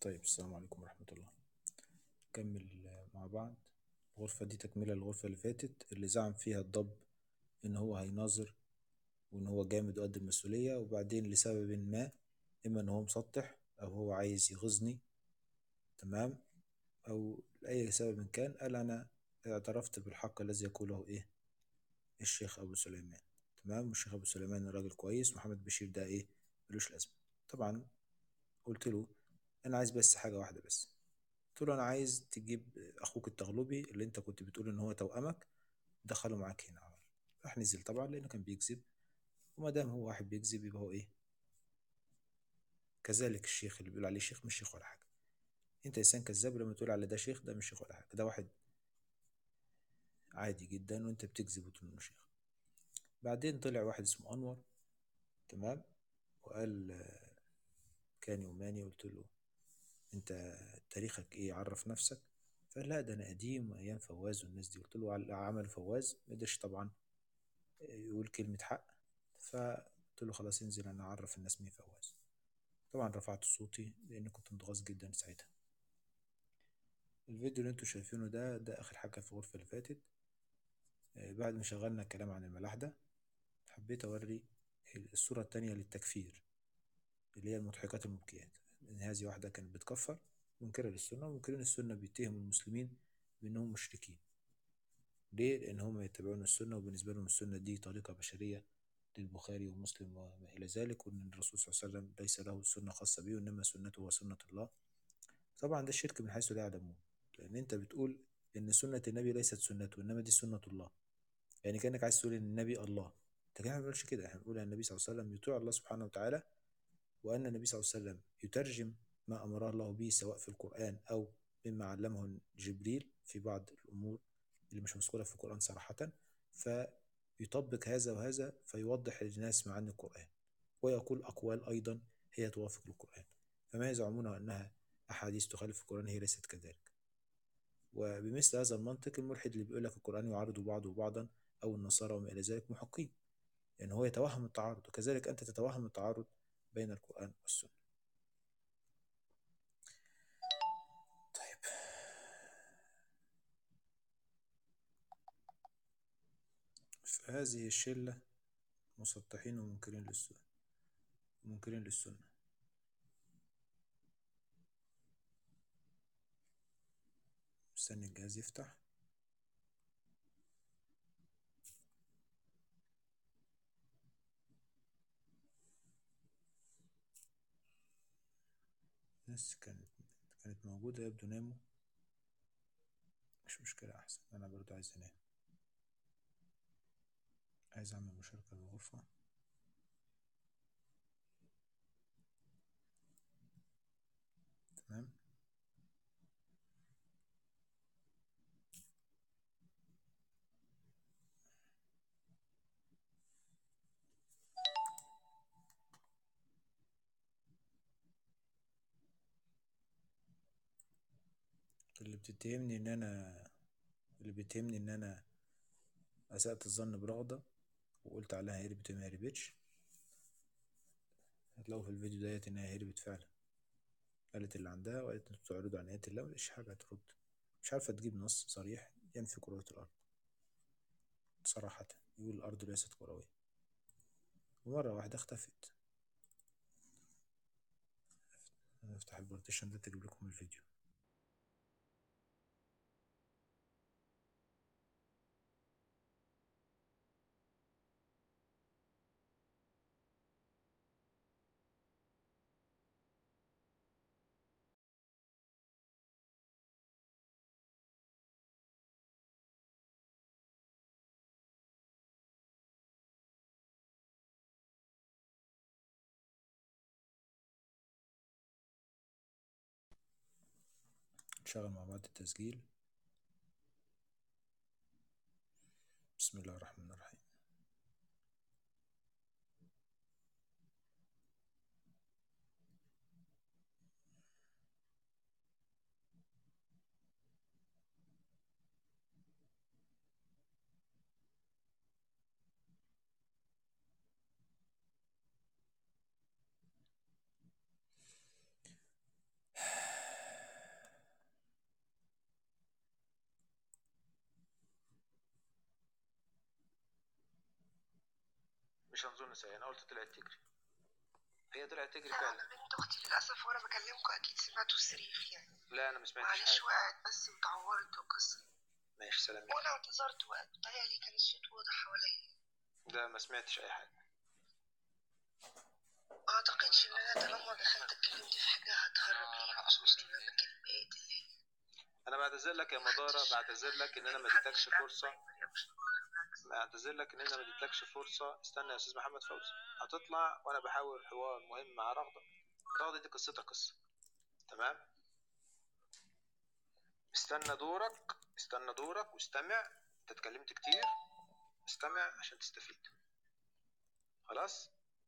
طيب السلام عليكم ورحمة الله نكمل مع بعض الغرفة دي تكملة للغرفة اللي فاتت اللي زعم فيها الضب إن هو هيناظر وإن هو جامد وقد المسؤولية وبعدين لسبب ما إما إن هو مسطح أو هو عايز يغيظني تمام أو لأي سبب كان قال أنا اعترفت بالحق الذي يقوله إيه الشيخ أبو سليمان تمام والشيخ أبو سليمان راجل كويس محمد بشير ده إيه ملوش لازمة طبعا قلت له انا عايز بس حاجه واحده بس قلت له انا عايز تجيب اخوك التغلبي اللي انت كنت بتقول ان هو توأمك دخله معاك هنا راح نزل طبعا لانه كان بيكذب وما دام هو واحد بيكذب يبقى هو ايه كذلك الشيخ اللي بيقول عليه شيخ مش شيخ ولا حاجه انت انسان كذاب لما تقول على ده شيخ ده مش شيخ ولا حاجه ده واحد عادي جدا وانت بتكذب وتقول انه شيخ بعدين طلع واحد اسمه انور تمام وقال كان يوماني قلت له انت تاريخك ايه عرف نفسك فقال لا ده انا قديم وايام فواز والناس دي قلت له على عمل فواز ما قدرش طبعا يقول كلمة حق فقلت له خلاص انزل انا اعرف الناس مين فواز طبعا رفعت صوتي لان كنت متغاظ جدا ساعتها الفيديو اللي انتوا شايفينه ده ده اخر حاجة في الغرفة اللي فاتت بعد ما شغلنا الكلام عن الملاحدة حبيت اوري الصورة التانية للتكفير اللي هي المضحكات المبكيات إن هذه واحدة كانت بتكفر منكرة للسنة ومنكرين السنة بيتهموا المسلمين بأنهم مشركين ليه؟ لأن هم يتبعون السنة وبالنسبة لهم السنة دي طريقة بشرية للبخاري ومسلم وما إلى ذلك وأن الرسول صلى الله عليه وسلم ليس له سنة خاصة به وإنما سنته هو سنة الله طبعا ده الشرك من حيث لا يعلمون لأن أنت بتقول إن سنة النبي ليست سنته إنما دي سنة الله يعني كأنك عايز تقول إن النبي الله لكن احنا ما بنقولش كده احنا بنقول ان النبي صلى الله عليه وسلم يطيع الله سبحانه وتعالى وأن النبي صلى الله عليه وسلم يترجم ما أمره الله به سواء في القرآن أو مما علمه جبريل في بعض الأمور اللي مش مذكورة في القرآن صراحة فيطبق هذا وهذا فيوضح للناس معاني القرآن ويقول أقوال أيضا هي توافق القرآن فما يزعمون أنها أحاديث تخالف القرآن هي ليست كذلك وبمثل هذا المنطق الملحد اللي بيقول لك القرآن يعارض بعضه بعضا أو النصارى وما إلى ذلك محقين لأن يعني هو يتوهم التعارض وكذلك أنت تتوهم التعارض بين القرآن والسنة طيب فهذه الشلة مسطحين ومنكرين للسنة منكرين للسنة مستني الجهاز يفتح ناس كانت كانت موجودة يبدو ناموا مش مشكلة أحسن أنا برضو عايز أنام عايز أعمل مشاركة للغرفة تمام اللي بتتهمني ان انا اللي بيتهمني ان انا اسأت الظن برغدة وقلت عليها هربت وما هربتش هتلاقوا في الفيديو ديت انها هربت فعلا قالت اللي عندها وقالت انتوا تعرضوا عن آيات الله ملقاش حاجة ترد مش عارفة تجيب نص صريح ينفي كروية الأرض صراحة يقول الأرض ليست كروية ومرة واحدة اختفت افتح البارتيشن ده تجيب لكم الفيديو نشغل مع بعض التسجيل بسم الله الرحمن الرحيم مش هنظن نسائي انا قلت طلعت تجري هي طلعت تجري لا فعلا انا بنت اختي للاسف وانا بكلمكم اكيد سمعتوا الصريخ يعني لا انا ما سمعتش معلش حاجه وقعت بس واتعورت وقصه ماشي سلام وانا اعتذرت وقت بتهيألي كان الصوت واضح حواليا ده ما سمعتش اي حاجه ما اعتقدش ان انا طالما دخلت اتكلمت في حاجه هتهرب لي خصوصا ان انا كلمات اللي انا بعتذر لك يا مداره بعتذر لك ان انا ما اديتكش فرصه بعتذر لك ان انا ما اديتلكش فرصه استنى يا استاذ محمد فوزي هتطلع وانا بحاول حوار مهم مع رغده رغده دي قصتها قصه تمام استنى دورك استنى دورك واستمع انت اتكلمت كتير استمع عشان تستفيد خلاص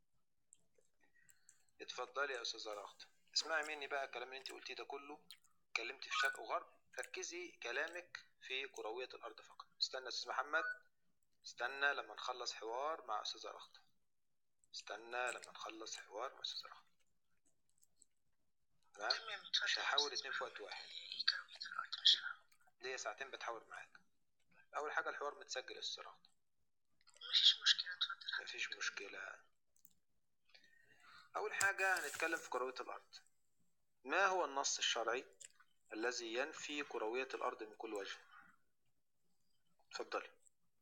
اتفضلي يا استاذه رغده اسمعي مني بقى الكلام اللي انت قلتيه ده كله اتكلمت في شرق وغرب ركزي كلامك في كرويه الارض فقط استنى يا استاذ محمد استنى لما نخلص حوار مع استاذه رغده استنى لما نخلص حوار مع استاذه رغده تمام تمام مش هحاول اتنين في وقت واحد ايه كروية الارض مش فاهمة. ليا ساعتين بتحاور معاك اول حاجه الحوار متسجل يا استاذه رغده مفيش مشكله اتفضل مفيش مشكله اول حاجه هنتكلم في كرويه الارض ما هو النص الشرعي الذي ينفي كرويه الارض من كل وجه اتفضلي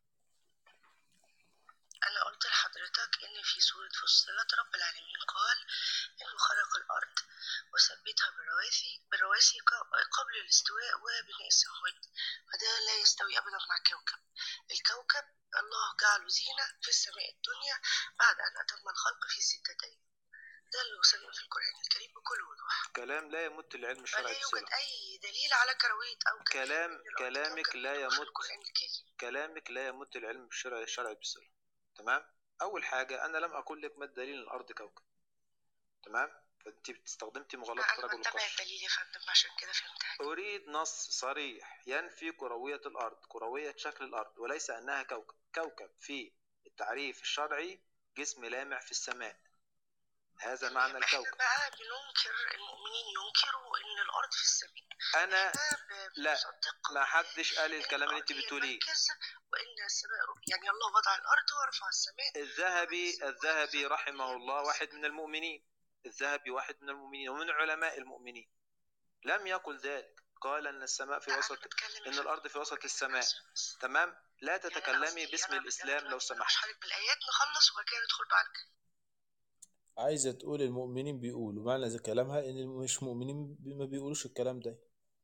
أنا قلت لحضرتك إن في سورة فصلت رب العالمين قال إنه خلق الأرض وثبتها بالرواسي بالرواسي ق- قبل الاستواء وبناء السماوات فده لا يستوي أبدا مع كوكب الكوكب الله جعله زينة في السماء الدنيا بعد أن أتم الخلق في ستة أيام ده اللي وصلنا في القرآن الكريم بكل وضوح كلام لا يمت العلم فلا الشرعي يوجد بصله أي دليل على كروية أو كيفية كلام إن الأرض كلامك كوكب لا بدون في يمت القرآن الكريم كلامك لا يمت العلم الشرعي الشرعي بصله تمام اول حاجه انا لم اقل لك ما الدليل ان الارض كوكب تمام فانت استخدمتي مغالطه أنا رجل بتابع القش الدليل يا فندم عشان كده فهمتها أريد نص صريح ينفي كروية الأرض كروية شكل الأرض وليس أنها كوكب كوكب في التعريف الشرعي جسم لامع في السماء هذا معنى تمام. احنا الكوكب بقى بننكر المؤمنين ينكروا ان الارض في السماء أنا احنا ب- لا، بنصدق ما حدش قال إن الكلام اللي أنت الأرض هي بتقوليه المركز وان السماء يعني الله وضع الارض ورفع السماء الذهبي الذهبي رحمه الله واحد من المؤمنين الذهبي واحد من المؤمنين ومن علماء المؤمنين لم يقل ذلك قال أن السماء في لا، أنا وسط بتكلم إن في- الأرض في وسط السماء بس. تمام لا يعني أنا تتكلمي قصدي باسم أنا الإسلام لو دلوقتي سمحت هنحارب بالايات نخلص وبعد كده ندخل بعد كده عايزة تقول المؤمنين بيقولوا معنى زي كلامها ان مش مؤمنين بي- ما بيقولوش الكلام ده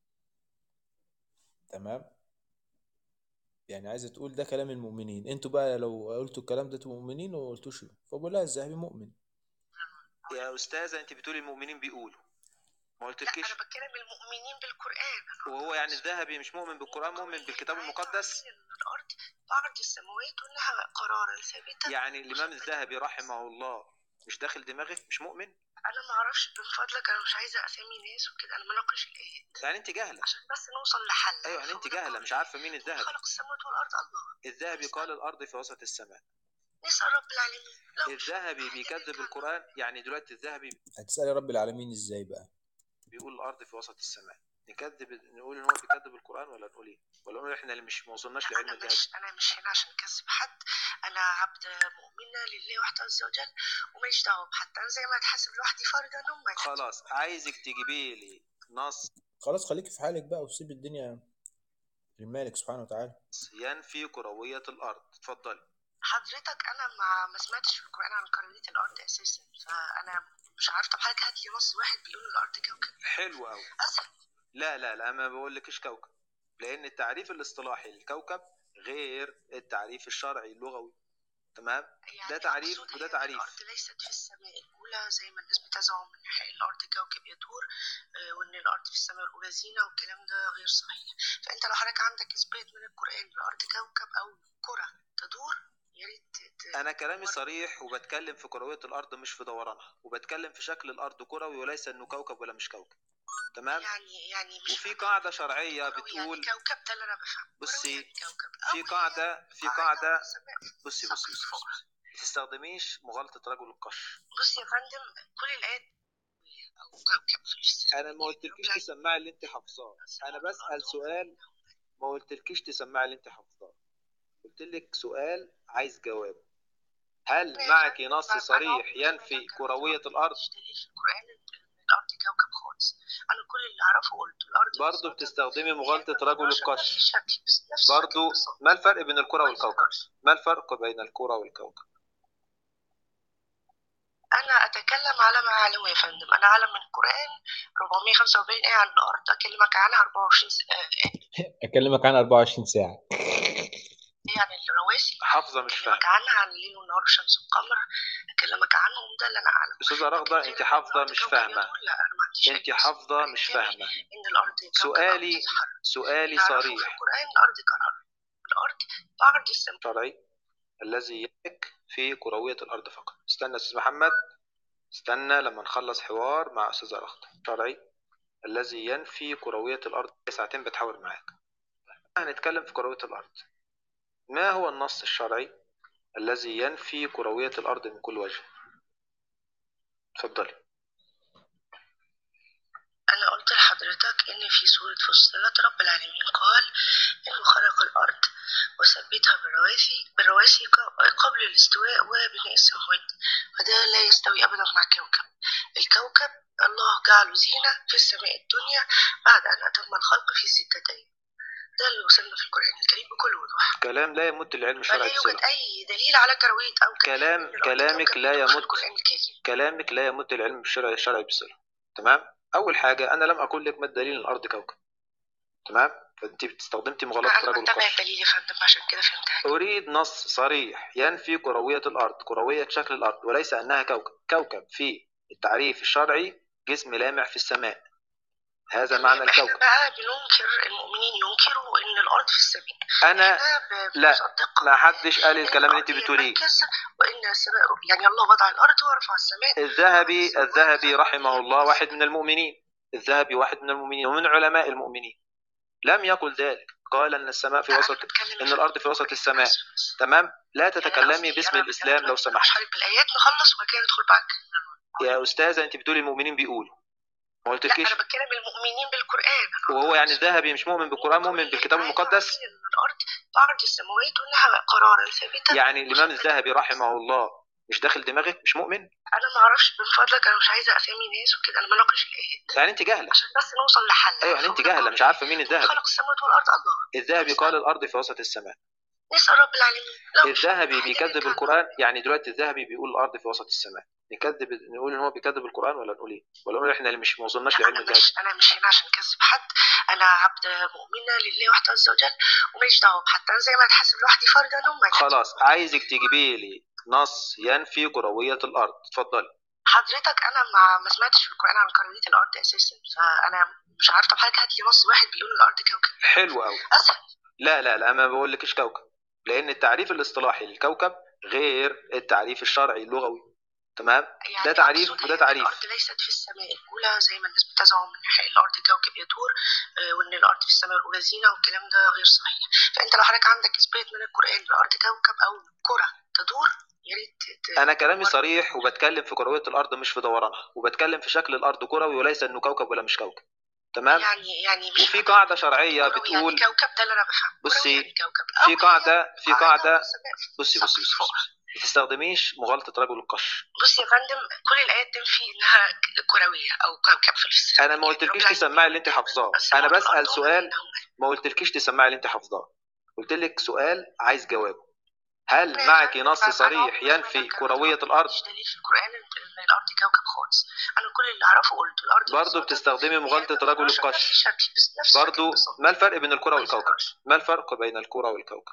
تمام يعني عايزة تقول ده كلام المؤمنين انتوا بقى لو قلتوا الكلام ده تبقوا مؤمنين وما قلتوش فبقول لها الذهبي مؤمن يا أستاذة أنت بتقولي المؤمنين بيقولوا ما لا قلتلكيش انا بتكلم المؤمنين بالقران أنا وهو يعني الذهبي مش مؤمن بالقرآن مؤمن بالكتاب المقدس عارفين ان الارض بعرض السماوات وانها قرارا ثابتا يعني الإمام الذهبي رحمه الله مش داخل دماغك مش مؤمن انا ما اعرفش من فضلك انا مش عايزه اسامي ناس وكده انا بناقش الايات يعني أنت جاهلة عشان بس نوصل لحل أيوة يعني أنت فوضى جاهلة قول. مش عارفة مين الذهبي خلق السماوات والارض الله الذهبي قال الأرض في وسط السماء نسال رب العالمين لو مش الذهبي حاجة بيكذب نرجع القرآن يعني دلوقتي الذهبي هتسألي رب العالمين ازاي بقى بيقول الأرض في وسط السماء نكذب نقول إن هو بيكذب القرآن ولا نقول إيه ولا نقول إحنا اللي مش ما وصلناش لعلم انا الذهبي مش انا مش هنا عشان اكذب حد انا عبد مؤمنه لله وحده عز وجل وماليش دعوه بحد انا زي ما اتحاسب لوحدي فردا هم يتحاسبوا. خلاص عايزك تجيبي لي نص خلاص خليكي في حالك بقى وسيب الدنيا للمالك سبحانه وتعالى ينفي كروية الأرض اتفضلي حضرتك انا ما ما سمعتش في القران عن كرويه الارض اساسا فانا مش عارفه طب حضرتك هات لي نص واحد بيقول الارض كوكب حلو أوي اسهل لا لا لا ما بقولكش كوكب لأن التعريف الاصطلاحي للكوكب غير التعريف الشرعي اللغوي تمام يعني ده تعريف أقصد وده إن تعريف. الأرض ليست في السماء الأولى زي ما الناس بتزعم إن الأرض كوكب يدور آه، وإن الأرض في السماء الأولى زينة والكلام ده غير صحيح فأنت لو حضرتك عندك إثبات من القرآن إن الأرض كوكب أو كرة تدور يا ريت ت- أنا كلامي صريح وبتكلم في كروية الأرض مش في دورانها وبتكلم في شكل الأرض كروي وليس إنه كوكب ولا مش كوكب تمام يعني يعني مش وفي فاهمة. قاعدة شرعية كروي بتقول يعني كوكب ده اللي أنا بفهمه كروي بصي، يعني كوكب في أو قاعدة في هي قاعدة على السماء بصي سقف بصي بصي, فوق. بصي. ما تستخدميش مغالطة رجل القش بص يا فندم كل الآيات أو كوكب في السماء أنا ما قلتلكيش تسمعي اللي أنت حافظاه أنا بسأل سؤال ما قلتلكيش تسمعي اللي أنت حافظاه قلت لك سؤال عايز جواب هل معك نص صريح ينفي كروية الأرض مش دليل في القرآن إن الأرض كوكب خالص أنا كل اللي أعرفه قلته الأرض برضو ببساطة بتستخدمي هي مغالطة رجل نفس القش الشكل بس نفس الشكل برضو بالظبط ما الفرق بين الكرة كويس والكوكب ما الفرق بين الكرة والكوكب أنا أتكلم على ما أعلمه يا فندم أنا أعلم من القرآن 445 آية عن الأرض أكلمك عنها 24 س- آه، أكلمك عن 24 ساعة آية عن الرواسي حافظة مش فاهمة أكلمك عنها عن الليل والنهار والشمس والقمر أكلمك عنهم ده اللي أنا أعلمه أستاذة رغدة لكن أنت غير إن حافظة الأرض مش كوكب فاهمة يدور لا أنا ما عنديش أي أنت نص حافظة مش ينفي فاهمة إن الأرض كوكب أو سؤالي بتتحرك سؤالي نعرفه في صريح القرآن الأرض قرار الأرض بعرض السماء شرعي الذي يملك في كروية الأرض فقط استنى يا أستاذ محمد استنى لما نخلص حوار مع أستاذة رغدة شرعي الذي ينفي كروية الأرض ساعتين بتحاور معاك هنتكلم في كروية الأرض ما هو النص الشرعي الذي ينفي كروية الأرض من كل وجه اتفضلي أنا قلت لحضرتك إن في سورة فصلت رب العالمين قال إنه خلق الأرض وثبتها بالرواسي بالرواسي ق- قبل الاستواء وبناء السماوات فده لا يستوي أبدا مع كوكب الكوكب الله جعله زينة في السماء الدنيا بعد أن أتم الخلق في ستة أيام ده اللي وصلنا في القرآن الكريم بكل وضوح كلام لا يمت العلم فلا الشرعي يوجد بصلة أي دليل على كروية أو كلام كلام إن الأرض كلامك كوكب لا بدون خلق يمت القرآن الكريم كلامك لا يمت العلم الشرعي الشرعي بصلة تمام أول حاجة أنا لم أقول لك ما الدليل إن الأرض كوكب تمام فأنت استخدمتي مغالطة أنا رجل بتابع القش الدليل يا فندم عشان كده فهمتها أريد نص صريح ينفي كروية الأرض كروية شكل الأرض وليس أنها كوكب كوكب في التعريف الشرعي جسم لامع في السماء هذا معنى احنا الكوكب بقى بننكر المؤمنين ينكروا ان الارض في السماء أنا احنا ب- لا، بنصدق ما حدش قال إن الكلام اللي أنت الأرض هي بتقوليه المركز وان السماء يعني الله وضع الارض ورفع السماء الذهبي الذهبي رحمه الله واحد من المؤمنين الذهبي واحد من المؤمنين ومن علماء المؤمنين لم يقل ذلك قال أن السماء في لا، وسط أنا بتكلم إن الأرض في وسط السماء بس- بس. تمام لا يعني تتكلمي قصدي باسم أنا الإسلام لو بتكلم سمحت مش عارف بالايات نخلص وبعد كده ندخل بعد يا أستاذة أنت بتقولي المؤمنين بيقولوا ما لا قلتلكيش انا بتكلم المؤمنين بالقران وهو يعني الذهبي مش مؤمن بالقرآن مؤمن بالكتاب المقدس عارفين ان الارض بعرض السماوات وانها قرارا ثابتا يعني الإمام مثبتا. الذهبي رحمه الله مش داخل دماغك مش مؤمن انا ما اعرفش من فضلك انا مش عايزه اسامي ناس وكده انا بناقش الايات يعني أنت جاهلة عشان بس نوصل لحل أيوة يعني أنت جاهلة مش عارفة مين الذهبي خلق السماوات والارض الله الذهبي قال الأرض في وسط السماء نسال رب العالمين لو مش الذهبي حاجة بيكذب نرجع القرآن يعني دلوقتي الذهبي بيقول الأرض في وسط السماء نكذب نقول إن هو بيكذب القرآن ولا نقول إيه؟ ولا نقول إحنا اللي مش ما وصلناش لا، لعلم انا الذهبي مش انا مش هنا عشان اكذب حد انا عبد مؤمنه لله وحده عز وجل وماليش دعوه بحد انا زي ما اتحاسب لوحدي فردا هم يتحاسبوا. خلاص عايزك تجيبي لي نص ينفي كروية الأرض اتفضلي حضرتك انا ما ما سمعتش في القران عن كرويه الارض اساسا فانا مش عارفه طب حضرتك هات لي نص واحد بيقول الارض كوكب حلو قوي اسهل لا لا لا ما بقولكش كوكب لأن التعريف الاصطلاحي للكوكب غير التعريف الشرعي اللغوي تمام يعني ده تعريف أقصد وده إن تعريف. الارض ليست في السماء الاولى زي ما الناس بتزعم ان الارض كوكب يدور آه، وان الارض في السماء الاولى زينه والكلام ده غير صحيح فانت لو حضرتك عندك اثبات من القران الارض كوكب او كره تدور يا ريت ت- أنا كلامي صريح وبتكلم في كروية الأرض مش في دورانها وبتكلم في شكل الأرض كروي وليس إنه كوكب ولا مش كوكب تمام يعني يعني مش وفي فاهمة. قاعدة شرعية كروي بتقول يعني كوكب ده اللي انا بفهمه بصي، كروي يعني كوكب في أو قاعدة في هي قاعدة والسماء بصي سقف بصي بصي فوق. ما تستخدميش مغالطة رجل القش بص يا فندم كل الايات تنفي انها كرويه او كوكب في السماء أنا ما يعني قلتلكيش رب تسمعي اللي أنت حافظاه بس أنا برضه بسأل الأرض سؤال بينهم. ما قلتلكيش تسمعي اللي أنت حافظاه قلت لك سؤال عايز جوابه هل ماشي، معك أنا نص أنا صريح عمري ما ينفي ذكرت كروية الأرض مفيش دليل في القران ان إن الارض كوكب خالص انا كل اللي اعرفه قلته الارض برضه ببساطة بتستخدمي هي مغالطة نفس رجل القش الشكل بس نفس الشكل برضه بالظبط. ما الفرق بين الكرة كويس والكوكب خالص. ما الفرق بين الكرة والكوكب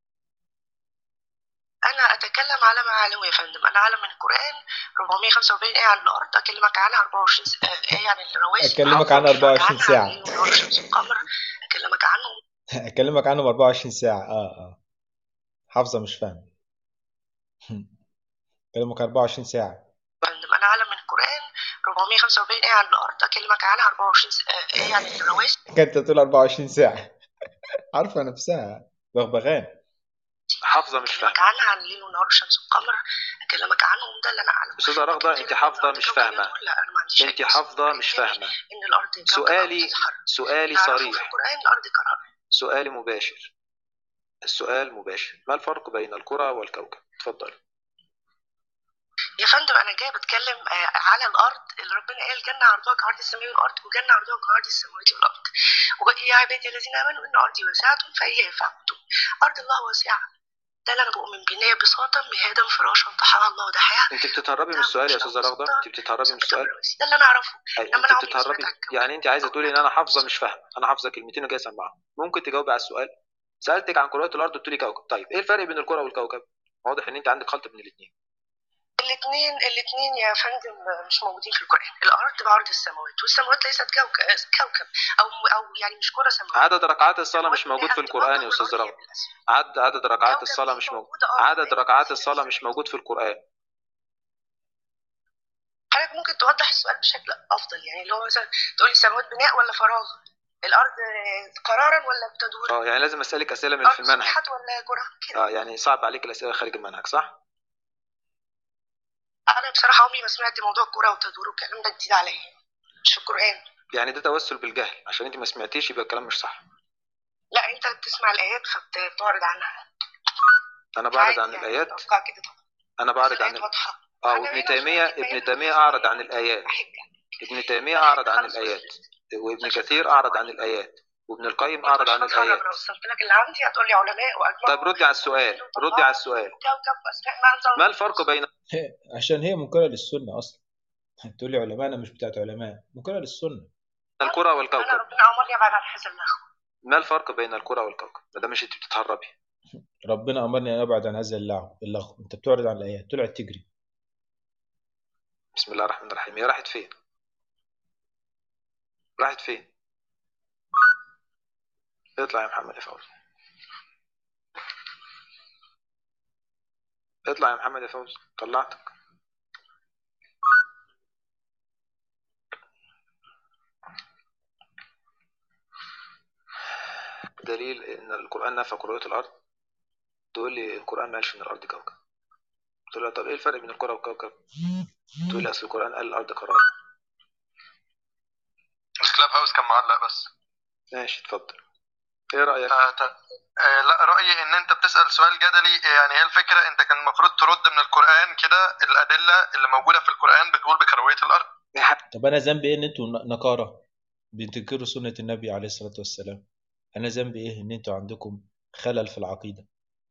انا اتكلم على ما اعلمه يا فندم انا اعلم من القران 445 ايه عن الارض اكلمك عنها 24 س- آه، ايه عن الرواسي أكلمك عن 24 عنها ساعة. عن الليل والنهار والشمس والقمر اكلمك عنهم أكلمك عنهم 24 ساعة آه آه حافظة مش فاهم أكلمك 24 ساعة يا فندم انا اعلم من القران 445 ايه عن الارض اكلمك عنها 24 س- آه، ايه عن الرواسي كانت تقول 24 ساعة عارفة نفسها بغبغان حافظة مش اكلمك فاهمة عنها عن الليل والنهار والشمس والقمر اكلمك عنهم ده اللي انا اعلمه أستاذة رغدة لكن أنت غير حافظة الأرض مش كوكب فاهمة يدور، لا انا ما عنديش أنت أي حافظة نص. مش يعني فاهمة ان الارض كوكب أو سؤالي بتتحرك. سؤالي نعرفه في صريح القران الارض قرار سؤالي مباشر السؤال مباشر ما الفرق بين الكرة والكوكب اتفضل يا فندم انا جايه بتكلم آه، على الارض اللي ربنا قال جنه عرضها كعرض السماء والارض وجنه عرضها كعرض السماوات والارض ويا عبادي الذين امنوا ان ارضي واسعه فهي فاعبدون ارض الله واسعه ده اللي انا بؤمن بيه إن هي بساطه مهادا فراشا طحاها الله دحاها انت بتتهربي من السؤال يا استاذه رغده انت بتتهربي من السؤال ده اللي انا اعرفه أي لما انت أنا عمري ما بتتهربي سمعت عن يعني انت عايزه تقولي ان انا حافظه مش فاهمه انا حافظه كلمتين وجاي اسمعهم ممكن تجاوبي على السؤال سالتك عن كرويه الارض قلت لي كوكب طيب ايه الفرق بين الكره والكوكب واضح ان انت عندك خلط بين الاثنين الاثنين الاثنين يا فندم مش موجودين في القرآن الأرض بعرض السماوات والسماوات ليست كوكب كوكب أو أو يعني مش كرة سماوية عدد ركعات الصلاه مش موجود في السماوات القران يا لها استاذ ارتباط رغده بالأسفل. عدد عدد ركعات كوكب الصلاه دي مش موجود موجودة آه، عدد في ركعات القرآن. الصلاه مش موجود في القران حضرتك ممكن توضح السؤال بشكل أفضل يعني اللي هو مثلا تقول لي السماوات بناء ولا فراغ الأرض قرارا ولا بتدور اه يعني لازم اسالك اسئله من في الأرض المنهج سطحت ولا كرة كده اه يعني صعب عليك الاسئله خارج المنهج صح أنا بصراحة عمري ما سمعت موضوع الكرة وتدور والكلام ده جديد عليا مش في القرآن يعني ده توسل بالجهل عشان انت ما سمعتيش يبقى الكلام مش صح لا أنت بتسمع الآيات فبتعرض عنها انا بعرض عادي عن يعني الايات توقع كده طبعا انا بس بعرض عن الآيات ال- واضحة اه أنا وابن هنا تيميه عشان ابن أجيب تيميه بيان اعرض عن الايات حجة ابن تيميه اعرض عن الايات وابن كثير اعرض عن الايات وابن القيم اعرض عن الايات لو وصلت لك اللي عندي هتقول لي علماء واجمعوا طيب ردي على السؤال ردي على السؤال كوكب اسماء ما انزل ما الفرق بين عشان هي منكرة للسنة أصلا تقول لي علماء أنا مش بتاعت علماء منكرة للسنة الكرة انا والكوكب ربنا امرني ابعد عن حزن اللغو ما الفرق بين الكرة والكوكب ما دام مش انت بتتهربي ربنا أمرني أن أبعد عن هذا اللغو اللغو أنت بتعرض عن الآيات طلعت تجري بسم الله الرحمن الرحيم هي راحت فين راحت فين اطلع يا محمد يا فوزي اطلع يا محمد يا فوزي طلعتك دليل ان القرآن نفى كروية الارض تقول لي القرآن ما قالش ان الارض كوكب قلت له طب ايه الفرق بين الكرة والكوكب تقول لي اصل القرآن قال الارض قرار الكلاب هاوس كان معلق بس ماشي اتفضل ايه رأيك آه ت- آه لا رأيي إن أنت بتسأل سؤال جدلي يعني هي الفكرة أنت كان المفروض ترد من القرآن كده الأدلة اللي موجودة في القرآن بتقول بكروية الأرض يا حبيبي طب أنا ذنبي إيه إن أنتوا ن- نكارة بتنكروا سنة النبي عليه الصلاة والسلام أنا ذنبي إيه إن أنتوا عندكم خلل في العقيدة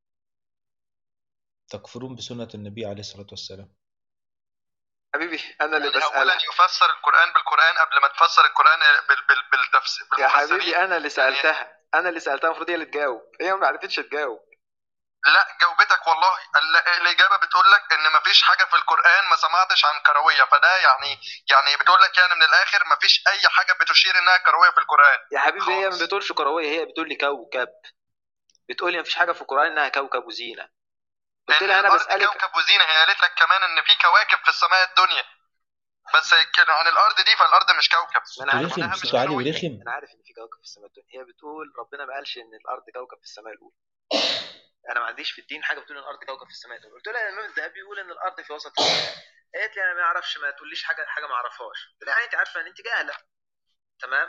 تكفرون بسنة النبي عليه الصلاة والسلام حبيبي انا اللي يعني أولا بسألك يفسر القرآن بالقرآن قبل ما تفسر القرآن بال بال بالتفسير يا بالمفسرين حبيبي انا اللي سألتها انا اللي سألتها المفروض هي اللي تجاوب هي ما عرفتش تجاوب لا جاوبتك والله ال- الإجابة بتقول لك إن مفيش حاجة في القرآن ما سمعتش عن كروية فده يعني يعني بتقول لك يعني من الآخر مفيش أي حاجة بتشير إنها كروية في القرآن يا حبيبي هي خالص. ما بتقولش كروية هي بتقول لي كوكب بتقول لي مفيش حاجة في القرآن انها كوكب وزينة قلت إن لها انا الأرض بسألك كوكب وزينة هي قالت لك كمان إن في كواكب في السماء الدنيا بس كان عن الأرض دي فالأرض مش كوكب ما انا عارف رخم معناها مش صوت عالي كروية. ورخم انا عارف ان في كوكب في السماء الدنيا هي بتقول ربنا ما قالش ان الارض كوكب في السماء الاولى انا ما عنديش في الدين حاجه بتقول ان الارض كوكب في السماء الاولى قلت لها الامام الذهبي بيقول ان الارض في وسط السماء قالت لي انا ما اعرفش ما تقوليش حاجه حاجه ما اعرفهاش قلت لها يعني انت عارفه ان انت جاهله تمام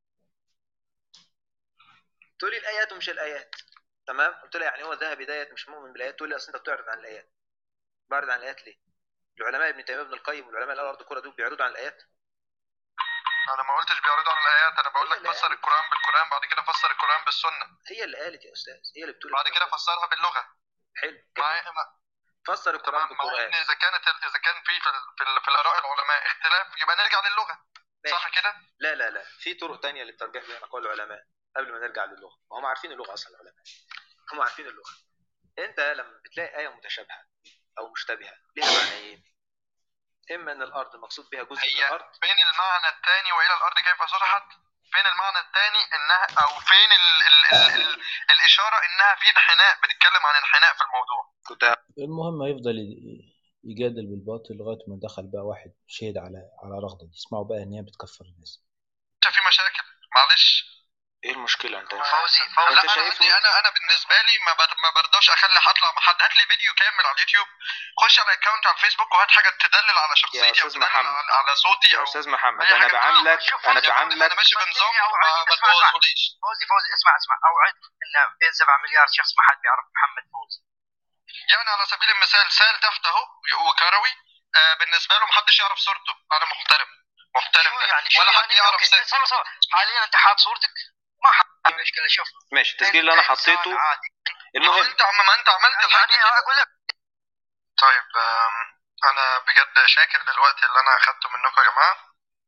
تقولي الايات ومش الايات تمام قلت لها يعني هو الذهبي ديت مش مؤمن بالايات تقول لي اصل انت بتعرض عن الايات بعرض عن الايات ليه العلماء ابن تيميه ابن القيم والعلماء اللي قالوا الارض كره دول بيعرضوا عن الايات أنا ما قلتش بيعرضوا عن الآيات أنا بقول هي لك اللي فسر قالت. القرآن بالقرآن بعد كده فسر القرآن بالسنة هي اللي قالت يا استاذ هي اللي بتقول بعد كده فسرها باللغة حلو مع جميل. فسر القران تمام مع بالقران إن إذا كانت إذا كان في في, ال- في, ال- في الآراء العلماء اختلاف يبقى نرجع للغة صح ماشي. كده؟ لا لا لا في طرق تانية للترجيح بين اقوال العلماء قبل ما نرجع للغه ما هم عارفين اللغه اصلا العلماء هم عارفين اللغه انت لما بتلاقي ايه متشابهه او مشتبهه ليها معنيين اما ان الارض مقصود بها جزء من هي الارض فين المعنى الثاني والى الارض كيف سطحت فين المعنى الثاني انها او فين ال ال ال ال الاشاره انها في انحناء بتتكلم عن انحناء في الموضوع كنت المهم هيفضل ي- يجادل بالباطل لغاية ما دخل بقى واحد شهد على على رغدة دي اسمعوا بقى إن هي بتكفر الناس في مشاكل معلش ايه المشكله انت فوزي أنت فوزي انا شايفه؟ عندي انا انا بالنسبه لي ما بر- ما برضاش اخلي اطلع مع حد هات لي فيديو كامل على اليوتيوب خش على الاكونت على الفيسبوك وهات حاجه تدلل على شخصيتي او أستاذ تدلل محمد. على, على صوتي يا او استاذ محمد أي انا حاجة بعاملك شوف انا يا فندم، بعاملك انا ماشي بنظام أوعدك، ما ما اسمع، اسمع. تواصليش فوزي فوزي اسمع اسمع اوعد ان بين 7 مليار شخص ما حد بيعرف محمد فوزي يعني على سبيل المثال سال تحت اهو وكروي آه بالنسبه له محدش يعرف صورته انا محترم محترم شو يعني شو ولا حد يعني يعرف اوكي سر صور صور حاليا انت حاط صورتك ما حاط مشكله شوف ماشي التسجيل اللي انا أنت إنسان حطيته عادي. ما هو المهم انت عم ما انت عملت الحاجه يعني كده اقول لك طيب آم، انا بجد شاكر دلوقتي اللي انا اخدته منكم يا جماعه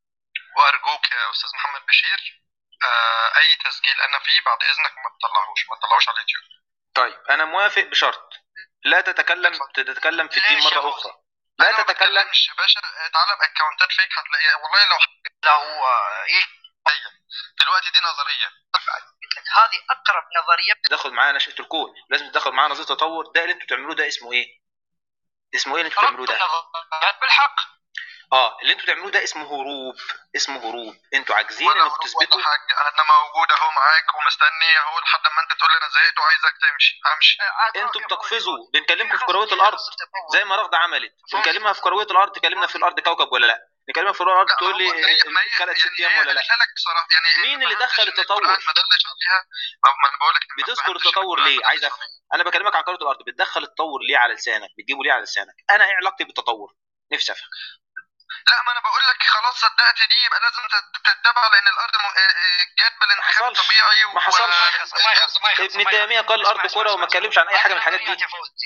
وارجوك يا استاذ محمد بشير آه، اي تسجيل انا فيه بعد اذنك ما تطلعهوش ما تطلعوش على اليوتيوب طيب انا موافق بشرط لا تتكلم تتكلم في الدين ليش يا مرة فوزي؟ أخرى لا أنا ما تتكلم بتكلمش يا باشا تعالى باكونتات فيك هتلاقيها والله لو لا هو ايش دلوقتي دي نظريه قلت لك هذه اقرب نظريه تدخل معانا نشأة الكون لازم تدخل معانا نظرية تطور ده اللي انتوا بتعملوه ده اسمه ايه؟ اسمه ايه اللي انتوا بتعملوه ربط ده؟ النظريات بالحق اه اللي انتوا بتعملوه ده اسمه هروب اسمه هروب انتوا عاجزين ولا انكم هروب تثبتوا ولا حاجه انا موجود اهو معاك ومستني اهو لحد ما انت تقول لي انا زهقت وعايزك تمشي همشي انتوا بتقفزوا بنكلمكم في كرويه الارض زي ما رغده عملت بنكلمها في كرويه الارض تكلمنا في الارض كوكب ولا لا نكلمها في كرويه الارض لا، تقول هو لي هي- ما هي- ثلاث ست يعني ايام هي ولا لا قالت لك صراحه يعني مين ما اللي بحبش دخل إن التطور؟ القرآن ما دلش عليها ما ما انا بقول لك ما بتذكر بحبش التطور القرآن ليه ما عايز دلش افهم انا بكلمك عن كرويه الارض بتدخل التطور ليه على لسانك بتجيبه ليه على لسانك انا ايه علاقتي بالتطور نفسي افهم لا ما انا بقول لك خلاص صدقت دي يبقى لازم تت- تتبع لان الارض م- آه، آه، جت بالانتخاب حصلش. الطبيعي ما حصلش. ما يخص- ما يخص- ما يخص- ابن ما تيميه قال اسمع- الارض اسمع- كره وما اسمع- اتكلمش عن اي حاجه من هذه الحاجات دي نظريات يا فوزي.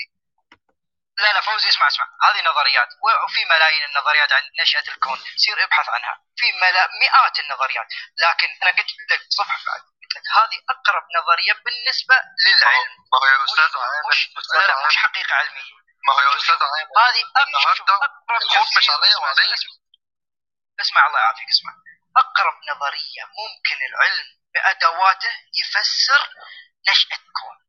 لا لا فوزي اسمع اسمع هذه نظريات وفي ملايين النظريات عن نشأة الكون سير ابحث عنها في ملا... مئات النظريات لكن انا قلت لك صبح بعد قلت لك هذه اقرب نظرية بالنسبة للعلم ما هو يا استاذ عامر مش استاذ لا لا عامر مش حقيقة علمية ما هو يا استاذ عامر هذه أقرب النهاردة أقرب الخوف مش تفسير- عليا اسمع- وعليك. اسمع, اسمع الله يعافيك اسمع أقرب نظرية ممكن العلم بأدواته يفسر نشأة الكون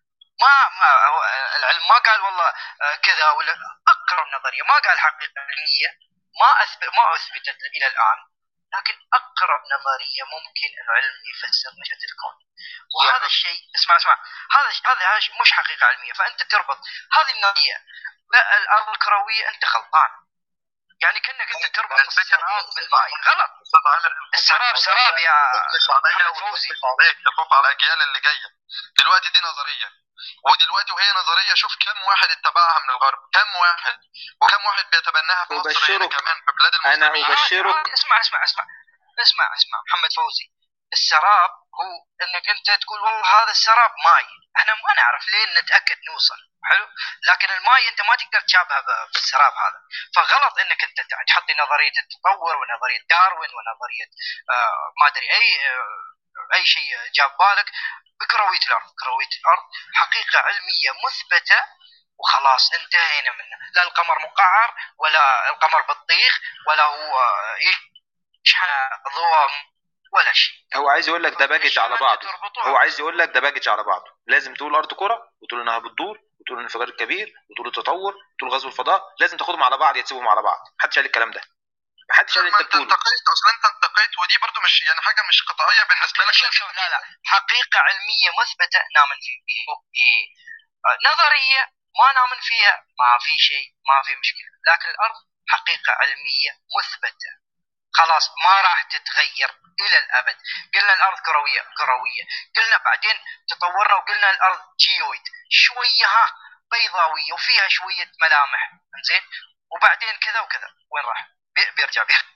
ما ما هو العلم ما قال والله آه، كذا ولا أقرب نظرية ما قال حقيقة علمية ما أثبت ما أثبتت إلى الآن لكن أقرب نظرية ممكن العلم يفسر نشأة الكون وهذا الشيء اسمع اسمع هذا هذا هذا مش حقيقة علمية فأنت تربط هذه النظرية بالأرض الكروية أنت غلطان يعني كأنك أنت تربط الفكرة السراب بالماء غلط استاذ عامر السراب سراب يا تطلش عليا محمد فوزي. وتطلش عليك الخوف على الاجيال اللي جايه دلوقتي دي نظريه ودلوقتي وهي نظريه شوف كم واحد اتبعها من الغرب كم واحد وكم واحد بيتبناها في مصر هنا أبشرك. كمان في بلاد أنا المسلمين أبشرك. عادي، اسمع اسمع اسمع اسمع اسمع محمد فوزي السراب هو انك انت تقول والله هذا السراب ماي احنا ما نعرف لين نتاكد نوصل حلو لكن الماي انت ما تقدر تشابهه ب- بالسراب هذا فغلط انك انت ت- تحطي نظريه التطور ونظريه داروين ونظريه آه ما ادري اي آه اي شيء جاب بالك بكرويه الارض كرويه الارض حقيقه علميه مثبته وخلاص انتهينا منه لا القمر مقعر ولا القمر بطيخ ولا هو آه، يشحن ضوء ولا شيء هو عايز يقول لك ده باجج على بعضه تربطوها. هو عايز يقول لك ده باجج على بعضه لازم تقول الارض كره وتقول انها بتدور وتقول الانفجار الكبير وتقول التطور وتقول غزو الفضاء لازم تاخدهم على بعض يتسيبهم على بعض محدش قال الكلام ده محدش قال اللي ما انت انت بتقوله انتقيت اصل انت انتقيت ودي برضو مش يعني حاجه مش قطعيه بالنسبه لك شوف شوف لا لا حقيقة علمية مثبتة نامن فيها أوكي. آه، نظرية ما نامن فيها ما في شيء ما في مشكلة لكن الأرض حقيقة علمية مثبتة خلاص ما راح تتغير إلى الأبد قلنا الأرض كروية كروية قلنا بعدين تطورنا وقلنا الأرض جيويد شوية ها بيضاوية وفيها شوية ملامح زين وبعدين كذا وكذا وين راح بي- بيرجع بيرجع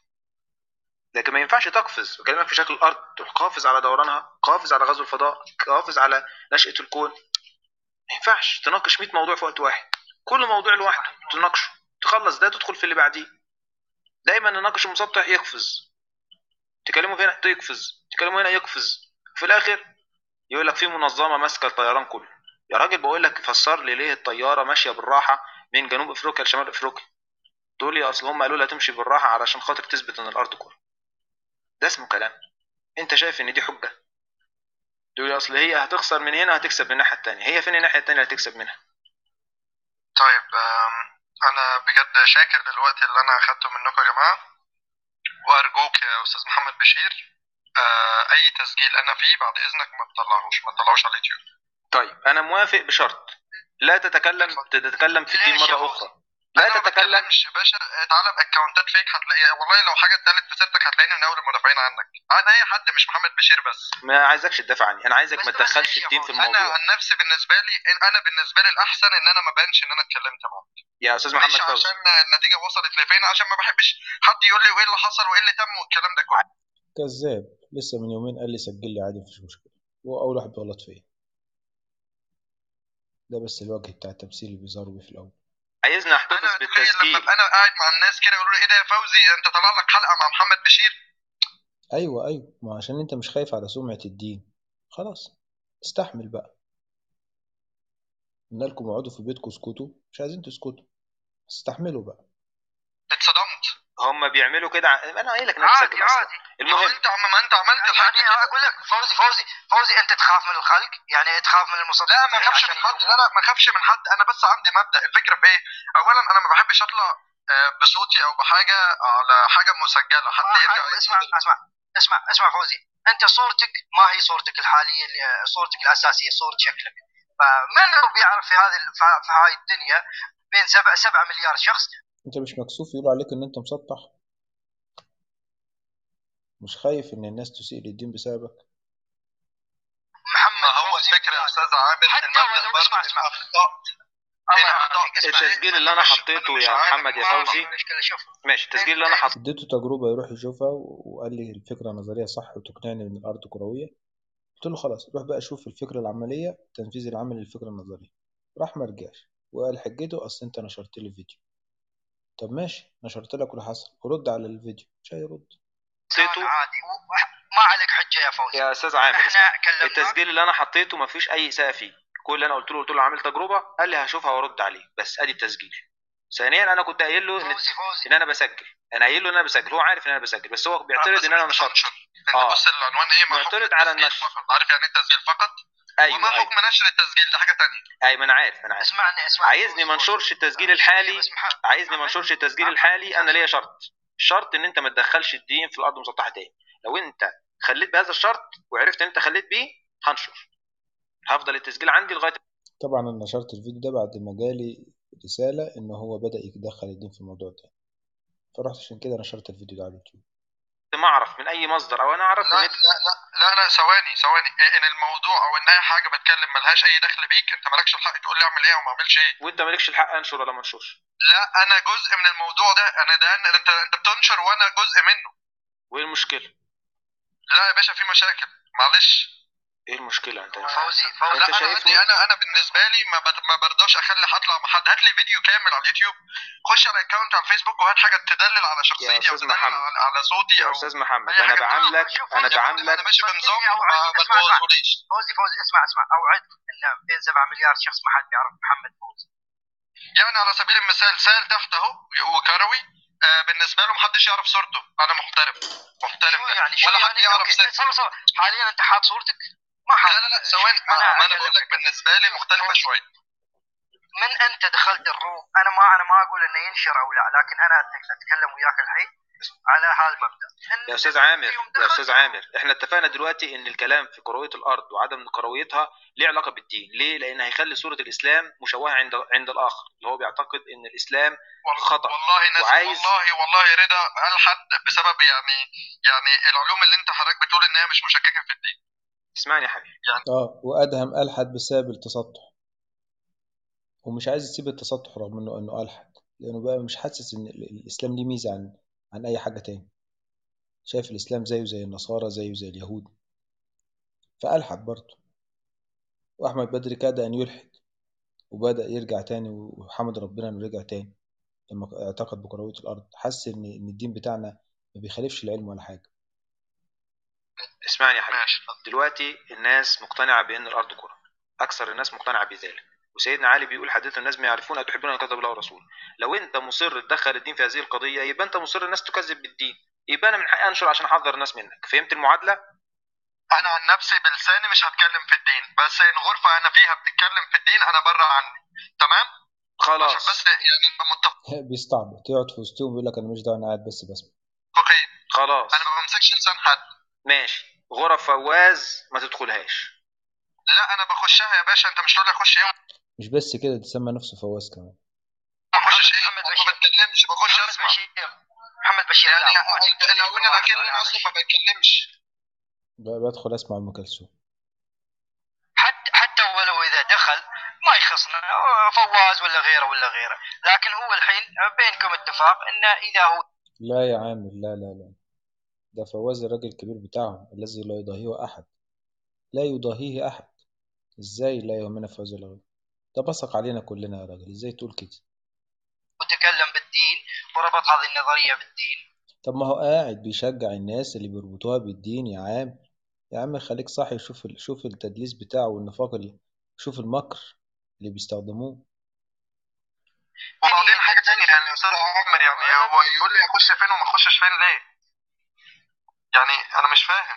لكن ما ينفعش تقفز بكلمك في شكل الارض تروح قافز على دورانها قافز على غزو الفضاء قافز على نشأة الكون ما ينفعش تناقش 100 موضوع في وقت واحد كل موضوع لوحده تناقشه تخلص ده تدخل في اللي بعديه دايما نناقش المسطح يقفز تكلموا هنا تقفز تكلموا هنا يقفز في الاخر يقول لك في منظمه ماسكه الطيران كله يا راجل بقول لك فسر لي ليه الطياره ماشيه بالراحه من جنوب افريقيا لشمال افريقيا تقول لي اصل هم قالوا لها تمشي بالراحه علشان خاطر تثبت ان الارض كره ده اسمه كلام انت شايف ان دي حجه تقول لي اصل هي هتخسر من هنا هتكسب من الناحيه التانية هي فين الناحيه التانية اللي هتكسب منها طيب آم، انا بجد شاكر دلوقتي اللي انا اخدته منكم يا جماعه وارجوك يا استاذ محمد بشير آه، اي تسجيل انا فيه بعد اذنك ما تطلعوش ما تطلعوش على اليوتيوب طيب انا موافق بشرط لا تتكلم تتكلم في الدين ليش يا مره فوزي؟ اخرى لا انا ما تتكلم بتكلمش يا باشا تعالى باكونتات فيك هتلاقي والله لو حاجه اتقالت في سيرتك هتلاقيني من اول المدافعين عنك انا اي حد مش محمد بشير بس ما عايزكش تدافع عني انا عايزك بس- ما بس تدخلش يا الدين في فوزي، انا الموضوع عن نفسي بالنسبه لي انا بالنسبه لي الاحسن ان انا ما بانش ان انا اتكلمت معاه يا استاذ محمد مش فوزي عشان النتيجه وصلت لفين عشان ما بحبش حد يقول لي وايه اللي حصل وايه اللي تم والكلام ده كله كذاب لسه من يومين قال لي سجل لي عادي مفيش مشكلة هو أول واحد بيغلط فيا ده بس الوجه بتاع التمثيل اللي بيظهروا بيه في الأول عايزنا احتفظ انا اتخيل لما بالتسجيل ابقى انا قاعد مع الناس كده يقولوا لي ايه ده يا فوزي انت طلع لك حلقه مع محمد بشير أيوة أيوة ما عشان أنت مش خايف على سمعة الدين خلاص استحمل بقى قلنا لكم اقعدوا في بيتكم اسكتوا مش عايزين تسكتوا استحملوا بقى اتصدمت هم بيعملوا كده ع- انا قايل لك انا عادي بسجل اصلا عادي ما هو المهم انت عم ما انت عملت الحاجه يعني كده اقول لك فوزي فوزي فوزي انت تخاف من الخلق يعني تخاف من المصدقين لا ما اخافش من حد لا لا ما اخافش من حد انا بس عندي مبدا الفكره في ايه اولا انا ما بحبش اطلع آه، بصوتي او بحاجه على حاجه مسجله حد يرجع اسمع اسمع اسمع اسمع فوزي انت صورتك ما هي صورتك الحاليه اللي- صورتك الاساسيه صوره شكلك فمن هو بيعرف في هذه ال- في- في هاي الدنيا بين سبع سبع مليار شخص انت مش مكسوف يقولوا عليك ان انت مسطح مش خايف ان الناس تسيء للدين بسببك محمد ما هو فوزي الفكره يا استاذ عامر حتى المبدا ولو- برضه اسمع- اسمع. الاخطاء الله هنا يعافيك، أخطاء. اسمع. التسجيل اللي انا مش- حطيته مش يا عارف محمد يا ما- فوزي المشكله شوف ماشي التسجيل اللي انا حطيته اديته تجربة يروح يشوفها وقال لي الفكرة النظرية صح وتقنعني ان الارض كروية قلت له خلاص روح بقى شوف الفكرة العملية التنفيذ العملي للفكرة النظرية راح ما رجعش وقال حجته اصل انت نشرت لي فيديو طب ماشي نشرت لك واللي حصل ورد على الفيديو مش هيرد حطيته عادي و- ما عليك حجه يا فوزي يا استاذ عامر احنا اسمع. كلمناك التسجيل اللي انا حطيته ما فيش اي اساءه فيه كل اللي انا قلت له قلت له عامل تجربه قال لي هشوفها وارد عليه بس ادي التسجيل ثانيا انا كنت قايل له ان فوزي فوزي ان انا بسجل انا قايل له ان انا بسجل هو عارف ان انا بسجل بس هو بيعترض ان انا بس نشرت بتنشر. انت آه. بص العنوان ايه ما معترض حكم على التسجيل النشر. فقط عارف يعني ايه التسجيل فقط ايوه وما ايوه حكم نشر التسجيل ده حاجه تانية ايوه ما انا عارف انا عارف اسمعني اسمعني عايزني فوزي، ما انشرش فوزي. التسجيل الحالي بس مح- عايزني ما انشرش التسجيل الحالي انا ليا شرط الشرط ان انت ما تدخلش الدين في الارض المسطحه تاني لو انت خليت بهذا الشرط وعرفت ان انت خليت بيه هنشر هفضل التسجيل عندي لغايه طبعا انا نشرت الفيديو ده بعد ما جالي رسالة ان هو بدأ يدخل الدين في الموضوع ده فرحت عشان كده نشرت الفيديو ده على اليوتيوب ما اعرف من اي مصدر او انا اعرف لا ان لا لا لا لا ثواني ثواني إيه ان الموضوع او ان اي حاجه بتكلم ملهاش اي دخل بيك انت مالكش الحق تقول لي اعمل ايه وما اعملش ايه وانت مالكش الحق انشر ولا ما انشرش لا انا جزء من الموضوع ده انا ده أنا انت انت بتنشر وانا جزء منه وايه المشكله لا يا باشا في مشاكل معلش ايه المشكله انت فوزي لا فوزي انت انا شايفه؟ عندي انا انا بالنسبه لي ما بد- ما برضاش اخلي اطلع مع حد هات لي فيديو كامل على اليوتيوب خش على الاكونت على الفيسبوك وهات حاجه تدلل على شخصيتي او أستاذ تدلل محمد. على, على صوتي يا او استاذ محمد أي انا حاجة بعاملك شوف، انا شوف، بعاملك انا ماشي بنظام أوعد- ما ما اسمع، اسمع. تبوظوليش فوزي فوزي اسمع اسمع اوعد ان بين 7 مليار شخص ما حد بيعرف محمد فوزي يعني على سبيل المثال سال تحت اهو وكروي آه بالنسبه له محدش يعرف صورته انا محترم محترم شو ده. يعني شو ولا حد يعني يعرف أوكي، سن صور صور حاليا انت حاط صورتك ما حاط لا لا لا ثواني ما أنا ما انا أكلمك. بقول لك بالنسبه لي مختلفه شويه من انت دخلت الروم انا ما انا ما اقول انه ينشر او لا لكن انا اتكلم وياك الحين على هالمبدا إن يا استاذ عامر يوم يا دخلت استاذ عامر احنا اتفقنا دلوقتي ان الكلام في كرويه الارض وعدم كرويتها ليه علاقه بالدين ليه لان هيخلي صوره الاسلام مشوهه عند عند الاخر اللي هو بيعتقد ان الاسلام والله خطأ. والله ناس وعايز- والله والله رضا الحد بسبب يعني يعني العلوم اللي انت حضرتك بتقول ان هي مش مشككه في الدين اسمعني يا حبيبي اه وادهم الحد بسبب التسطح ومش عايز يسيب التسطح رغم انه انه الحد لانه بقى مش حاسس ان ال- الاسلام ليه ميزه عن عن اي حاجه تاني شايف الاسلام زيه زي النصارى زيه زي اليهود فالحد برضه واحمد بدري كاد ان يلحد وبدا يرجع تاني وحمد ربنا انه رجع تاني لما اعتقد بكرويه الارض حس ان ان الدين بتاعنا ما بيخالفش العلم ولا حاجه اسمعني يا حبيبي ماشي دلوقتي الناس مقتنعه بان الارض كره اكثر الناس مقتنعه بذلك وسيدنا علي بيقول حديث الناس ما يعرفون اتحبون ان كتب الله ورسوله لو انت مصر تدخل الدين في هذه القضيه يبقى انت مصر الناس تكذب بالدين يبقى انا من حقي انشر عشان احذر الناس منك فهمت المعادله انا عن نفسي بلساني مش هتكلم في الدين بس ان غرفه انا فيها بتتكلم في الدين انا بره عني تمام عشان خلاص بس يعني نبقى متفقين بيستعبط يقعد في وسطهم ويقول لك انا مش دعوه انا قاعد بس بسمع خلاص انا ما بمسكش لسان حد ماشي غرف فواز ما تدخلهاش لا انا بخشها يا باشا انت مش تقول لي اخش ايه مش بس كده ده سمى نفسه فواز كمان اخش بخشش ايه محمد ما بشير. بتكلمش بخش محمد اسمع بشير محمد بشير يعني لا، ما تقدر الاونه تقول الاخير واحد انا ولا اصلا شيء. ما بتكلمش ب- بدخل اسمع ام كلثوم حتى حتى ولو اذا دخل ما يخصنا آه، فواز ولا غيره ولا غيره لكن هو الحين بينكم اتفاق انه اذا هو لا يا عامر لا لا لا ده فواز الراجل الكبير بتاعهم الذي لا يضاهيه أحد لا يضاهيه أحد إزاي لا يهمنا فواز الغير ده بصق علينا كلنا يا راجل إزاي تقول كده تكلم بالدين وربط هذه النظريه بالدين طب ما هو قاعد بيشجع الناس اللي بيربطوها بالدين يا عام يا عم خليك صاحي شوف ال- شوف التدليس بتاعه والنفاق اللي شوف المكر اللي بيستخدموه وبعدين حاجه تانية يعني يا استاذ عمر يعني هو يقول لي اخش فين وما اخشش فين ليه؟ يعني انا مش فاهم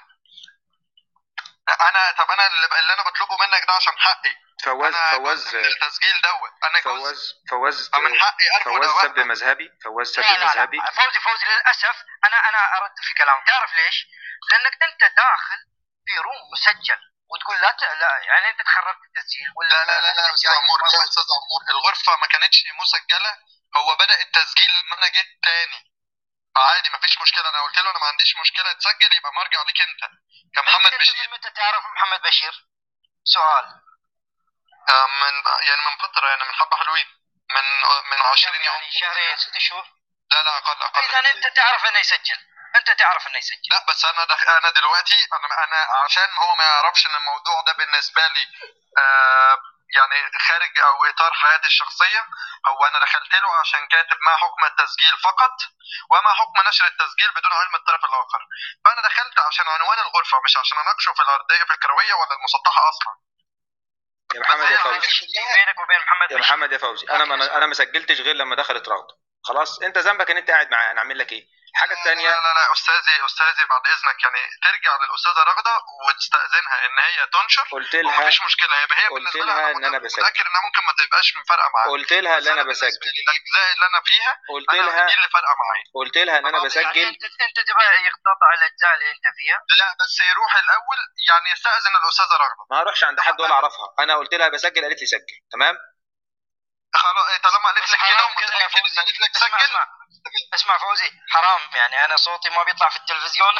انا طب انا اللي, اللي انا بطلبه منك ده عشان حقي فواز انا فواز جزء من التسجيل دوت انا جزء فواز فواز فمن حقي ارفض فواز أوقف. سب مذهبي فواز سب لا لا مذهبي لا فوزي فوزي للاسف انا انا ارد في كلام تعرف ليش؟ لانك انت داخل في روم مسجل وتقول لا ت... لا يعني انت تخربت التسجيل ولا لا لا لا لا يا استاذ عمور لا يا استاذ عمور الغرفه ما كانتش مسجله هو بدا التسجيل لما انا جيت تاني فعادي مفيش مشكله انا قلت له انا ما عنديش مشكله تسجل يبقى مرجع ليك انت كمحمد انت بشير من متى تعرف محمد بشير؟ سؤال آه، من يعني من فتره يعني من حبه حلوين من من 20 يوم يعني شهرين ست شهور لا لا اقل اقل اذا انت تعرف انه يسجل انت تعرف انه يسجل لا بس انا دخ... انا دلوقتي انا انا عشان هو ما يعرفش ان الموضوع ده بالنسبه لي آه يعني خارج او اطار حياتي الشخصيه هو انا دخلت له عشان كاتب ما حكم التسجيل فقط وما حكم نشر التسجيل بدون علم الطرف الاخر فانا دخلت عشان عنوان الغرفه مش عشان اناقشه في الارضيه في الكرويه ولا المسطحه اصلا يا محمد يا بس فوزي في بينك وبين محمد يا بشير محمد يا فوزي انا ما انا ما سجلتش غير لما دخلت رغده خلاص انت ذنبك ان انت قاعد معايا انا اعمل لك ايه الحاجه لا الثانيه لا لا استاذي استاذي بعد اذنك يعني ترجع للاستاذه رغده وتستاذنها ان هي تنشر قلت لها ومفيش مشكله هي هي قلت بالنسبه لها لها إن أنا بسجل. متاكد انها ممكن ما تبقاش فارقه معاها قلت لها بس ان انا بالنسبة بسجل لي الاجزاء اللي انا فيها قلت انا لها دي اللي فارقه معايا قلت لها ان انا يعني بسجل انت انت تبغى يقتطع الاجزاء اللي انت فيها لا بس يروح الاول يعني يستاذن الاستاذه رغده ما هروحش عند حد ولا اعرفها انا قلت لها بسجل قالت لي سجل تمام خلاص إيه، طالما قالت بس لك كده حرام كده يا ومتاكد فوزي. ان قالت لك اسمع سجل اسمع اسمع فوزي حرام يعني انا صوتي ما بيطلع في التلفزيون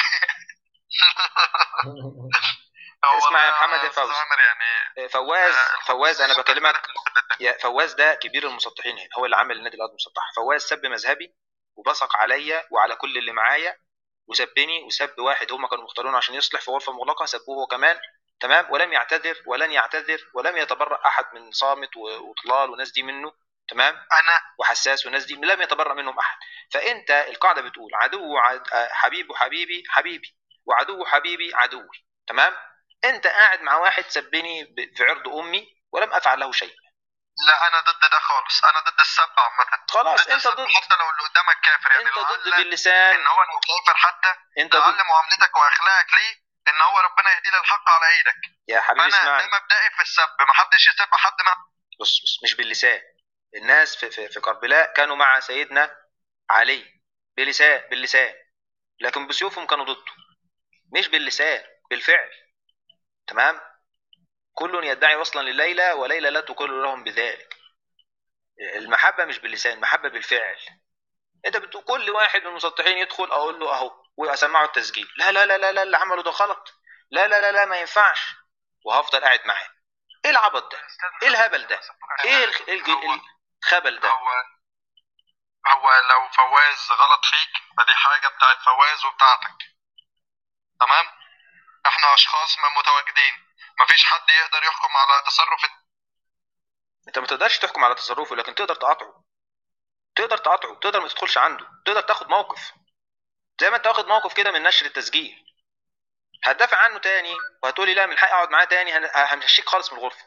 هو اسمع يا أنا محمد يا أستاذ فوزي. عامر يعني فواز آه، فواز انا بكلمك الخطوة يا فواز ده كبير المسطحين هنا هو اللي عامل النادي الارض مسطح فواز سب مذهبي وبصق عليا وعلى كل اللي معايا وسبني وسب واحد هم كانوا مختارينه عشان يصلح في غرفه مغلقه سبوه هو كمان تمام ولم يعتذر ولن يعتذر ولم يتبرأ احد من صامت و- وطلال والناس دي منه تمام انا وحساس والناس دي لم يتبرأ منهم احد فانت القاعده بتقول عدو عد... آه، حبيب حبيبي حبيبي وعدو حبيبي عدوي تمام انت قاعد مع واحد سبني ب- في عرض امي ولم افعل له شيء لا انا ضد ده خالص انا ضد السب عامه خلاص ضد انت السب ضد حتى لو اللي قدامك كافر يعني انت ضد لعل باللسان ان هو لو كافر حتى انت ضد تعلم معاملتك واخلاقك ليه ان هو ربنا يهدي للحق على ايدك يا حبيبي فانا اسمعني ده مبدئي في السب ما حدش يسب حد ما بص بص مش باللسان الناس في في, في كربلاء كانوا مع سيدنا علي بلسان باللسان لكن بسيوفهم كانوا ضده مش باللسان بالفعل تمام كل يدعي وصلا لليلى وليلى لا تقر لهم بذلك المحبة مش باللسان المحبة بالفعل انت بتقول كل واحد من المسطحين يدخل اقول له اهو واسمعه التسجيل لا لا لا لا لا اللي عمله ده غلط لا لا لا لا ما ينفعش وهفضل قاعد معاه ايه العبط ده ايه الهبل ده ايه الخ- الج- الخبل ده هو هو لو فواز غلط فيك فدي حاجه بتاعت فواز وبتاعتك تمام احنا اشخاص ما متواجدين مفيش حد يقدر يحكم على تصرف انت ما تقدرش تحكم على تصرفه لكن تقدر تقاطعه تقدر تقاطعه تقدر ما تدخلش عنده تقدر تاخد موقف زي ما انت واخد موقف كده من نشر التسجيل هتدافع عنه تاني وهتقولي لا من حقي اقعد معاه تاني هن- همشيك خالص من الغرفه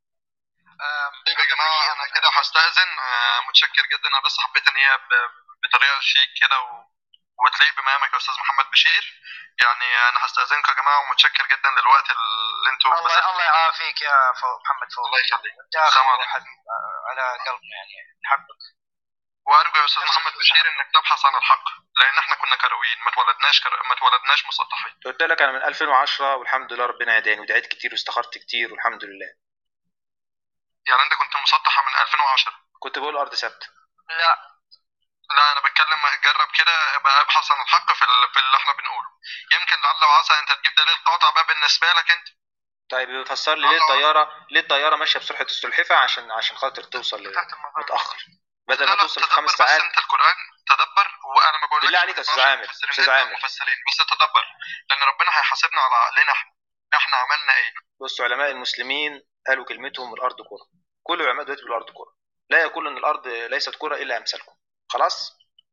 طيب يا جماعه انا كده هستاذن آه، متشكر جدا انا بس حبيت ان هي ب- بطريقه شيك كده و... وتلاقي بمقامك يا استاذ محمد بشير يعني انا هستاذنكم يا جماعه ومتشكر جدا للوقت اللي انتوا الله بذلتوه. الله يعافيك يا فو- محمد فوزي الله يخليك انت اخي السلام عليكم. حبيب على قلبنا يعني نحبك وارجو يا استاذ محمد بشير انك تبحث عن الحق لان احنا كنا كرويين ما اتولدناش كر... ما اتولدناش مسطحين قلت لك انا من 2010 والحمد لله ربنا هداني ودعيت كتير واستخرت كتير والحمد لله يعني انت كنت مسطحه من 2010 كنت بقول ارض ثابته لا لا انا بتكلم جرب كده ابقى ابحث عن الحق في ال- في اللي احنا بنقوله يمكن لعل وعسى انت تجيب دليل قاطع بقى بالنسبه لك انت طيب يفسر لي ليه الطياره ليه الطياره ماشيه بسرعه السلحفاه عشان عشان خاطر توصل ل- تحت المطار. متاخر بدل لا ما لا توصل في تدبر خمس بس ساعات انت القران تدبر وانا ما بقولكش بالله عليك يا أستاذ عامر، مفسرين أستاذ انت عامر. مفسرين بس تدبر لان ربنا هيحاسبنا على عقلنا احنا احنا عملنا ايه بصوا علماء المسلمين قالوا كلمتهم الارض كره كل العلماء دلوقتي بيقولوا الارض كره لا يقول ان الارض ليست كره الا امثالكم خلاص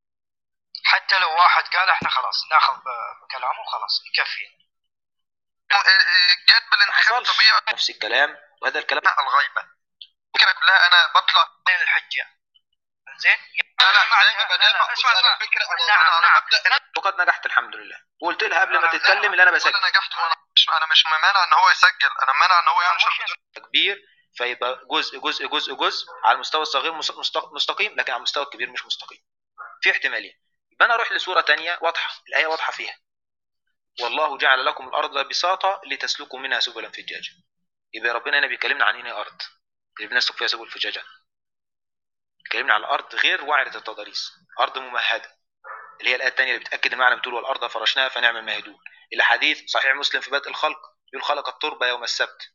حتى لو واحد قال احنا خلاص ناخذ ب- بكلامه وخلاص يكفي اه، اه، جت بالانحياز حصلش الطبيعي نفس الكلام وهذا الكلام الغيبه الفكره كلها انا بطلع بعدين الحجه زين لا لا جماعة، زي ما بدافع اسمع بص، انا اسمع الفكره انا نعم، انا نعم. على مبدا ان وقد نجحت الحمد لله وقلت لها قبل ما لا، لا، تتكلم اللي انا بسجل ولا نجحت وانا مش انا مش مانع ان هو يسجل انا مانع ان هو ينشر مش- بدون كبير فيبقى جزء جزء جزء جزء على المستوى الصغير مس- مست- مستقيم لكن على المستوى الكبير مش مستقيم في احتمالين يبقى انا اروح لسوره تانية واضحه الايه واضحه فيها والله جعل لكم الارض بساطه لتسلكوا منها سبلا فجاجا يبقى ربنا هنا بيكلمنا عن هنا ارض اللي بنسلك فيها سبل فجاجا بيكلمنا على الارض غير وعره التضاريس ارض ممهده اللي هي الايه الثانيه اللي بتاكد المعنى بتقول والارض فرشناها فنعم الماهدون الحديث صحيح مسلم في بدء الخلق يقول خلق التربه يوم السبت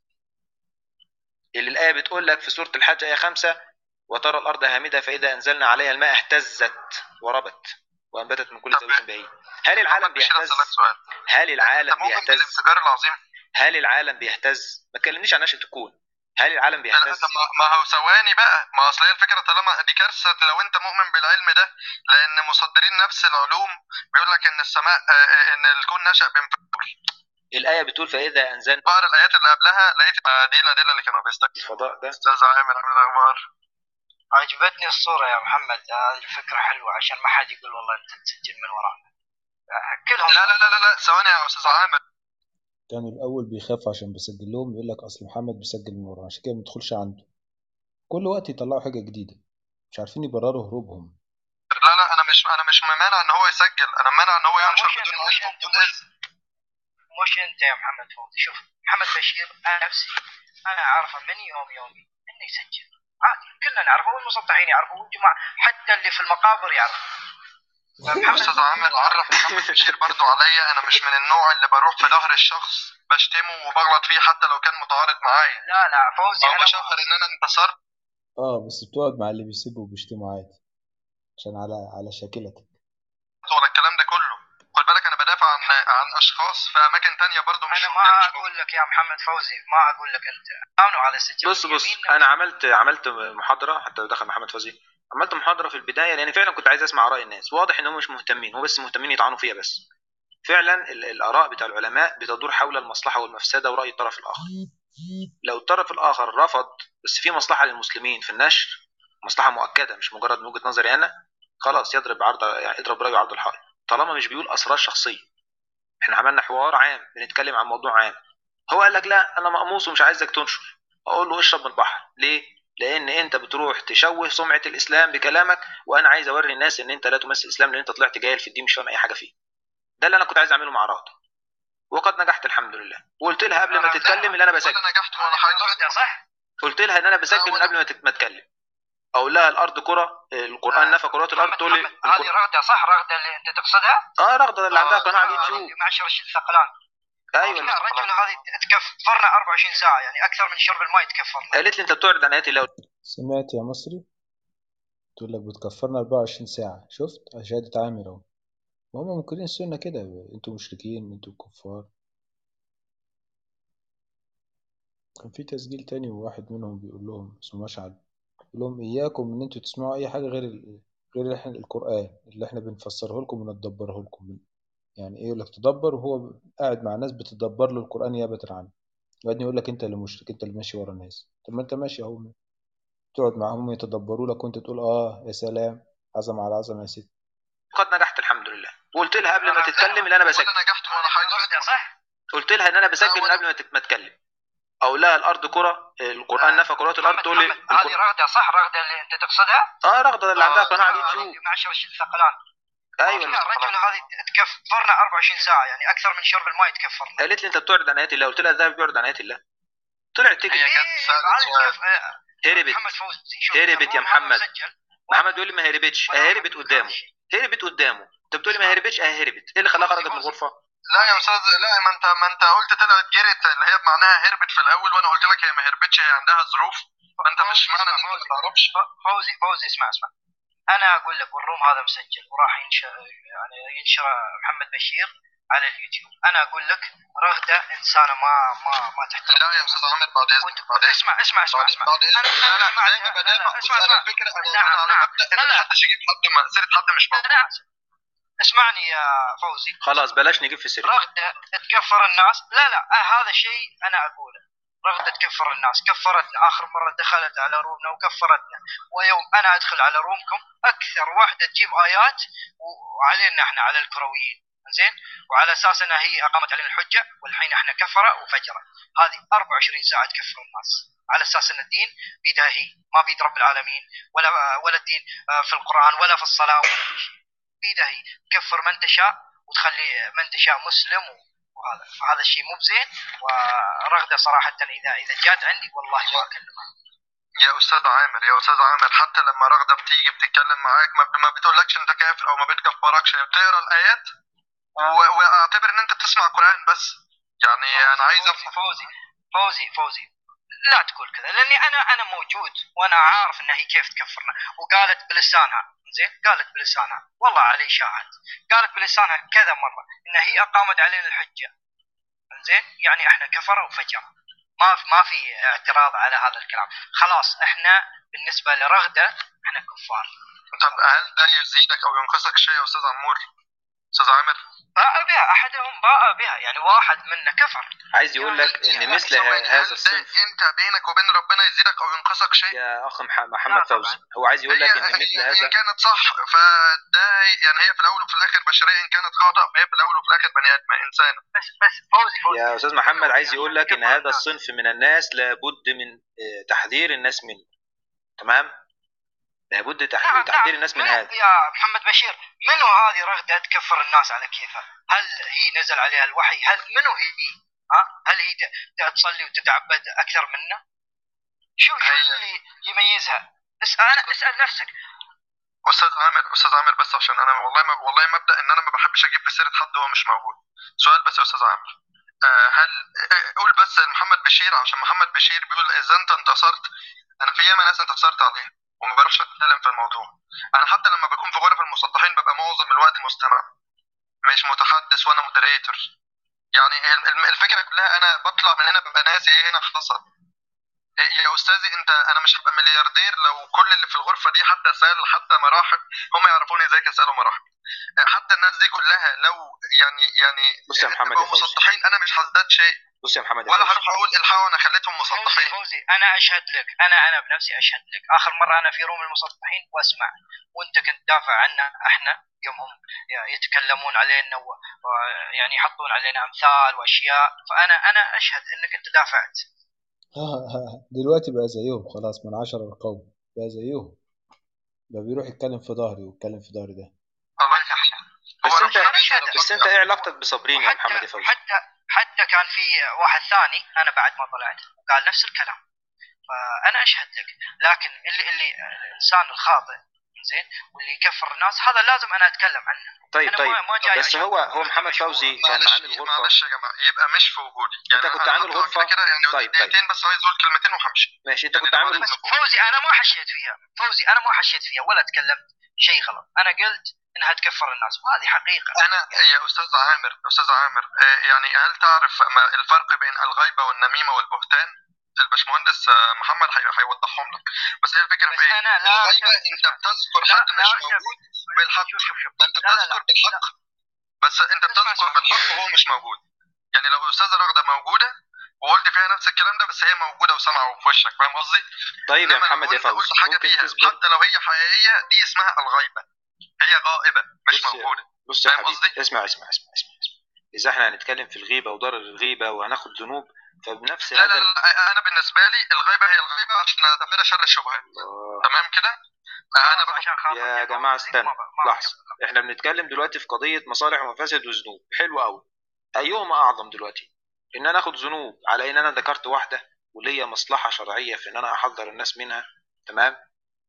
اللي الآية بتقول لك في سورة الحج آية خمسة وترى الأرض هامدة فإذا أنزلنا عليها الماء اهتزت وربت وأنبتت من كل طب زوج بهيج هل العالم بشير بيهتز اسالك سؤال هل العالم انت مؤمن بيهتز بالانفجار العظيم هل العالم بيهتز ما تكلمنيش عن نشأة الكون هل العالم لا، لا، بيهتز طب ما- ما هو ثواني بقى ما اصل هي الفكره طالما دي كارثه لو انت مؤمن بالعلم ده لان مصدرين نفس العلوم بيقول لك ان السماء آه، آه، ان الكون نشا بانفجار الآية بتقول فإذا أنزلنا بقرا الايات اللي قبلها لقيت آه، دي الادله اللي كانوا بيستخدموا الفضاء ده استاذ عامر عامل الاخبار عجبتني الصورة يا محمد هذه الفكرة حلوة عشان ما حد يقول والله انت تسجل من ورانا كلهم لا لا لا لا لا ثواني يا استاذ عامر كانوا الأول بيخافوا عشان بيسجل لهم يقول لك أصل محمد بيسجل من ورا عشان كده ما بيدخلش عنده كل وقت يطلعوا حاجة جديدة مش عارفين يبرروا هروبهم لا لا انا مش انا مش مانع ان هو يسجل انا مانع ان هو لا، ينشر مش بدون أنت، مش علم أنت، وبدون مش- اذن مش انت يا محمد فوزي شوف محمد بشير انا نفسي انا اعرفه من يوم يومي انه يسجل عادي كلنا نعرفه والمسطحين يعرفوا والجماعة حتى اللي في المقابر يعرفوا استاذ عامر عرف محمد بشير برضو عليا انا مش من النوع اللي بروح في ظهر الشخص بشتمه وبغلط فيه حتى لو كان متعارض معايا لا لا فوزي او انا بشهر ان انا انتصرت اه بس بتقعد مع اللي بيسيبوا وبيشتموا عادي عشان على على شاكلتك ولا الكلام ده كله خد بالك انا بدافع عن عن اشخاص في اماكن تانية برضو مش انا يعني ما مش اقول لك يا محمد فوزي ما اقول لك انت امنوا على السجل بص بص يمين انا عملت عملت محاضره حتى دخل محمد فوزي عملت محاضره في البدايه لان فعلا كنت عايز اسمع اراء الناس واضح انهم مش مهتمين هو بس مهتمين يطعنوا فيها بس فعلا ال- الاراء بتاع العلماء بتدور حول المصلحه والمفسده وراي الطرف الاخر لو الطرف الاخر رفض بس في مصلحه للمسلمين في النشر مصلحه مؤكده مش مجرد من وجهه نظري انا خلاص يضرب عرض يعني اضرب رايه عرض الحائط طالما مش بيقول اسرار شخصيه احنا عملنا حوار عام بنتكلم عن موضوع عام هو قال لك لا انا مقموص ومش عايزك تنشر اقول له اشرب من البحر ليه لان انت بتروح تشوه سمعه الاسلام بكلامك وانا عايز اوري الناس ان انت لا تمثل الاسلام لان انت طلعت جاهل في الدين مش فاهم اي حاجه فيه ده اللي انا كنت عايز اعمله مع راضي وقد نجحت الحمد لله وقلت لها قبل ما تتكلم اللي انا بسجل ولا نجحت ولا هذه حاجه واحدة صح؟ قلت لها ان انا بسجل من قبل ما تت- ما اتكلم اقول لها الارض كره القران نفى كرات الارض محمد- تقول لي محمد، هذه القرآن- رغدة صح رغدة اللي انت تقصدها؟ اه رغده اللي عندها آه، قناه على آه، اليوتيوب اللي معشر الثقلان ايوه لا الرجل هذه تكفرنا 24 ساعة يعني أكثر من شرب الماء تكفرنا قالت لي انت بتعرض عن ايات الله سمعت يا مصري تقول لك بتكفرنا 24 ساعة شفت شهادة عامر اهو وهم منكرين السنة كده انتوا مشركين انتوا كفار كان في تسجيل تاني وواحد منهم بيقول لهم اسمه مشعل بيقول لهم إياكم إن انتوا تسمعوا أي حاجة غير ال... غير احنا القرآن اللي احنا بنفسره لكم وندبره لكم يعني ايه يقول لك تدبر وهو قاعد مع ناس بتدبر له القرآن نيابة عنه وبعدين يقول لك انت اللي مشرك انت اللي ماشي ورا الناس طب ما انت ماشي اهو تقعد معاهم يتدبروا لك وانت تقول اه يا سلام عظمة على عظمة يا ستي قد نجحت الحمد لله وقلت لها قبل ما تتكلم اللي انا بسجل ولا نجحت ولا حاجه رغدة صح؟ قلت لها ان انا بسجل من قبل ما تت- ما اتكلم اقول لها الارض كره القران نفى كرات الارض محمد- تقول لي محمد، هذه القرآن- رغدة صح رغدة اللي أنت تقصدها؟ اه رغده اللي عندها قناه على آه، اليوتيوب اللي معشر الثقلان ايوه لا الرجل هذه تكفرنا 24 ساعة يعني أكثر من شرب الماء تكفرنا قالت لي انت بتعرض عن ايات الله قلت لها الذهب بيعرض عن ايات الله طلعت تجري هي كانت إيه، سألت هذه سؤال شوف، آه، هربت محمد فوزي شوف هربت يا الروم هذا محمد. مسجل محمد بيقول لي ما هربتش ولا اه واحد هربت من هذا قدامه الشيء. هربت قدامه انت بتقول لي ما هربتش اه هربت ايه اللي خلاها خرجت من الغرفه لا يا استاذ لا ما انت ما انت قلت طلعت جريت اللي هي معناها هربت في الاول وانا قلت لك هي ما هربتش هي عندها ظروف فانت مش فوزي، معنى ان اسمع، انت ما تعرفش ف- فوزي فوزي اسمع اسمع انا اقول لك والروم هذا مسجل وراح ينشر يعني ينشر محمد بشير على اليوتيوب انا اقول لك رغده انسانه ما ما ما تحترم لا يا استاذ عامر بعد اذنك وانت بعد اذنك اسمع اسمع اسمع بعد اسمع بعد اذنك أنا- لا لا أنا زي ما سمعت- بدأنا لا، لا، بص اسمع، انا اسمع. الفكره انا نعم، انا على نعم. مبدا ان لا، ما لا. حدش يجيب حد ما سيره حد مش موجود انا اسمعني يا فوزي خلاص بلاش نجيب في سيرته رغدة تكفر الناس لا لا آه هذا شيء أنا أقوله رغدة تكفر الناس كفرتنا آخر مرة دخلت على رومنا وكفرتنا ويوم أنا أدخل على رومكم أكثر واحدة تجيب آيات وعلينا إحنا على الكرويين زين وعلى أساس أنها هي أقامت علينا الحجة والحين إحنا كفرة وفجرة هذه 24 ساعة تكفر الناس على أساس أن الدين بيدها هي ما بيد رب العالمين ولا ولا الدين آه، في القرآن ولا في الصلاة ولا في شيء بيدها هي تكفر من تشاء وتخلي من تشاء مسلم وهذا فهذا الشيء مو بزين ورغده صراحه اذا اذا جات عندي والله ما اكلمها يا استاذ عامر يا استاذ عامر حتى لما رغده بتيجي بتتكلم معاك ما, ما بتقولكش انت كافر او ما بتكفركش هي بتقرا الايات و- واعتبر ان انت بتسمع قران بس يعني انا عايز فوزي افهم فوزي فوزي فوزي لا تقول كذا لاني انا انا موجود وانا عارف انها هي كيف تكفرنا وقالت بلسانها زين قالت بلسانها والله علي شاهد قالت بلسانها كذا مره ان هي اقامت علينا الحجه زين يعني احنا كفره وفجر ما في ما في اعتراض على هذا الكلام خلاص احنا بالنسبه لرغده احنا كفار طب هل ده يزيدك او ينقصك شيء يا استاذ عمور استاذ عامر باء بها احدهم باء بها يعني واحد منا كفر عايز يقول لك ان مثل ثواني، هذا هل ده الصنف انت بينك وبين ربنا يزيدك او ينقصك شيء يا اخ مح- محمد لا طبعاً. فوزي هو عايز يقول لك ان هي مثل هي هذا ان كانت صح فده يعني هي في الاول وفي الاخر بشريه ان كانت خطا فهي في الاول وفي الاخر بني ادم انسانه بس بس فوزي فوزي يا استاذ محمد عايز يقول لك ان هذا الصنف من الناس لابد من آه، تحذير الناس منه تمام لابد تح- نعم، تحذير نعم. الناس من منو- هذا يا محمد بشير منو هذه رغده تكفر الناس على كيفها؟ هل هي نزل عليها الوحي؟ هل منو هي؟ ها؟ هل هي ت- ت- تصلي وتتعبد اكثر منا؟ شو شو هي- اللي يميزها؟ اسال انا اسال نفسك استاذ عامر استاذ عامر بس عشان انا والله ما والله مبدا ان انا ما بحبش اجيب في سيره حد هو مش موجود سؤال بس يا استاذ عامر آه، هل آه، قول بس محمد بشير عشان محمد بشير بيقول اذا انت انتصرت انا في ياما ناس انتصرت عليها وما بعرفش اتكلم في الموضوع انا حتى لما بكون في غرف المسطحين ببقى معظم الوقت مستمع مش متحدث وانا مودريتور يعني الم- الفكره كلها انا بطلع من هنا ببقى ناسي ايه هنا حصل إيه يا استاذي انت انا مش هبقى ملياردير لو كل اللي في الغرفه دي حتى سال حتى مراحب هم يعرفوني ازاي اسالوا مراحب حتى الناس دي كلها لو يعني يعني بص يا محمد يا تبقوا فوزي. مسطحين انا مش هزداد شيء بص يا محمد يا ولا فوزي هروح اقول الحقوا انا خليتهم فوزي مسطحين فوزي انا اشهد لك انا انا بنفسي اشهد لك اخر مره انا في روم المسطحين واسمع وانت كنت تدافع عنا احنا يوم هم يتكلمون علينا و- ويعني يحطون علينا امثال واشياء فانا انا اشهد انك انت دافعت دلوقتي بقى زيهم خلاص من عشرة القوم بقى زيهم بقى بيروح يتكلم في ظهري ويتكلم في ظهري ده الله يخليك بس هو انت ربنا أشهد. بس انت ايه علاقتك بصابرين يا محمد يا حتى فوزي حتى حتى كان في واحد ثاني انا بعد ما طلعت وقال نفس الكلام فانا اشهد لك لكن اللي اللي الانسان الخاطئ زين واللي يكفر الناس هذا لازم انا اتكلم عنه طيب أنا طيب ما- ما جاي بس عشان هو هو أقول محمد مش فوزي كان معلش عامل غرفه معلش يا جماعه يبقى مش في وجودي أنت يعني كنت أنا عامل هطلع غرفة؟ كده يعني طيب، دقيقتين بس عايز اقول كلمتين وهمشي ماشي انت كنت يعني عامل بس فوزي انا ما حشيت فيها فوزي انا ما حشيت فيها ولا تكلمت شيء غلط انا قلت انها تكفر الناس وهذه حقيقه انا يا استاذ عامر استاذ عامر آه، يعني هل تعرف ما الفرق بين الغيبه والنميمه والبهتان الباشمهندس آه، محمد هي- هيوضحهم لك بس هي الفكره بس في ايه انا لا الغيبه أعترف- انت بتذكر لا، حد لا مش أعترف. موجود بالحق شوف شوف شوف ما انت لا، لا، لا، بتذكر بالحق بس انت اسمع، بتذكر اسمع. بالحق وهو مش موجود يعني لو استاذه رغده موجوده وقلت فيها نفس الكلام ده بس هي موجوده وسامعه في وشك فاهم قصدي؟ طيب يا إنما لو محمد يا أنت فوزي قلت حاجه ممكن فيها تصبر حتى لو هي حقيقيه دي اسمها الغيبه هي غائبه مش بص يا- موجوده بص يا فاهم حبيبي قصدي؟ اسمع اسمع اسمع اسمع اسمع اذا احنا هنتكلم في الغيبه وضرر الغيبه وهناخد ذنوب فبنفس لا لا, هذا ال- لا انا بالنسبه لي الغيبه هي الغيبه عشان اتفادى شر الشبهات الله. تمام كده؟ انا بقى عشان خاطر يا كده جماعه فوزي استنى ما- ما لحظه احنا بنتكلم دلوقتي في قضيه مصالح ومفاسد وذنوب حلو قوي ايهما اعظم دلوقتي ان انا اخد ذنوب على ان انا ذكرت واحده وليا مصلحه شرعيه في ان انا احذر الناس منها تمام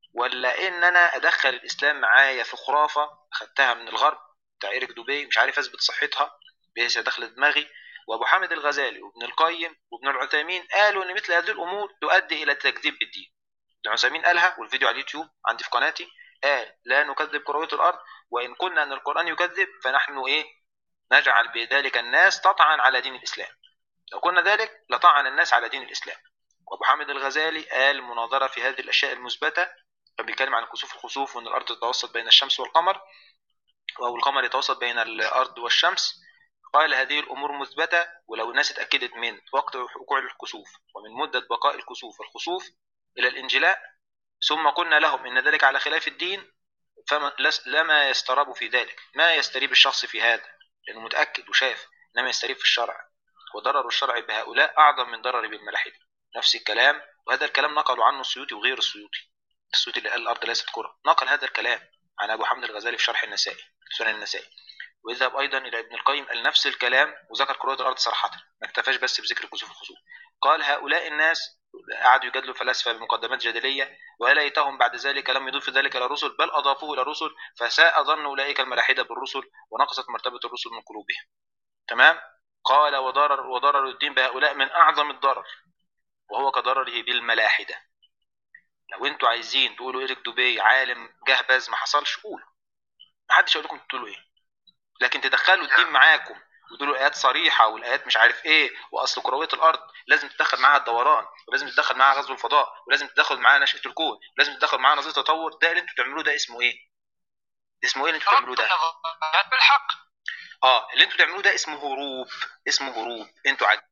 ولا ان انا ادخل الاسلام معايا في خرافه اخدتها من الغرب بتاع ايريك دوبي مش عارف اثبت صحتها بحيث دخل دماغي وابو حامد الغزالي وابن القيم وابن العثيمين قالوا ان مثل هذه الامور تؤدي الى التكذيب بالدين ابن عثيمين قالها والفيديو على اليوتيوب عندي في قناتي قال لا نكذب كرويه الارض وان قلنا ان القران يكذب فنحن ايه نجعل بذلك الناس تطعن على دين الاسلام لو كنا ذلك لطعن الناس على دين الاسلام وابو حامد الغزالي قال مناظره في هذه الاشياء المثبته كان بيتكلم عن كسوف الخسوف وان الارض تتوسط بين الشمس والقمر او القمر يتوسط بين الارض والشمس قال هذه الامور مثبته ولو الناس اتاكدت من وقت وقوع الكسوف ومن مده بقاء الكسوف والخسوف الى الانجلاء ثم قلنا لهم ان ذلك على خلاف الدين فما لما يستراب في ذلك ما يستريب الشخص في هذا لانه متاكد وشاف انما يستريب في الشرع وضرر الشرع بهؤلاء اعظم من ضرر بالملاحده نفس الكلام وهذا الكلام نقلوا عنه السيوطي وغير السيوطي السيوطي اللي قال الارض ليست كره نقل هذا الكلام عن ابو حمد الغزالي في شرح النسائي سنن النسائي ويذهب ايضا الى ابن القيم قال نفس الكلام وذكر كرويه الارض صراحه ما اكتفاش بس بذكر كسوف الخسوف قال هؤلاء الناس قعدوا يجادلوا الفلاسفه بمقدمات جدليه وليتهم بعد ذلك لم يضيفوا ذلك الى الرسل بل اضافوه الى الرسل فساء ظن اولئك الملاحده بالرسل ونقصت مرتبه الرسل من قلوبهم تمام قال وضرر وضرر الدين بهؤلاء من اعظم الضرر وهو كضرره بالملاحده لو انتوا عايزين تقولوا ايريك دوبي عالم جهبذ ما حصلش قولوا ما حدش يقول لكم تقولوا ايه لكن تدخلوا الدين معاكم وتقولوا ايات صريحه والايات مش عارف ايه واصل كرويه الارض لازم تدخل معاها الدوران ولازم تدخل معاها غزو الفضاء ولازم تدخل معاها نشاه الكون ولازم تدخل معاها نظريه التطور ده اللي انتوا بتعملوه ده اسمه ايه؟ اسمه ايه اللي انتوا بتعملوه ده؟ بالحق اه اللي انتوا بتعملوه ده اسمه هروب اسمه هروب انتوا عاد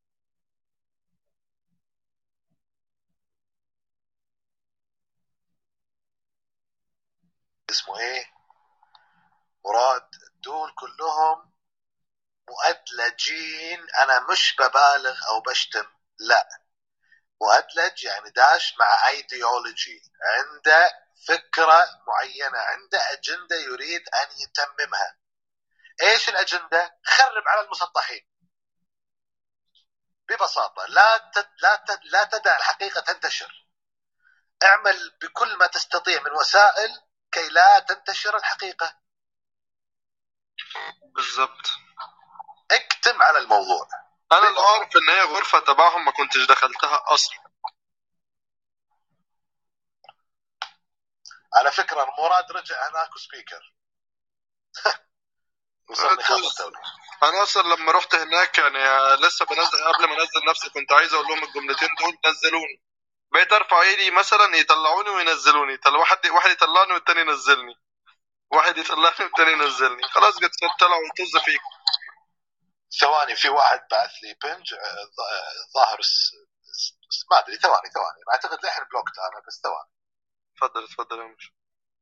اسمه ايه مراد دول كلهم مؤدلجين انا مش ببالغ او بشتم لا مؤدلج يعني داش مع ايديولوجي عنده فكرة معينة عنده أجندة يريد أن يتممها إيش الأجندة؟ خرب على المسطحين ببساطة لا تد... لا تد... لا تدع الحقيقة تنتشر اعمل بكل ما تستطيع من وسائل كي لا تنتشر الحقيقة بالظبط اكتم على الموضوع انا اللي اعرف ان هي غرفه تبعهم ما كنتش دخلتها اصلا على فكرة مراد رجع هناك وسبيكر وصلني خبر توني انا اصلا لما رحت هناك يعني لسه بنزل قبل ما انزل نفسي كنت عايز اقول لهم الجملتين دول نزلوني بقيت ارفع ايدي مثلا يطلعوني وينزلوني طل واحد واحد يطلعني والتاني ينزلني واحد يطلعني والتاني ينزلني خلاص قد طلعوا طز فيك ثواني في واحد بعث لي بنج آه، ظ- ظاهر س... س... ما ادري ثواني ثواني اعتقد للحين بلوكت انا بس ثواني اتفضل اتفضل يا مش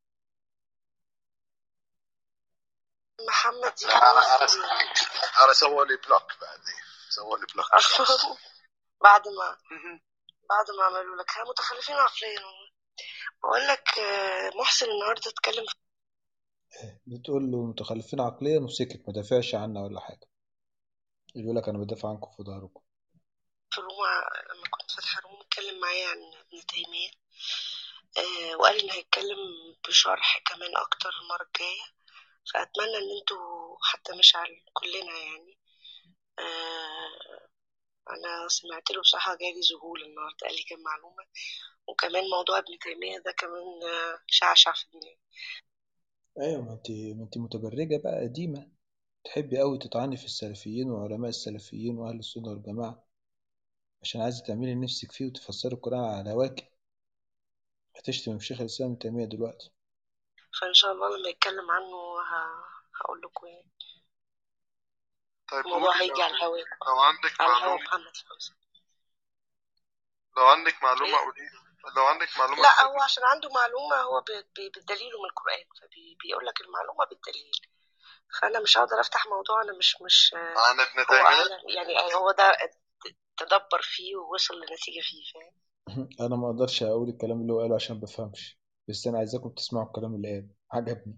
محمد دي انا انا انا سووا لي بلوك بعدي سووا لي بلوك بعد ما بعد ما عملوا لك ها متخلفين عقليا بقول لك آه، محسن النهارده اتكلم في بتقول له متخلفين عقليا وسكت ما دافعش عنا ولا حاجة يقول لك أنا بدافع عنكم في ظهركم روما لما كنت فاتحة روم اتكلم معايا عن ابن تيمية آه، وقال إن هيتكلم بشرح كمان أكتر المرة الجاية فأتمنى إن انتوا حتى مش على كلنا يعني آه، أنا سمعت له بصراحة جالي ذهول النهاردة قال لي كام معلومة وكمان موضوع ابن تيمية ده كمان آه، شعشع في دماغي أيوة ما أنت ما أنت متبرجة بقى قديمة تحبي أوي تطعني في السلفيين وعلماء السلفيين وأهل السنة والجماعة عشان عايزة تعملي نفسك فيه وتفسري القرآن على هواكي هتشتم في شيخ الإسلام ابن تيمية دلوقتي فإن شاء الله لما يتكلم عنه ه- هقول لكم يعني طيب الموضوع قولي هيجي لو, على الهواء لو عندك على الهواء معلومة محمد فوزي لو عندك معلومة إيه؟ قولي لو عندك معلومة لا هو عشان عنده معلومة هو ب- ب- بالدليل من القرآن فبيقول لك المعلومة بالدليل فأنا مش هقدر أفتح موضوع أنا مش مش آه، عن ابن هو تيمية أعلم يعني هو ده تدبر فيه ووصل لنتيجة فيه فاهم أنا ما أقدرش أقول الكلام اللي هو قاله عشان بفهمش بس أنا عايزاكم تسمعوا الكلام اللي قاله عجبني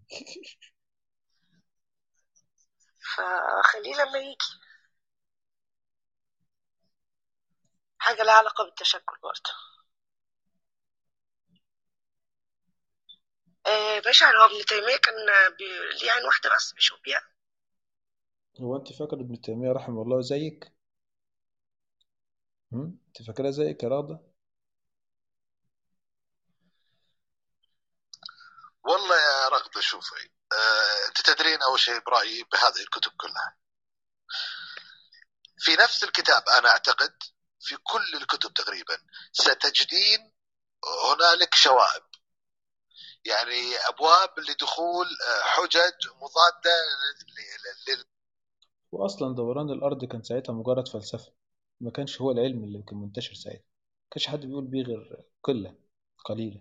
فخليه لما يجي حاجة لها علاقة بالتشكل برضه آه مشعل هو ابن تيمية كان بي- ليه عين واحدة بس بيشوف بيها هو انت فاكر ابن تيمية رحمه الله زيك هم؟ انت فاكرها زيك يا راضة والله يا رغدة شوفي آه، انت تدرين اول شيء برايي بهذه الكتب كلها في نفس الكتاب انا اعتقد في كل الكتب تقريبا ستجدين هنالك شوائب يعني ابواب لدخول آه، حجج مضاده ل- ل- واصلا دوران الارض كان ساعتها مجرد فلسفة ما كانش هو العلم اللي كان منتشر ساعتها ما كانش حد بيقول بيه غير قلة قليلة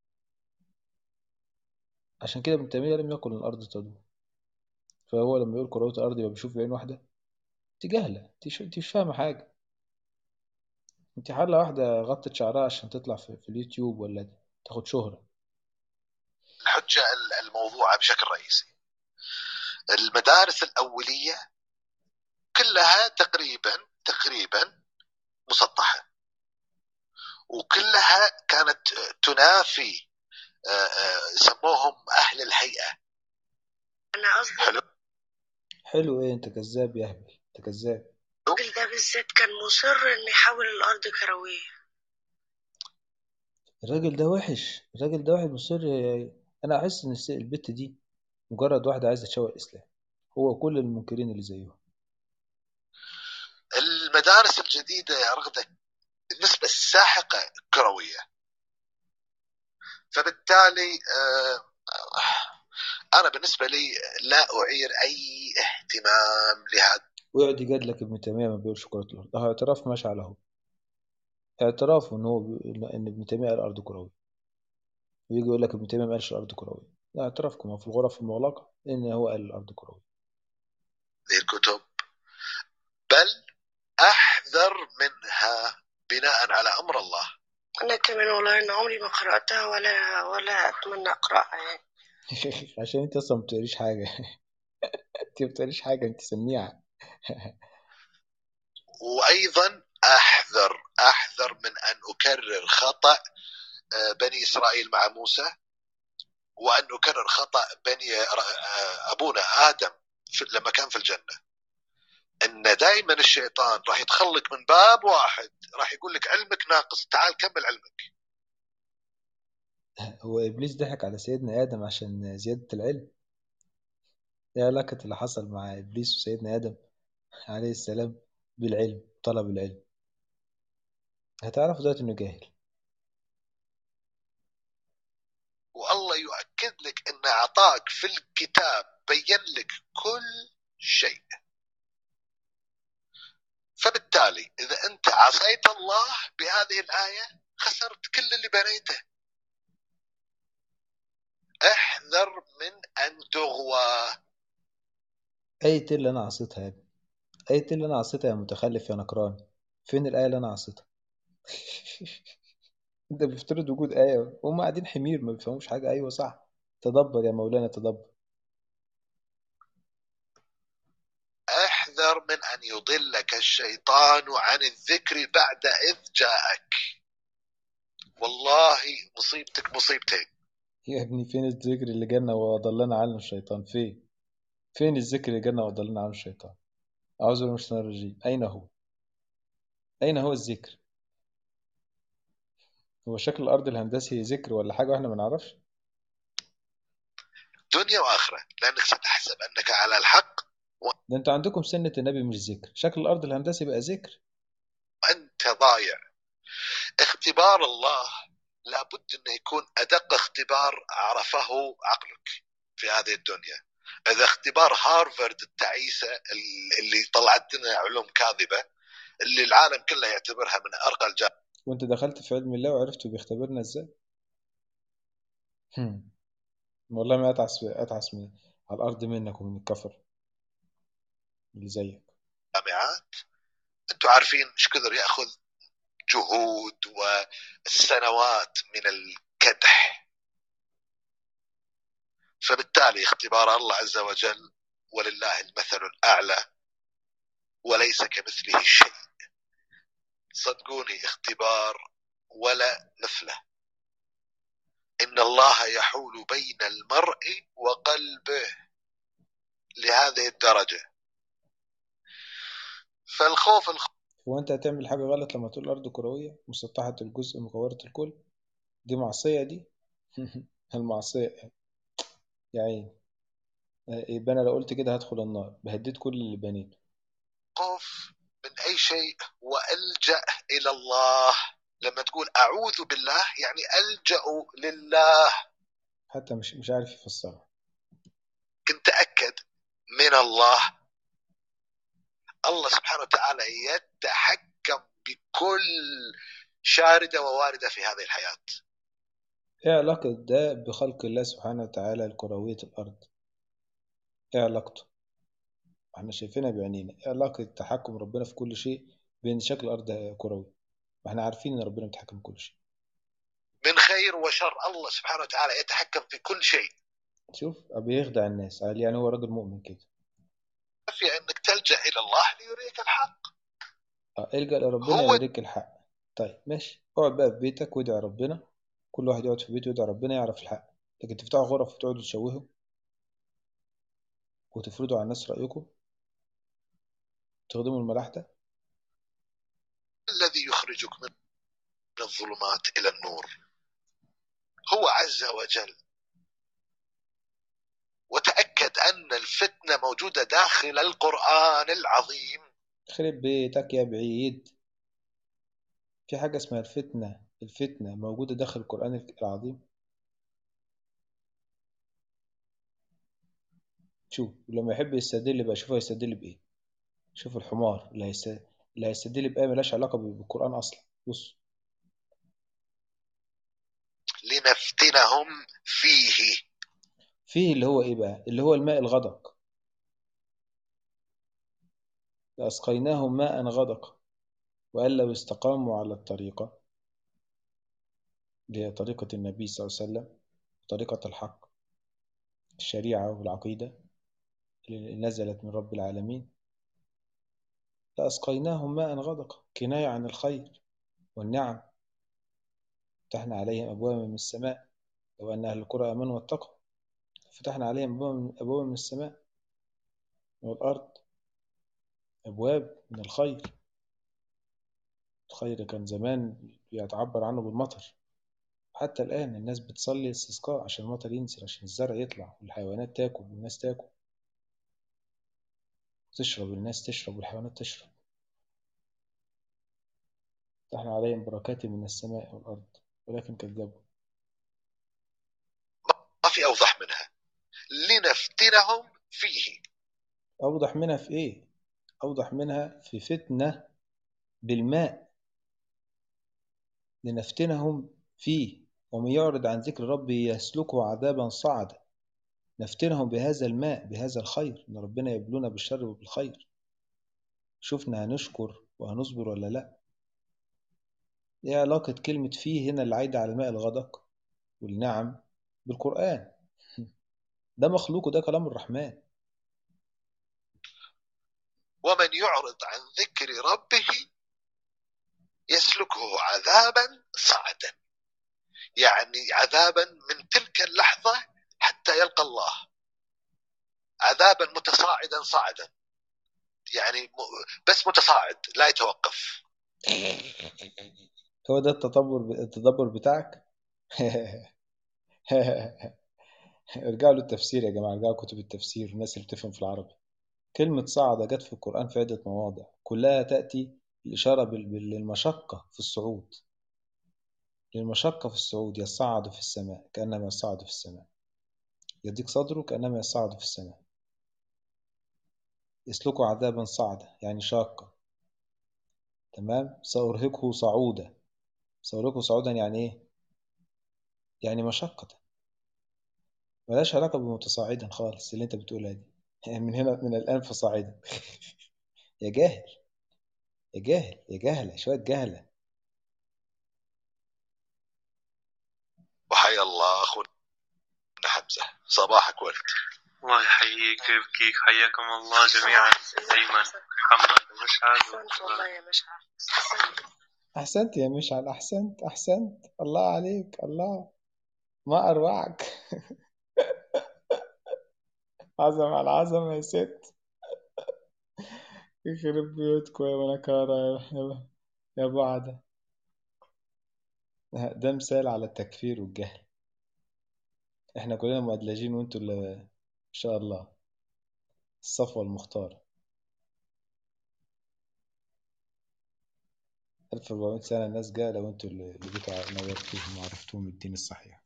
عشان كده ابن تيمية لم يقل ان الارض تدور فهو لما يقول كروية الارض يبقى بيشوف بعين واحدة انت جاهلة انت مش- انت مش فاهمة حاجة انت حالة واحدة غطت شعرها عشان تطلع في, في اليوتيوب ولا تاخد شهرة الحجه الموضوعه بشكل رئيسي المدارس الاوليه كلها تقريبا تقريبا مسطحه وكلها كانت تنافي آه، آه، سموهم اهل الهيئه أنا قصدي حلو حلو ايه انت كذاب يا هبل انت كذاب الراجل ده بالذات كان مصر إن يحول الأرض كروية الراجل ده وحش الراجل ده واحد مصر انا احس ان الس- البت دي مجرد واحدة عايزة تشوه الاسلام هو كل المنكرين اللي زيه المدارس الجديده يا رغده النسبه الساحقه كرويه فبالتالي آه، انا بالنسبه لي لا اعير اي اهتمام لهذا ويقعد يجادلك ابن تيمية ما بيقولش كرة الأرض أهو اعتراف مشعل أهو اعترافه إن هو بي... إن ابن تيمية قال الأرض كروية ويجي يقول لك ابن تيمية ما قالش الأرض كروية لا اعترافكم هو في الغرف المغلقة إن هو قال الأرض كروية الكتب بل احذر منها بناء على امر الله أنا كمان والله أنا عمري ما قرأتها ولا ولا أتمنى أقرأها يعني عشان أنت أصلا ما بتقريش حاجة أنت ما بتقريش حاجة أنت سميعة وايضا احذر احذر من ان اكرر خطا آه، بني اسرائيل مع موسى وان اكرر خطا بني آه، ابونا ادم في لما كان في الجنه ان دائما الشيطان راح يدخلك من باب واحد راح يقول لك علمك ناقص تعال كمل علمك هو إبليس ضحك على سيدنا آدم عشان زيادة العلم إيه علاقة اللي حصل مع إبليس وسيدنا آدم عليه السلام بالعلم طلب العلم هتعرف دلوقتي إنه جاهل والله يؤكد لك ان اعطاك في الكتاب بين لك كل شيء فبالتالي اذا انت عصيت الله بهذه الايه خسرت كل اللي بنيته احذر من ان تغوى آية اللي أنا عصيتها يا ابني آية اللي أنا عصيتها يا متخلف يا نكران فين الآية اللي أنا عصيتها أنت بيفترض وجود آية هم قاعدين حمير ما بيفهموش حاجة أيوة صح تدبر يا مولانا تدبر احذر من ان يضلك الشيطان عن الذكر بعد اذ جاءك والله مصيبتك مصيبتين يا ابني فين الذكر اللي جالنا وضلنا عنه الشيطان فين فين الذكر اللي جالنا وضلنا عنه الشيطان أعوذ بالله من الشيطان الرجيم أين هو أين هو الذكر هو شكل الأرض الهندسي ذكر ولا حاجة وإحنا ما نعرفش دنيا واخره لانك ستحسب انك على الحق ده أنتوا عندكم سنة النبي مش ذكر شكل الأرض الهندسي بقى ذكر وانت ضايع اختبار الله لابد انه يكون ادق اختبار عرفه عقلك في هذه الدنيا اذا اختبار هارفارد التعيسه اللي طلعت لنا علوم كاذبه اللي العالم كله يعتبرها من ارقى الجامعات وأنت دخلت في علم الله وعرفت بيختبرنا إزاي هم. والله ما أتعس أتعس من على الأرض منك ومن الكفر اللي زيك انتم عارفين ايش كثر ياخذ جهود والسنوات من الكدح فبالتالي اختبار الله عز وجل ولله المثل الاعلى وليس كمثله شيء صدقوني اختبار ولا مثله إن الله يحول بين المرء وقلبه لهذه الدرجة فالخوف الخوف هو انت هتعمل حاجة غلط لما تقول الأرض كروية مسطحة الجزء مكورة الكل دي معصية دي المعصية يا عيني يبقى أنا لو قلت كده هدخل النار بهديت كل اللي بنيته من أي شيء وألجأ إلى الله لما تقول أعوذ بالله يعني ألجأ لله حتى مش مش عارف يفسرها كنت تأكد من الله الله سبحانه وتعالى يتحكم بكل شاردة وواردة في هذه الحياة ايه علاقة ده بخلق الله سبحانه وتعالى لكروية الأرض ايه علاقته احنا شايفينها بعينينا ايه علاقة تحكم ربنا في كل شيء بين شكل الأرض كروي ما احنا عارفين ان ربنا بيتحكم في كل شيء من خير وشر الله سبحانه وتعالى يتحكم في كل شيء شوف أبي يخدع الناس قال يعني هو راجل مؤمن كده في أنك تلجأ إلى الله ليريك الحق اه الجأ لربنا هو- يوريك الحق طيب ماشي اقعد بقى في بيتك وادعي ربنا كل واحد يقعد في بيته ويدعي ربنا يعرف الحق لكن تفتحوا غرف وتقعدوا تشوهوا وتفرضوا على الناس رأيكم تخدموا الملاحدة الذي يخرجك من من الظلمات إلى النور هو عز وجل وتأكد أن الفتنة موجودة داخل القرآن العظيم خرب بيتك يا بعيد في حاجة اسمها الفتنة الفتنة موجودة داخل القرآن العظيم شوف لما يحب يستدل بقى شوف هيستدل بإيه شوف الحمار اللي هيستدل اللي هيستدل بآية ملهاش علاقة بالقرآن أصلا بص لنفتنهم فيه فيه اللي هو إيه بقى اللي هو الماء الغدق لأسقيناهم ماء غدق وأن لو استقاموا على الطريقة اللي هي طريقة النبي صلى الله عليه وسلم طريقة الحق الشريعة والعقيدة اللي نزلت من رب العالمين لأسقيناهم ماء غدق كناية عن الخير والنعم فتحنا عليهم أبوابا من السماء لو أن أهل القرى آمنوا واتقوا فتحنا عليهم أبوابا من, أبوابا من السماء والأرض أبواب من الخير الخير كان زمان بيتعبر عنه بالمطر حتى الآن الناس بتصلي استسقاء عشان المطر ينزل عشان الزرع يطلع والحيوانات تاكل والناس تاكل تشرب الناس تشرب والحيوانات تشرب فتحنا عليهم بركات من السماء والأرض ولكن كذبوا ما في أوضح منها لنفتنهم فيه أوضح منها في إيه؟ أوضح منها في فتنة بالماء لنفتنهم فيه ومن يعرض عن ذكر ربه يسلكه عذابا صعدا نفتنهم بهذا الماء بهذا الخير إن ربنا يبلونا بالشر وبالخير شفنا هنشكر وهنصبر ولا لا ايه علاقة كلمة فيه هنا اللي عايدة على الماء الغدق والنعم بالقرآن ده مخلوق وده كلام الرحمن ومن يعرض عن ذكر ربه يسلكه عذابا صعدا يعني عذابا من تلك اللحظة حتى يلقى الله عذابا متصاعدا صعدا يعني م- بس متصاعد لا يتوقف هو ده التطور التدبر بتاعك ارجعوا للتفسير يا جماعة ارجعوا كتب التفسير الناس اللي بتفهم في العربي كلمة صعد جت في القرآن في عدة مواضع كلها تأتي الإشارة بال- بال- للمشقة في الصعود للمشقة في الصعود يصعد في السماء كأنما يصعد في السماء يضيق صدره كأنما يصعد في السماء يسلكه عذابا صعدا يعني شاقة تمام سأرهقه صعودا سأرهقه صعودا يعني إيه؟ يعني مشقة ملهاش علاقة بمتصاعدا خالص اللي أنت بتقولها دي من هنا من الآن فصاعدا يا جاهل يا جاهل يا جهلة شوية جهلة وحيا الله أخونا حمزة صباحك ورد الله يحييك ويبكيك حياكم الله جميعا أيمن محمد ومشعل أحسنت والله يا مشعل أحسنت أحسنت يا مشعل أحسنت أحسنت الله عليك الله ما أروعك عظمة على عظمة يا ست يخرب بيوتكم يا منكارة يا يا أبو عدا ده مثال على التكفير والجهل احنا كلنا مؤدلجين وانتوا اللي ان شاء الله الصفوة المختار 1400 سنة الناس جاهلة وانتوا اللي اللي جيتوا نورتوهم وعرفتوهم الدين الصحيح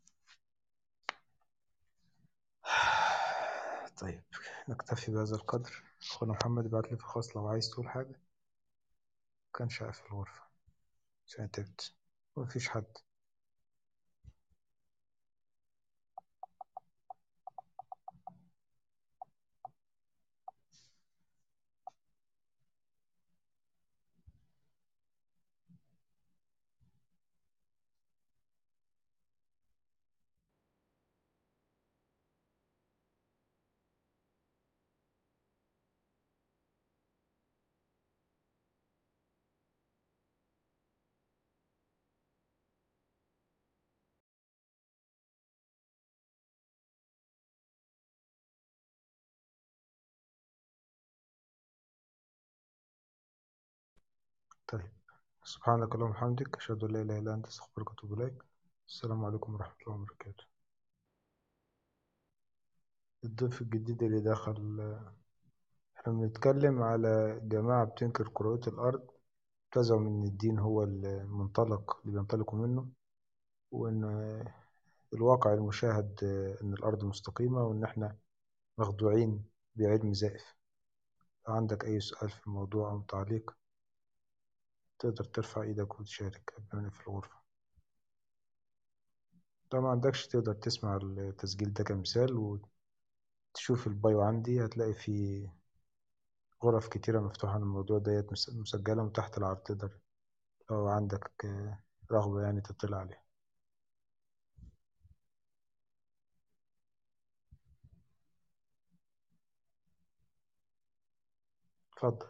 طيب نكتفي بهذا القدر أخونا محمد ابعت لي في الخاص لو عايز تقول حاجة كان شقف في الغرفة عشان تعبت مفيش حد طيب سبحانك اللهم وبحمدك أشهد أن لا إله إلا أنت أستغفرك وأتوب إليك السلام عليكم ورحمة الله وبركاته الضيف الجديد اللي دخل احنا بنتكلم على جماعة بتنكر كروية الأرض بتزعم إن الدين هو المنطلق اللي بينطلقوا منه وإن الواقع المشاهد إن الأرض مستقيمة وإن احنا مخدوعين بعلم زائف لو عندك أي سؤال في الموضوع أو تعليق تقدر ترفع إيدك وتشارك قبل ما نقفل الغرفة لو ما عندكش تقدر تسمع التسجيل ده كمثال وتشوف البايو عندي هتلاقي فيه غرف كتيرة مفتوحة عن الموضوع ديت مس- مسجلة من تحت العرض تقدر لو عندك آه، رغبة يعني تطلع عليها اتفضل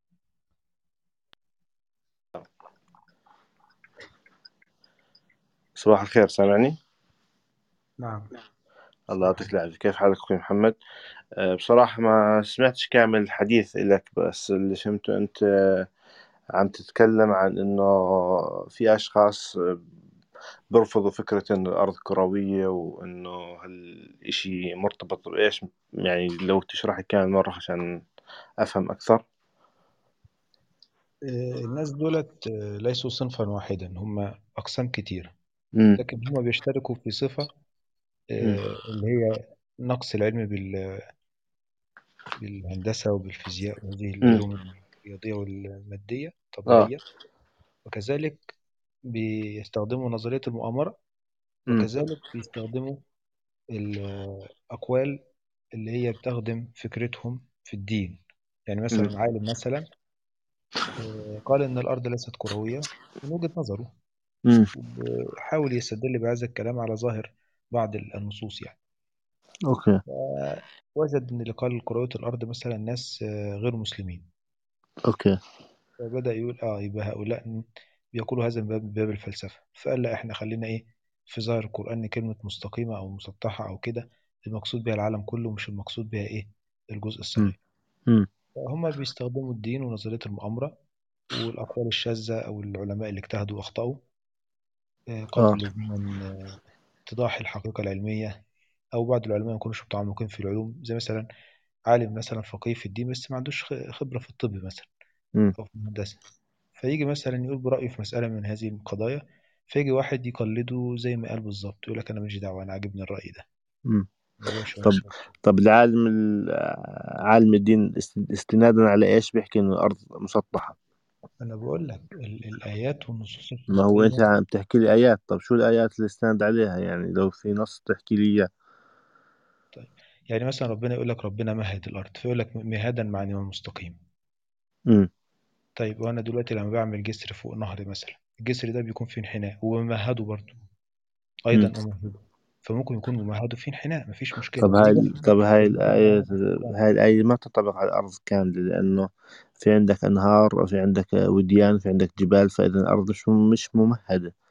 صباح الخير سامعني نعم الله يعطيك العافية كيف حالك أخوي محمد أه، بصراحة ما سمعتش كامل الحديث لك بس اللي فهمته أنت أه، عم تتكلم عن إنه في أشخاص أه، بيرفضوا فكرة إن الأرض كروية وإنه هالإشي مرتبط بإيش يعني لو تشرح لي كامل مرة عشان أفهم أكثر آه، الناس دولت آه، ليسوا صنفا واحدا هم أقسام كتيرة مم. لكن هم بيشتركوا في صفة آه، مم. اللي هي نقص العلم بال بالهندسة وبالفيزياء وهذه مم. العلوم الرياضية والمادية آه الطبيعية وكذلك بيستخدموا نظرية المؤامرة مم. وكذلك بيستخدموا الأقوال اللي هي بتخدم فكرتهم في الدين يعني مم. مثلا عالم مثلا آه، قال إن الأرض ليست كروية من وجهة نظره مم. وحاول يستدل بهذا الكلام على ظاهر بعض النصوص يعني أوكي وجد إن اللي قال كروية الأرض مثلا ناس آه، غير مسلمين أوكي فبدأ يقول آه يبقى هؤلاء بيقولوا هذا من باب من باب الفلسفة فقال لا إحنا خلينا إيه في ظاهر القرآن إن كلمة مستقيمة أو مسطحة أو كده المقصود بها العالم كله مش المقصود بها إيه الجزء مم. الصغير مم. فهم بيستخدموا الدين ونظرية المؤامرة والأقوال الشاذة أو العلماء اللي اجتهدوا وأخطأوا آه، آه قبل زمن آه، اتضاح الحقيقة العلمية أو بعض العلماء ما يكونوش متعمقين في العلوم زي مثلا عالم مثلا فقيه في الدين بس ما عندوش خ- خبرة في الطب مثلا مم. أو في الهندسة فيجي مثلا يقول برأيه في مسألة من هذه القضايا فيجي واحد يقلده زي ما قال بالظبط يقول لك أنا ماليش دعوة أنا عاجبني الرأي ده مم. الموضوع شوية طب شوية طب العالم ال- عالم الدين است- استنادا على ايش بيحكي انه الارض مسطحه أنا بقول لك ال- الآيات والنصوص ما هو انت القرآنية عم تحكي لي ايات طب شو الايات اللي استند عليها يعني لو في نص تحكي لي اياه طيب يعني مثلا ربنا يقول لك ربنا مهد الأرض فيقول لك مهادا معنى مستقيم امم طيب وأنا دلوقتي لما بعمل جسر فوق نهر مثلا الجسر ده بيكون فيه انحناء وممهده برضه أيضا امم أمهده فممكن يكون ممهده فيه انحناء مفيش مشكلة طب ودي هاي برضه طب هاي بنقول الآية عليها أحكام هاي الآية ما تنطبق على الأرض كاملة لأنه في عندك أنهار وفي عندك وديان وفي عندك جبال فإذا الأرض مش مش ممهدة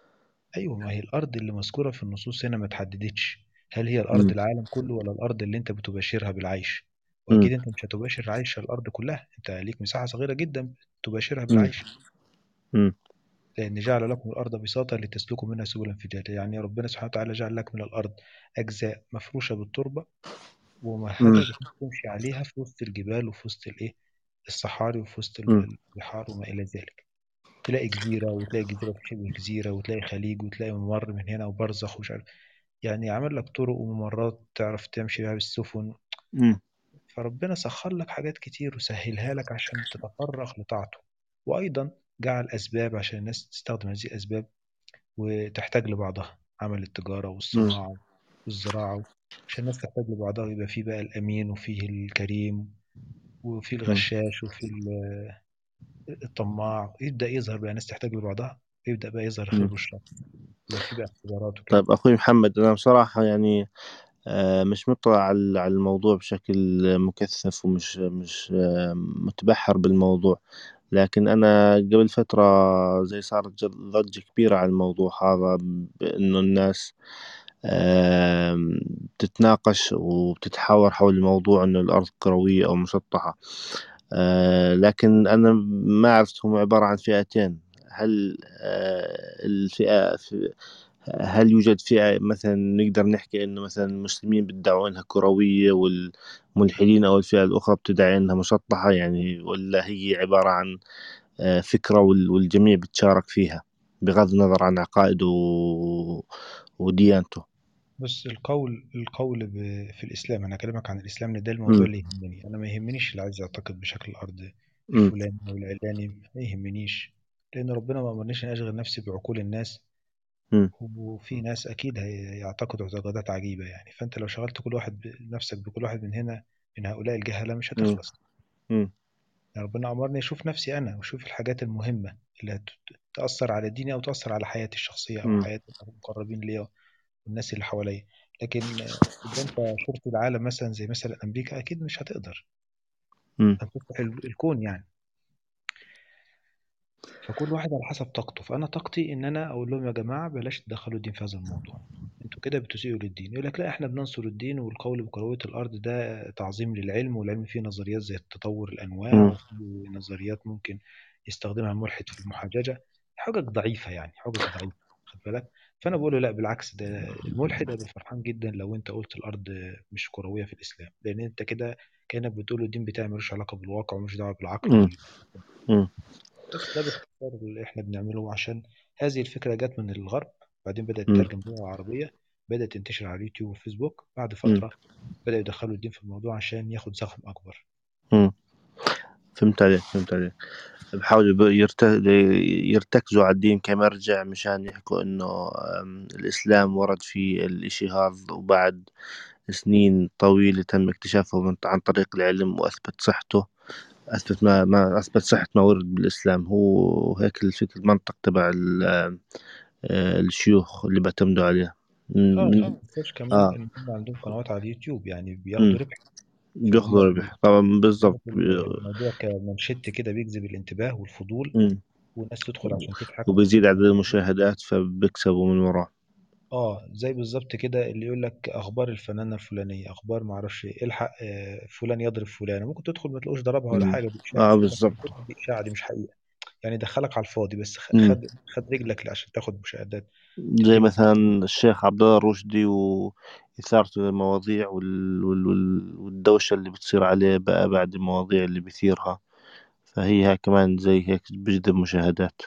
ايوه ما هي الارض اللي مذكوره في النصوص هنا ما تحددتش هل هي الارض مم. العالم كله ولا الارض اللي انت بتباشرها بالعيش مم. واكيد انت مش هتباشر عيش الارض كلها انت ليك مساحه صغيره جدا تباشرها مم. بالعيش مم. لان جعل لكم الارض بساطا لتسلكوا منها سبلا فجاجا يعني ربنا سبحانه وتعالى جعل لك من الارض اجزاء مفروشه بالتربه وممهده مم. بحيث تمشي عليها في وسط الجبال وفي وسط الايه الصحاري وفي وسط مم. البحار وما الى ذلك تلاقي جزيره وتلاقي جزيره في شبه جزيره وتلاقي خليج وتلاقي ممر من هنا وبرزخ ومش عارف يعني عمل لك طرق وممرات تعرف تمشي بيها بالسفن مم. فربنا سخر لك حاجات كتير وسهلها لك عشان تتفرغ لطاعته وأيضا جعل أسباب عشان الناس تستخدم هذه الأسباب وتحتاج لبعضها عمل التجارة مم. والصناعة والزراعة عشان الناس تحتاج لبعضها ويبقى فيه بقى الأمين وفيه الكريم وفيه مم. الغشاش وفيه ال- الطماع يبدأ يظهر بقى الناس تحتاج لبعضها ويبدأ بقى يظهر الخير مم. والشر يبقى فيه بقى اختبارات وكده طيب أخوي محمد أنا بصراحة يعني آه، مش مطلع على على الموضوع بشكل مكثف ومش مش آه، متبحر بالموضوع لكن أنا قبل فترة زي صارت جد- ضجة كبيرة على الموضوع هذا بإنه الناس آم، تتناقش وبتتحاور حول الموضوع إنه الأرض كروية أو مسطحة آه، لكن أنا ما عرفت هم عبارة عن فئتين هل آه، الفئة في- هل يوجد فئة مثلا نقدر نحكي إنه مثلا المسلمين بيدعوا إنها كروية والملحدين أو الفئة الأخرى بتدعي إنها مسطحة يعني ولا هي عبارة عن آه، فكرة وال- والجميع بتشارك فيها بغض النظر عن عقائده و- وديانته بص القول القول ب- في الإسلام أنا أكلمك عن الإسلام لأن ده الموضوع مم. اللي يهمني أنا ما يهمنيش اللي عايز يعتقد بشكل الأرض مم. الفلاني أو العلاني ما يهمنيش لأن ربنا ما أمرنيش إني أشغل نفسي بعقول الناس مم. وفي ناس أكيد هيعتقدوا اعتقادات عجيبة يعني فأنت لو شغلت كل واحد ب- نفسك بكل واحد من هنا من هؤلاء الجهلة مش مم. هتخلص مم. يعني ربنا أمرني أشوف نفسي أنا وأشوف الحاجات المهمة اللي هت- تأثر على ديني أو تأثر على حياتي الشخصية أو مم. حياة المقربين ليا والناس اللي حواليا لكن آه، إذا أنت شفت العالم مثلا زي مثلا أمريكا أكيد مش هتقدر مم. أن تصلح ال- الكون يعني فكل واحد على حسب طاقته فأنا طاقتي إن أنا أقول لهم يا جماعة بلاش تدخلوا الدين في هذا الموضوع أنتوا كده بتسيئوا للدين يقول لك لا إحنا بننصر الدين والقول بكروية الأرض ده تعظيم للعلم والعلم فيه نظريات زي تطور الأنواع مم. وفيه نظريات ممكن يستخدمها الملحد في المحاججة حجج ضعيفة يعني حجج ضعيفة خد بالك فأنا بقول له لا بالعكس ده الملحد هيبقى فرحان جدا لو أنت قلت الأرض مش كروية في الإسلام لأن أنت كده كأنك بتقول له الدين بتاعي ملوش علاقة بالواقع ومش دعوة بالعقل مم. وال... مم. بس ده باختصار اللي احنا بنعمله عشان هذه الفكرة جت من الغرب بعدين بدأت مم. تترجم لغة عربية بدأت تنتشر على اليوتيوب والفيسبوك بعد مم. فترة بدأوا يدخلوا الدين في الموضوع عشان ياخد زخم أكبر مم. فهمت عليك فهمت عليك بحاولوا يب- يرت- يرتكزوا على الدين كمرجع مشان يحكوا انه أم، الاسلام ورد في الاشي هذا وبعد سنين طويلة تم اكتشافه من- عن طريق العلم واثبت صحته اثبت ما ما اثبت صحة ما ورد بالاسلام هو هيك الفكر المنطق تبع ال- آه، الشيوخ اللي بيعتمدوا عليه اه م- ما تنساش كمان اه ان هم عندهم قنوات على اليوتيوب يعني م. بياخدوا ربح في بياخذوا الموضوع ربح طبعا بالضبط بياخدوا الموضوع كمنشط كده بيجذب الانتباه والفضول م. والناس تدخل عشان تضحك وبيزيد عدد المشاهدات فبيكسبوا من وراه اه زي بالظبط كده اللي يقول لك اخبار الفنانه الفلانيه اخبار ما اعرفش ايه الحق آه، فلان يضرب فلان ممكن تدخل ما تلاقوش ضربها ولا م. حاجه دي اشاعه اه يقول لك بالضبط دي اشاعه دي مش حقيقه يعني دخلك على الفاضي بس خ- م. خد خد رجلك عشان تاخد مشاهدات زي تجيب مثلا الشيخ عبد الله الرشدي وإثارته للمواضيع وال... وال... وال- والدوشة اللي بتصير عليه بقى بعد المواضيع اللي بيثيرها فهي هاي كمان زي هيك بجذب مشاهدات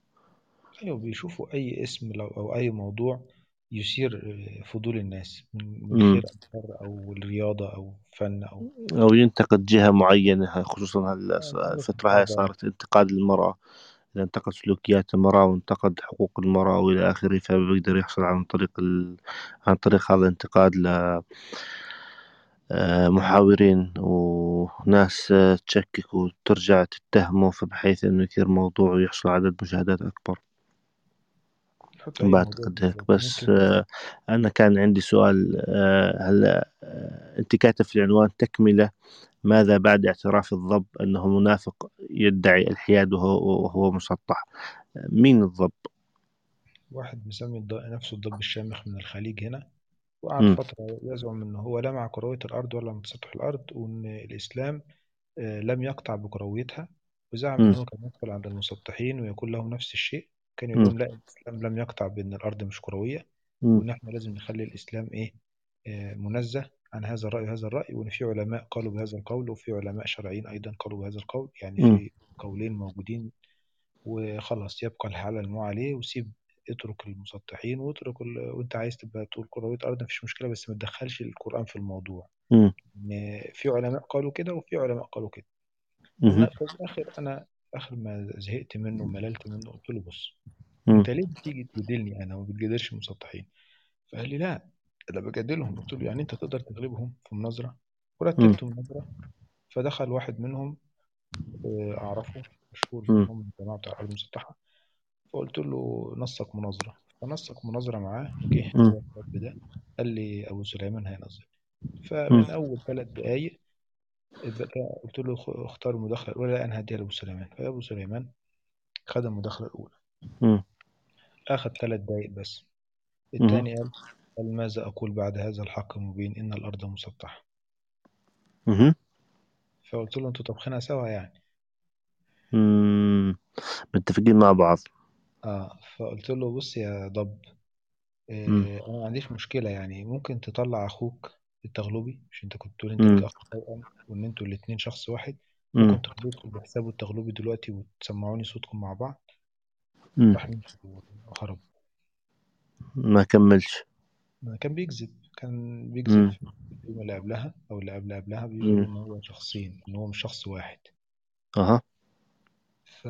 ايوه بيشوفوا اي اسم لو او اي موضوع يثير آه، فضول الناس من من م. خير او شر او الرياضه او فن او أو ينتقد جهة معينة هاي خصوصا هال- آه، معروف الفترة هاي هذا صارت انتقاد للمرأة إذا انتقد سلوكيات المرأة وانتقد حقوق المرأة وإلى آخره فبيقدر يحصل عن طريق ال... عن طريق هذا الانتقاد ل آه، محاورين وناس آه، تشكك وترجع تتهمه فبحيث إنه يثير موضوع ويحصل عدد مشاهدات أكبر نحط اي موضوع بعتقد هيك بالظبط بس ممكن آه، أنا كان عندي سؤال آه، هلا آه، أنت كاتب في العنوان تكملة ماذا بعد اعتراف الضب أنه منافق يدعي الحياد وهو, وهو مسطح مين الضب؟ واحد مسمي الض- نفسه الضب الشامخ من الخليج هنا وقعد مم. فترة يزعم إن هو لا مع كروية الأرض ولا مع تسطح الأرض وإن الإسلام آه، لم يقطع بكرويتها وزعم مم. إنه كان يدخل عند المسطحين ويكون لهم نفس الشيء كان يقول مم. لهم لا الإسلام لم يقطع بأن الأرض مش كروية مم. وإن إحنا لازم نخلي الإسلام إيه آه، منزه عن هذا الرأي وهذا الرأي وإن في علماء قالوا بهذا القول وفي علماء شرعيين أيضا قالوا بهذا القول يعني مم. في قولين موجودين وخلاص يبقى الحال المو عليه وسيب اترك المسطحين واترك ال... وانت عايز تبقى تقول كروية أرض مفيش مشكلة بس ما تدخلش القرآن في الموضوع مم. إن في علماء قالوا كده وفي علماء قالوا كده مهم. ففي الآخر أنا آخر ما زهقت منه ومللت منه قلت له بص مم. أنت ليه بتيجي تجادلني أنا وما بتجادلش المسطحين فقال لي لا أنا بجادلهم قلت له يعني أنت تقدر تغلبهم في مناظرة مم. ورتبت مناظرة فدخل واحد منهم آه، أعرفه مشهور مم. منهم من الجماعة بتاع الأرض المسطحة فقلت له نسق مناظرة فنسق مناظرة معاه جه مم. هو الشاب ده قال لي أبو سليمان هينظر مم. فمن أول ثلاث دقايق اتبقى- قلت له خ- اختار المداخلة الأولى لا أنا هديها لأبو سليمان فأبو سليمان خد المداخلة الأولى مم. أخذ ثلاث دقايق بس مهم. الثاني قال قال ماذا أقول بعد هذا الحق المبين إن الأرض مسطحة مهم. فقلت له أنتوا طبخينها سوا يعني مم. متفقين مع بعض آه فقلت له بص يا ضب مم. آه أنا ما عنديش مشكلة يعني ممكن تطلع أخوك التغلبي مش أنت كنت تقول أنت مم. ليك أخ توأم وإن أنتوا الاتنين شخص واحد مم. ممكن تخلوه يدخل بحسابه التغلبي دلوقتي وتسمعوني صوتكم مع بعض مم. راح نمشي وهرب ما كملش ما كان بيكذب كان بيكذب مم. في اليوم اللي قبلها أو اللي قبل قبلها بيقول مم. إن هو شخصين إن هو مش شخص واحد أها ف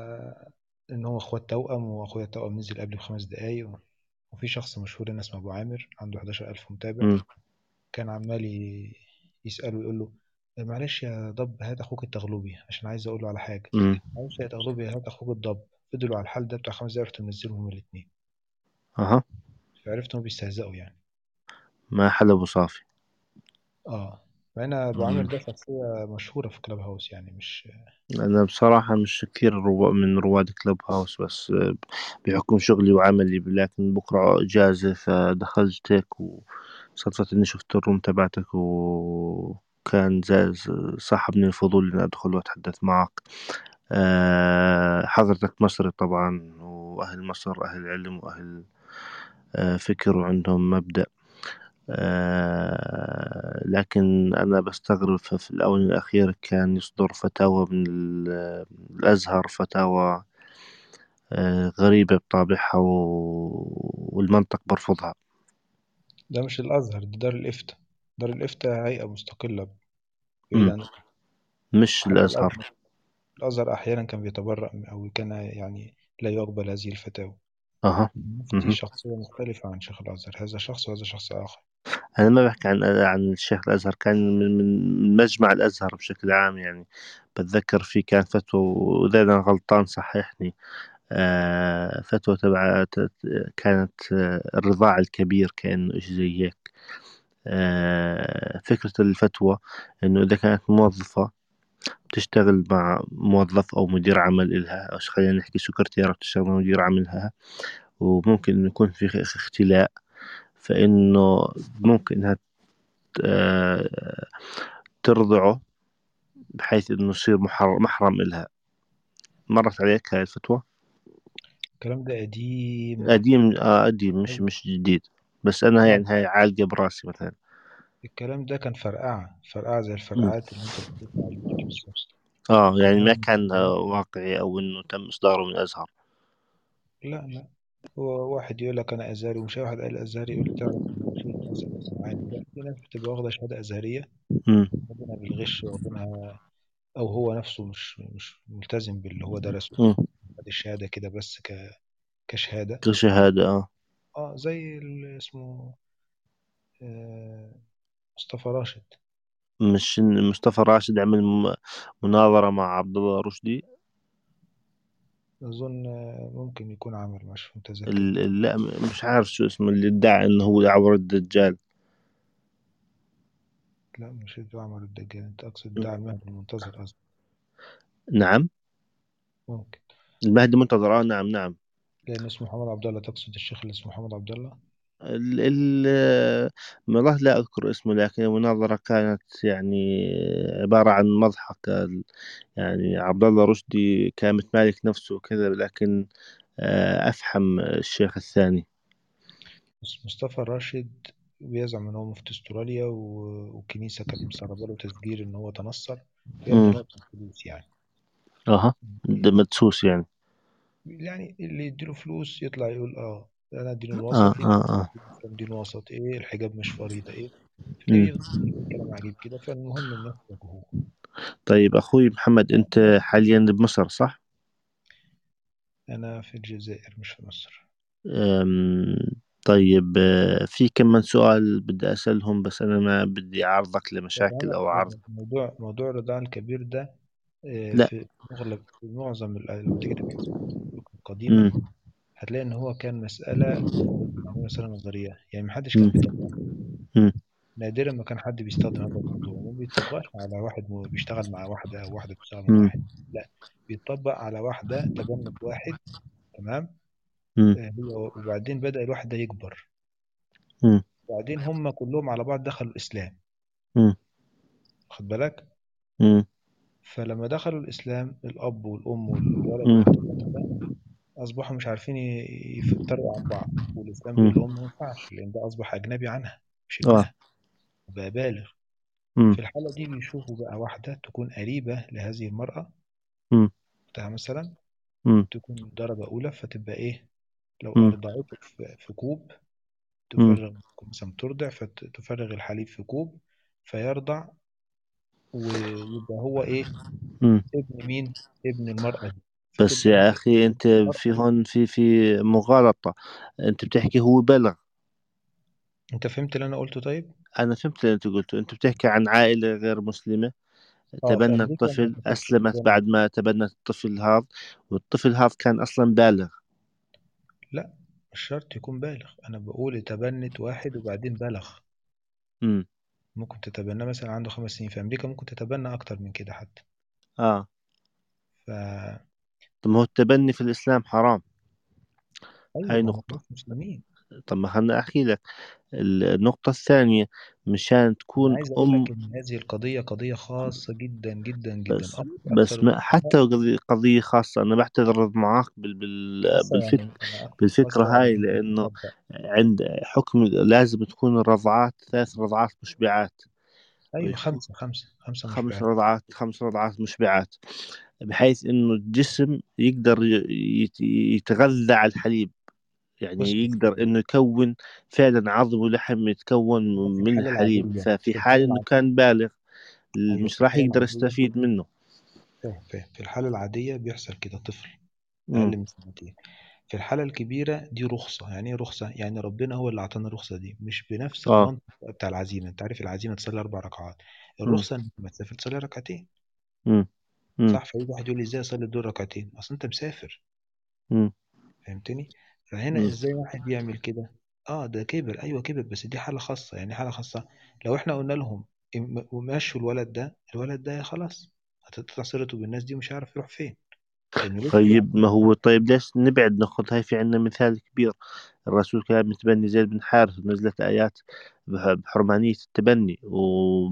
إن هو إخوات توأم وأخويا التوأم نزل قبلي بخمس دقايق وفي شخص مشهور هنا اسمه أبو عامر عنده 11000 متابع مم. كان عمال ي- يسأله ويقول له معلش يا ضب هات أخوك التغلبي عشان عايز أقول له على حاجة مم. معلش يا تغلبي هات أخوك الضب فضلوا على الحال ده بتاع خمس دقايق رحت منزلهم هما الاتنين أها فعرفت إنهم بيستهزئوا يعني ما حلب صافي اه مع ان ابو عامر مم. ده شخصيه مشهوره في كلاب هاوس يعني مش أنا بصراحة مش كثير روا- من رواد كلوب هاوس بس آه، بحكم شغلي وعملي لكن بكرة إجازة فدخلت هيك وصدفت إني شفت الروم تبعتك وكان زاز صاحبني الفضول إني أدخل وأتحدث معك آه، حضرتك مصري طبعا وأهل مصر أهل علم وأهل آه، فكر وعندهم مبدأ آه، لكن أنا بستغرب ف- في الآونة الأخيرة كان يصدر فتاوى من ال- الأزهر فتاوى آه، غريبة بطابعها و- والمنطق برفضها ده مش الازهر ده دار الافتاء دار الافتاء هيئه مستقله بعيد مم. عن مش حتى الأزهر الازهر الازهر احيانا كان بيتبرأ من- او كان يعني لا يقبل هذه الفتاوى أها المفتي مهم. شخصيه مختلفه عن شيخ الازهر هذا شخص وهذا شخص اخر أنا ما بحكي عن عن الشيخ الأزهر كان من من مجمع الأزهر بشكل عام يعني بتذكر في كان فتوى وإذا أنا غلطان صححني آه، فتوى تبع ت- كانت آه، الرضاع الكبير كأنه إشي زي هيك آه، فكرة الفتوى إنه إذا كانت موظفة بتشتغل مع موظف أو مدير عمل إلها أو خلينا نحكي سكرتيرة بتشتغل مع مدير عملها وممكن إنه يكون في خ- اختلاء فإنه ممكن إنها ت- آه، ترضعه بحيث إنه يصير محر- محرم إلها مرت عليك هاي الفتوى الكلام ده قديم قديم آه قديم مش أوي. مش جديد بس أنا اه يعني هاي عالقة براسي مثلا الكلام ده كان فرقعه فرقعه زي مم. الفرقعات اللي انت بتشوفها على اليوتيوب بالظبط اه يعني ما كلام كان آه، واقعي او انه تم اصداره من الازهر لا لا هو واحد يقول لك انا ازهري ومش أي واحد قال ازهري يقول لي تعرف ان هو شيخ ازهر معانا لا في ناس بتبقى واخده شهاده ازهريه امم واخدينها بالغش واخدينها او هو نفسه مش مش ملتزم باللي هو درسه امم خد الشهاده كده بس ك كشهاده كشهادة اه اه زي اللي اسمه آه مصطفى راشد مش إن مصطفى راشد عمل م- مناظرة مع عبد الله رشدي اظن آه، ممكن يكون عمل مش متذكر ال- ال- لا م- مش عارف شو اسمه اللي ادعى انه هو عبر الدجال لا مش عمر الدجال انت اقصد دعا المهدي المنتظر قصدي نعم ممكن المهدي منتظر اه نعم نعم لأن اسمه محمد عبد الله تقصد الشيخ اللي اسمه محمد عبد الله ال ال والله لا أذكر اسمه لكن المناظرة كانت يعني عبارة عن مضحك ال- يعني عبد الله رشدي كان متمالك نفسه وكذا لكن آه، أفحم الشيخ الثاني بس مصطفى الراشد بيزعم ان هو مفتي استراليا و- والكنيسة كانت مسربة له تسجيل ان هو تنصر ويبدو مم. ان هو كان فلوس يعني أها ده مدسوس يعني يعني اللي يديله فلوس يطلع يقول اه انا دين آه الوسطي آه آه الاسلام دين وسط ايه الحجاب مش فريضة ايه مم. تلاقيه يقول كلام عجيب كده فالمهم الناس واجهوه طيب أخوي محمد أنت حاليا بمصر صح؟ انا في الجزائر مش في مصر أم، طيب آه، في كم من سؤال بدي أسألهم بس أنا ما بدي أعرضك طب لمشاكل انا أو عرض موضوع موضوع الرضاع الكبير ده آه، لا في مغلب في معظم ال- لما تيجي تبحث في الكتب القديمة مم. هتلاقي ان هو كان مسألة معمولة مسألة نظرية يعني محدش مم. كان بيطبقها مم. نادرا ما كان حد بيستخدم هذا الموضوع ما بيطبقش على واحد م- بيشتغل مع واحدة أو واحدة بتشتغل مع مم. واحد لا بيطبق على واحدة تبنت واحد تمام مم. آه، هي وبعدين بدأ الواحد ده يكبر مم. وبعدين هم كلهم على بعض دخلوا الإسلام مم. خد بالك مم. فلما دخلوا الإسلام الأب والأم والولد مم. والبنت ده أصبحوا مش عارفين ي- يفترقوا عن بعض والإسلام بيقول مم. لهم ما ينفعش لأن ده أصبح أجنبي عنها مش آه ابنها وبقى بالغ مم. في الحالة دي بيشوفوا بقى واحدة تكون قريبة لهذه المرأة مم. أختها مثلا مم. تكون درجة أولى فتبقى إيه لو مم. أرضعته في في كوب مم. تفرغ مثلا ترضع فتفرغ الحليب في كوب فيرضع ويبقى هو إيه مم. ابن مين؟ ابن المرأة دي بس فتبقى يا هي أخي أنت المرأة في هون في في مغالطة أنت بتحكي هو بلغ أنت فهمت اللي أنا قلته طيب؟ أنا فهمت اللي أنت قلته أنت بتحكي عن عائلة غير مسلمة أه في تبنت أمريكا ما طفل كانتش أسلمت تتبنى بعد ما تبنت الطفل هذا والطفل هذا كان أصلا بالغ لا مش شرط يكون بالغ أنا بقول تبنت واحد وبعدين بلغ مم. ممكن تتبناه مثلا عنده خمس سنين في أمريكا ممكن تتبنى أكتر من كده حتى آه ف طب ما هو التبني في الإسلام حرام أيوة هاي ما هم نقطة ناس مسلمين طب ما خلنا أحكي لك النقطة الثانية مشان أنا تكون عايز أقول أم لك إن هذه القضية قضية خاصة جدا جدا جدا بس أكثر بس أكثر ما حتى الفقهاء قضية قضية خاصة أنا بعتذر معك بال بال خاصة بالفك يعني أنا أقصد بالفكرة خاصة هاي يعني لأنه تطبق عند حكم لازم تكون الرضعات ثلاث رضعات مشبعات أيوة ويكون خمسة خمسة خمسة خمس مشبعات رضعات خمس رضعات مشبعات بحيث إنه الجسم يقدر ي- يت- يتغذى على الحليب يعني بص بص يقدر إنه يكون فعلا عظم ولحم يتكون ده في من الحالة الحليب العادية ففي في حال الحالة إنه العادية كان بالغ أيوة مش في راح الحالة يقدر العادية يستفيد منه فاهم فاهم في الحالة العادية بيحصل كده طفل مم. أقل من سنتين في الحالة الكبيرة دي رخصة يعني ايه رخصة يعني ربنا هو اللي أعطانا الرخصة دي مش بنفس آه المنطق بتاع العزيمة أنت عارف العزيمة تصلي أربع ركعات مم. الرخصة إنك ما تسافر تصلي ركعتين مم. مم. صح فيجي واحد يقول لي إزاي أصلي دول ركعتين أصل أنت مسافر مم. فهمتني فهنا مم. إزاي واحد يعمل كده اه ده كبر ايوه كبر بس دي حاله خاصه يعني حاله خاصه لو احنا قلنا لهم إم- ومشوا الولد ده الولد ده خلاص هتقطع صلته بالناس دي ومش عارف يروح فين لانه لسه طيب ما هو طيب ليش نبعد ناخذ هاي في عندنا مثال كبير الرسول كان متبني زيد بن حارث ونزلت آيات بح- بحرمانية التبني و...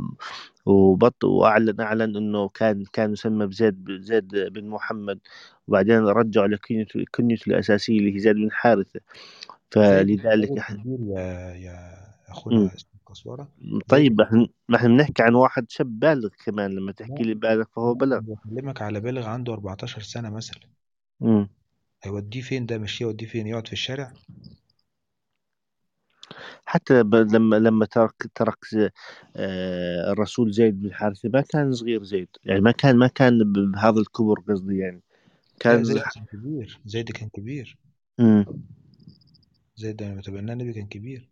وبط وأعلن أعلن إنه كان كان يسمى بزيد زيد بن محمد وبعدين رجعوا لكنيته كنيته الأساسية اللي هي زيد بن حارثة زيد بن فلذلك راجل إحنا كبير يا يا مم. اخونا اسمه كسوره زيد طيب بن احنا ما احنا بنحكي عن واحد شاب بالغ كمان لما تحكي لا لي بالغ فهو لا بلغ أنا بكلمك على بالغ عنده 14 سنه مثلا مم. هيوديه فين ده مش يوديه فين يقعد في الشارع حتى ب- لما لما ترك ترك ز- آه، الرسول زيد بن حارثة ما كان صغير زيد يعني ما كان ما كان ب- بهذا الكبر قصدي يعني لا كان زيد ز- كان كبير زيد كان كبير مم. زيد لما تبناه النبي كان كبير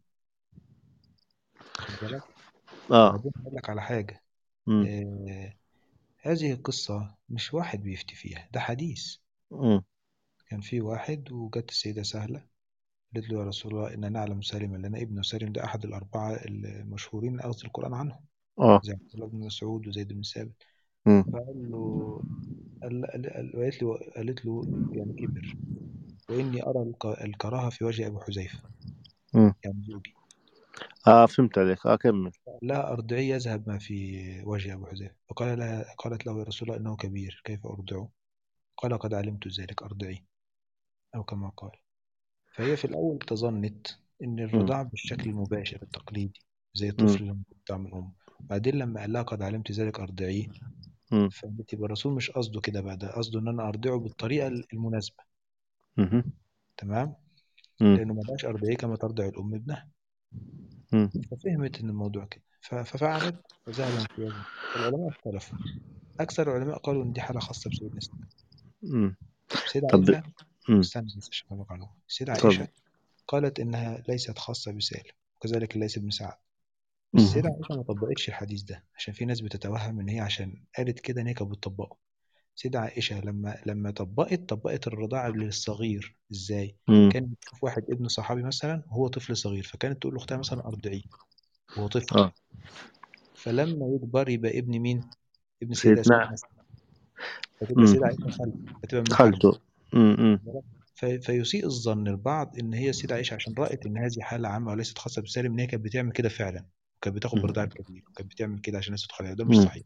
خد بالك اه وبعدين اقول لك على حاجه مم. آه هذه القصه مش واحد بيفتي فيها ده حديث مم. كان في واحد وجت السيده سهله قالت له يا رسول الله إن نعلم سالما لنا ابن سالم ده أحد الأربعة المشهورين من أخذ القرآن عنهم اه زي عبد الله بن مسعود وزيد بن ثابت مم. فقال له قال قال- قال- قالت له قالت له يعني كبر وإني أرى الك- الكراهة في وجه أبو حذيفة مم. يعني زوجي اه فهمت عليك اه كمل لا أرضعي يذهب ما في وجه أبو حذيفة فقال لها قالت له يا رسول الله إنه كبير كيف أرضعه قال قد علمت ذلك أرضعي أو كما قال فهي في الأول تظنت إن الرضاعة بالشكل المباشر التقليدي زي الطفل لما بيرضع من أمه بعدين لما قال لها قد علمت ذلك أرضعيه مم. فقالت يبقى الرسول مش قصده كده بقى ده قصده إن أنا أرضعه بالطريقة المناسبة مهم. تمام مم. لأنه ما بقاش أرضعيه كما ترضع الأم ابنها مم. ففهمت إن الموضوع كده ف- ففعلت وذهب في وجهه العلماء اختلفوا أكثر العلماء قالوا إن دي حالة خاصة بسيدنا سالم مم. سيدة طب عائشة مم. استنى بس عشان أفهمك معلومة السيدة تفضل عائشة قالت إنها ليست خاصة بسالم وكذلك ليس بن سعد بس مم. السيدة عائشة ما طبقتش الحديث ده عشان في ناس بتتوهم إن هي عشان قالت كده إن هي كانت بتطبقه سيدة عائشة لما لما طبقت طبقت الرضاعة للصغير إزاي؟ مم. كانت تشوف واحد ابن صحابي مثلا وهو طفل صغير فكانت تقول لأختها مثلا أرضعيه وهو طفل اه فلما يكبر يبقى ابن مين؟ ابن سيدة أسماء سيدنا مثلا فتبقى مم. سيدة عائشة خالته فتبقى من محارمه خالته مم. مم. في- فيسيء الظن البعض ان هي سيدة عائشة عشان رأت ان هذه حالة عامة وليست خاصة بسالم ان هي كانت بتعمل كده فعلا وكانت بتاخد مم. برضاع الكبير وكانت بتعمل كده عشان الناس تدخل عليها ده مش مم. صحيح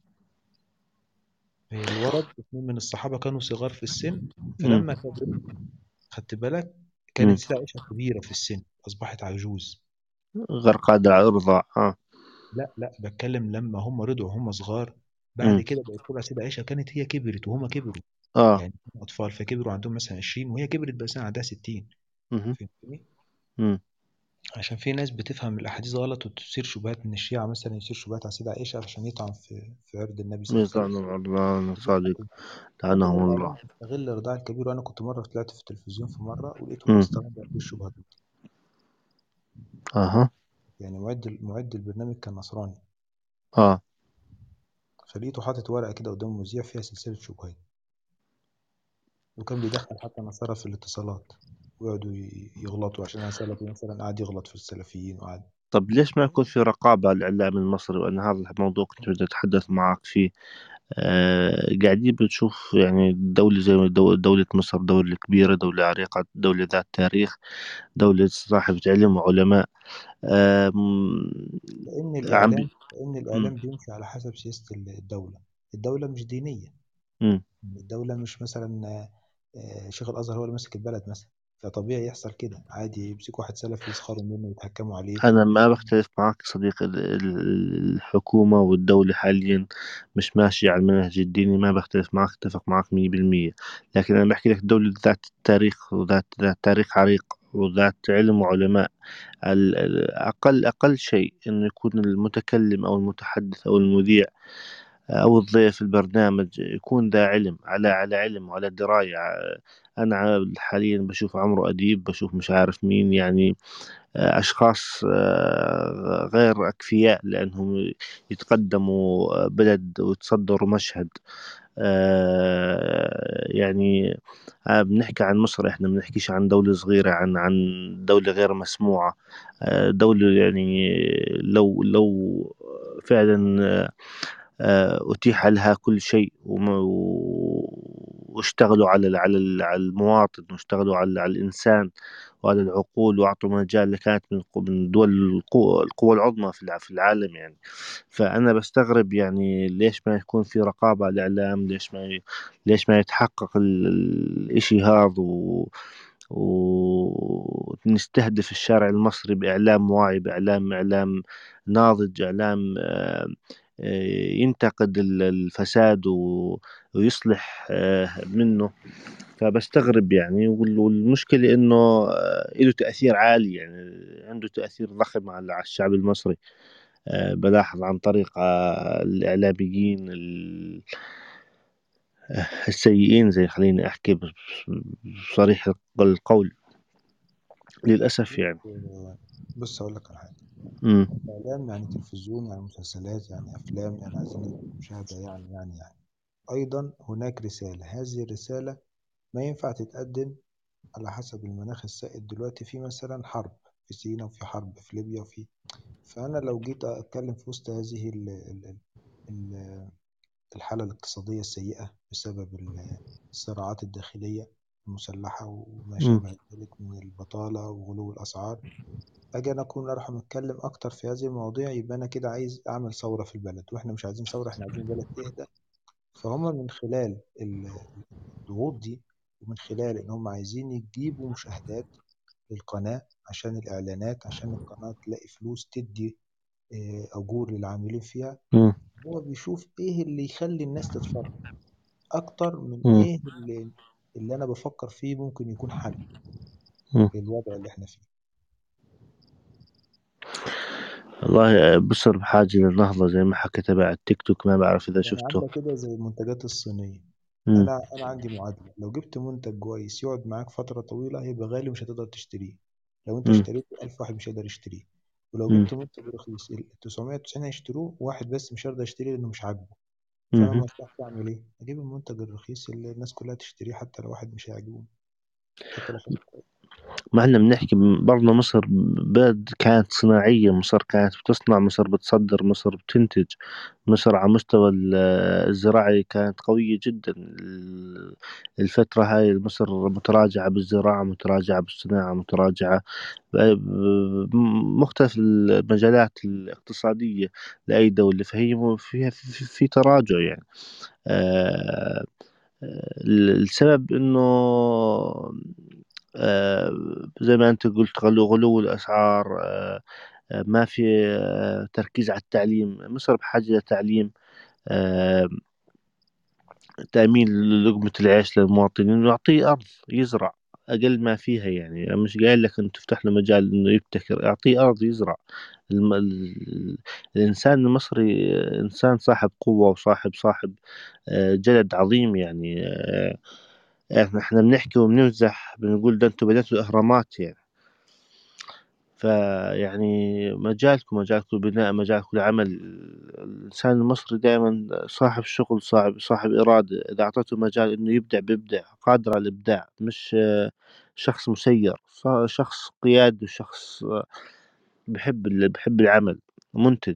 هي الورد اثنين من الصحابة كانوا صغار في السن مم. فلما كبروا خدت بالك مم. كانت سيدة عائشة كبيرة في السن أصبحت عجوز غير قادر على الإرضاع اه لا لا بتكلم لما هم رضعوا هم صغار بعد مم. كده بقت تقول على سيدة عائشة كانت هي كبرت وهم كبروا اه يعني كانوا أطفال فكبروا عندهم مثلا 20 وهي كبرت بس عندها 60 مهم. فهمتني؟ مم. عشان في ناس بتفهم الأحاديث غلط وتثير شبهات من الشيعة مثلا يثير شبهات على سيدة عائشة عشان يطعن في في عرض النبي صلى الله عليه ميزان وسلم الرضوان ودي صادق حقيقة لكن لعنهم الإعلام الله بيستغل رضاع الكبير وأنا كنت مرة طلعت في التلفزيون في مرة ولقيتهم مم. بيستغلوا هذه الشبهة ضدي اها يعني معد معد البرنامج كان نصراني اه فلقيته حاطط ورقة كده قدام المذيع فيها سلسلة شبهات وكان بيدخل حتى نصارى في الاتصالات ويقعدوا ي- يغلطوا عشان أنا سلفي مثلا قاعد يغلط في السلفيين وقعد طب ليش ما يكون في رقابة على الإعلام المصري وأن هذا الموضوع كنت بدي أتحدث معك فيه آه قاعدين بنشوف يعني دولة زي دو- دولة مصر دولة كبيرة دولة عريقة دولة ذات تاريخ دولة صاحبة علم وعلماء آه م- لأن عم الإعلام بي... لأن م- الإعلام بيمشي على حسب سياسة الدولة الدولة مش دينية م. الدولة مش مثلا آه، آه، شيخ الأزهر هو اللي ماسك البلد مثلا فطبيعي يحصل كده عادي يمسكوا واحد سلفي يسخروا منه ويتهكموا عليه أنا ما بختلف معك صديقي ال- ال- الحكومة والدولة حاليا مش ماشية على المنهج الديني ما بختلف معك اتفق معك مية بالمية لكن أنا بحكي لك دولة ذات تاريخ وذات ذات تاريخ عريق وذات علم وعلماء ال- ال- أقل أقل شيء إنه يكون المتكلم أو المتحدث أو المذيع أو الضيف البرنامج يكون ذا علم على على علم وعلى دراية أنا حاليا بشوف عمرو أديب بشوف مش عارف مين يعني أشخاص آه، غير أكفياء لأنهم يتقدموا بلد ويتصدروا مشهد آه، يعني آه، بنحكي عن مصر احنا بنحكيش عن دولة صغيرة عن عن دولة غير مسموعة آه، دولة يعني لو لو فعلا آه، آه، أتيح لها كل شيء وم- واشتغلوا على ال- على ال- على المواطن واشتغلوا على على الإنسان وعلى العقول وأعطوا مجال لكانت من القو- من دول القوة, القوة العظمى في الع- في العالم يعني فأنا بستغرب يعني ليش ما يكون في رقابة على الإعلام ليش ما ي... ليش ما يتحقق ال- الإشي هذا و... ونستهدف الشارع المصري بإعلام واعي بإعلام إعلام ناضج إعلام آه، آه، ينتقد ال- الفساد و... ويصلح آه، منه فبستغرب يعني وال- والمشكلة إنه آه، له تأثير عالي يعني عنده تأثير ضخم على على الشعب المصري آه، بلاحظ عن طريق آه، الإعلاميين ال- آه، السيئين زي خليني أحكي بص- بصريح القول للأسف يعني آه، بص أقول لك على حاجة مم. إعلام يعني تلفزيون يعني مسلسلات يعني أفلام يعني عايزين نسبة مشاهدة يعني يعني يعني أيضا هناك رسالة هذه الرسالة ما ينفع تتقدم على حسب المناخ السائد دلوقتي في مثلا حرب في سيناء وفي حرب في ليبيا وفي فأنا لو جيت أتكلم في وسط هذه ال- ال- ال- الحالة الاقتصادية السيئة بسبب ال- الصراعات الداخلية المسلحة وما مم. شابه ذلك من البطالة وغلو الأسعار أجي أنا أكون أروح أتكلم أكتر في هذه المواضيع يبقى أنا كده عايز أعمل ثورة في البلد وإحنا مش عايزين ثورة إحنا عايزين البلد تهدى فهم من خلال ال- الضغوط دي ومن خلال إن هم عايزين يجيبوا مشاهدات للقناة عشان الإعلانات عشان القناة تلاقي فلوس تدي آه، أجور للعاملين فيها مم. هو بيشوف إيه اللي يخلي الناس تتفرج أكتر من مم. إيه اللي, اللي أنا بفكر فيه ممكن يكون حل مم. للوضع اللي إحنا فيه والله بصر بحاجة للنهضة زي ما حكى تبع التيك توك ما بعرف إذا يعني شفته عندك كده زي المنتجات الصينية مم. أنا أنا عندي معادلة لو جبت منتج كويس يقعد معاك فترة طويلة هيبقى غالي ومش هتقدر تشتريه لو أنت مم. اشتريته ألف واحد مش هيقدر يشتريه ولو مم. جبت منتج رخيص ال 990 هيشتروه واحد بس مش هيقدر يشتريه لأنه مش عاجبه فأنا مم. مصلحتي أعمل إيه؟ أجيب المنتج الرخيص اللي الناس كلها تشتريه حتى لو واحد مش هيعجبه حتى لو خد كويس ما احنا بنحكي برضه مصر بلد كانت صناعية مصر كانت بتصنع مصر بتصدر مصر بتنتج مصر على مستوى ال- الزراعي كانت قوية جدا ال- الفترة هاي مصر متراجعة بالزراعة متراجعة بالصناعة متراجعة ب- بمختلف المجالات الاقتصادية لأي دولة فهي م- فيها في, في تراجع يعني آه، السبب انه آه، زي ما انت قلت غلو غلو الاسعار آه، آه، ما في آه، تركيز على التعليم مصر بحاجة لتعليم آه، تأمين لقمة العيش للمواطنين ويعطيه أرض يزرع أقل ما فيها يعني أنا مش قايل لك أن تفتح له مجال إنه يبتكر أعطيه أرض يزرع الم... ال... الإنسان المصري آه، إنسان صاحب قوة وصاحب صاحب آه، جلد عظيم يعني آه، احنا احنا بنحكي وبنمزح بنقول ده انتوا بدأتوا الأهرامات يعني فيعني مجالكم مجالكم البناء مجالكم العمل الإنسان المصري دائما صاحب شغل صاحب صاحب إرادة إذا أعطيته مجال إنه يبدع بيبدع قادر على الإبداع مش آه، شخص مسير ص- شخص قيادي وشخص آه، بحب ال- بحب العمل منتج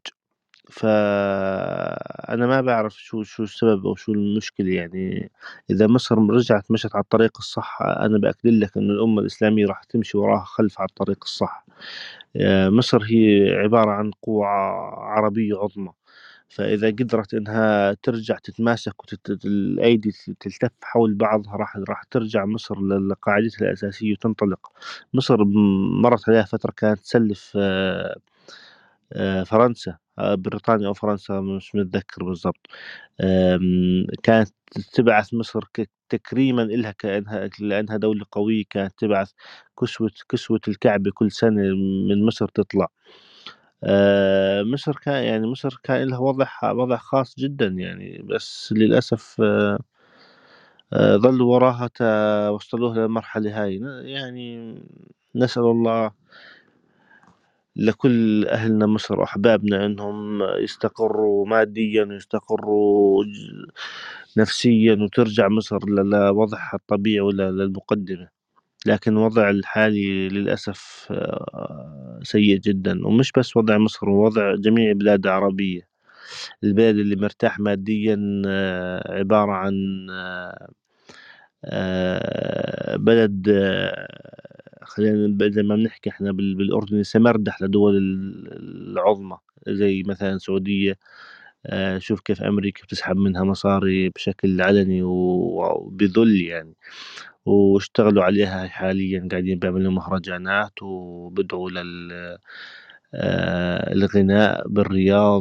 فأنا ما بعرف شو شو السبب أو شو المشكلة يعني إذا مصر رجعت مشت على الطريق الصح أنا بأكد لك إنه الأمة الإسلامية راح تمشي وراها خلف على الطريق الصح آه، مصر هي عبارة عن قوة عربية عظمى فإذا قدرت إنها ترجع تتماسك والأيدي تلتف حول بعضها راح راح ترجع مصر لقاعدتها الأساسية وتنطلق مصر مرت عليها فترة كانت تسلف آه، آه، فرنسا آه، بريطانيا أو فرنسا مش متذكر بالضبط آم، كانت تبعث مصر ك- تكريما إلها كأنها لأنها دولة قوية كانت تبعث كسوة كسوة الكعبة كل سنة من مصر تطلع آه، مصر كان يعني مصر كان لها وضع وضع خاص جدا يعني بس للأسف آه، آه، ظلوا وراها تا وصلوها للمرحلة هاي يعني نسأل الله لكل أهلنا مصر وأحبابنا إنهم يستقروا ماديا ويستقروا ج- نفسيا وترجع مصر ل- لوضعها الطبيعي ولا للمقدمة لكن الوضع الحالي للأسف آه، سيء جدا ومش بس وضع مصر وضع جميع البلاد العربية البلد اللي مرتاح ماديا آه، عبارة عن آه، آه، بلد آه، خلينا ب- زي ما بنحكي احنا بال- بالأردن سمردح لدول ال- العظمى زي مثلا السعودية آه، شوف كيف أمريكا بتسحب منها مصاري بشكل علني و- وبذل يعني واشتغلوا عليها حاليا قاعدين بيعملوا مهرجانات وبدعوا لل آه، الغناء بالرياض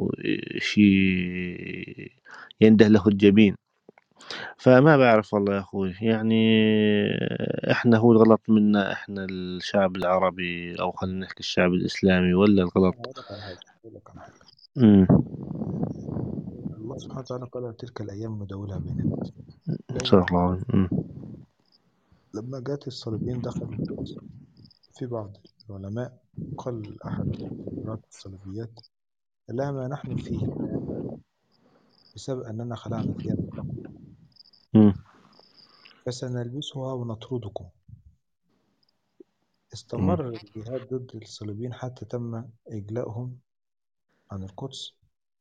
وشي ينده له الجبين فما بعرف والله يا أخوي يعني إحنا هو الغلط منا إحنا الشعب العربي أو خلينا نحكي الشعب الإسلامي ولا الغلط هقول لك على حاجة هقول لك على حاجة أمم الله سبحانه وتعالى قال تلك الأيام نداولها بين الناس زي صدق ما الله العظيم أمم لما جات الصليبيين دخلوا القدس في بعض العلماء قال أحد قراءة الصليبيات قال لها ما نحن فيه الآن بسبب أننا خلعنا ثياب التقوى أمم فسنلبسها ونطردكم أمم استمر الجهاد ضد الصليبيين حتى تم إجلائهم عن القدس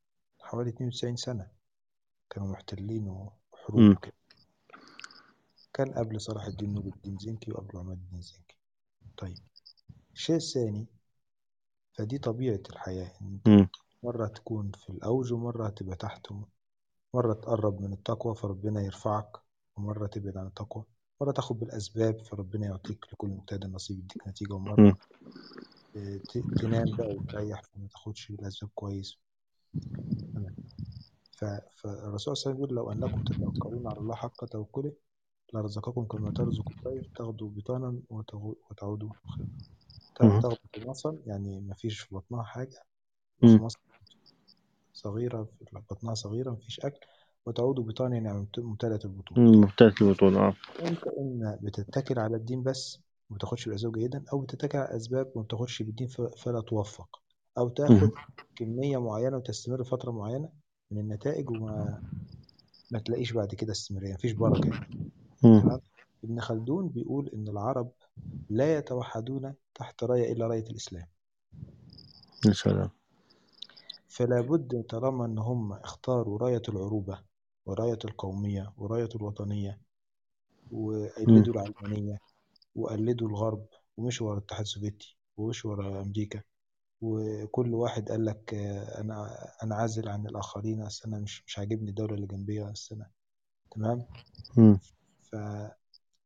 حوالي 92 سنة كانوا محتلين وحروب أمم وكده كان قبل صلاح الدين نور الدين زنكي وقبل عماد الدين زنكي طيب الشيء الثاني فدي طبيعة الحياة إن أنت مم. مرة تكون في الأوج ومرة تبقى تحت مرة تقرب من التقوى فربنا يرفعك ومرة تبعد عن التقوى مرة تاخد بالأسباب فربنا يعطيك لكل مجتهد نصيب يديك نتيجة ومرة مم. آه، ت- تنام بقى وتريح فما تاخدش بالأسباب كويس تمام. ف- فالرسول صلى الله عليه وسلم يقول لو أنكم تتوكلون على الله حق توكله لرزقكم كما ترزق الطير تغدو بطانا وتغ- وتعود خيرا مم. تغدو بمصل يعني مفيش في بطنها حاجة مم. خماص صغيرة في بطنها صغيرة مفيش أكل وتعود بطانا يعني ممت- ممتلئة البطون مم. ممتاز البطولة اه أنت إما بتتكل على الدين بس وما بتاخدش بالأسباب جيدا أو بتتكل على الأسباب وما بتاخدش بالدين ف- فلا توفق أو مم. تاخد كمية معينة وتستمر فترة معينة من النتائج وما ما تلاقيش بعد كده استمرارية مفيش بركة يعني مم. تمام ابن خلدون بيقول إن العرب لا يتوحدون تحت راية إلا راية الإسلام يا سلام فلا بد طالما إن هم اختاروا راية العروبة وراية القومية وراية الوطنية مم. وقلدوا العلمانية وقلدوا الغرب ومشوا ورا الاتحاد السوفيتي ومشوا ورا أمريكا وكل واحد قال لك آه، أنا أنا عازل عن الآخرين أصل أنا مش مش عاجبني الدولة اللي جنبية أصل أنا تمام مم. فلا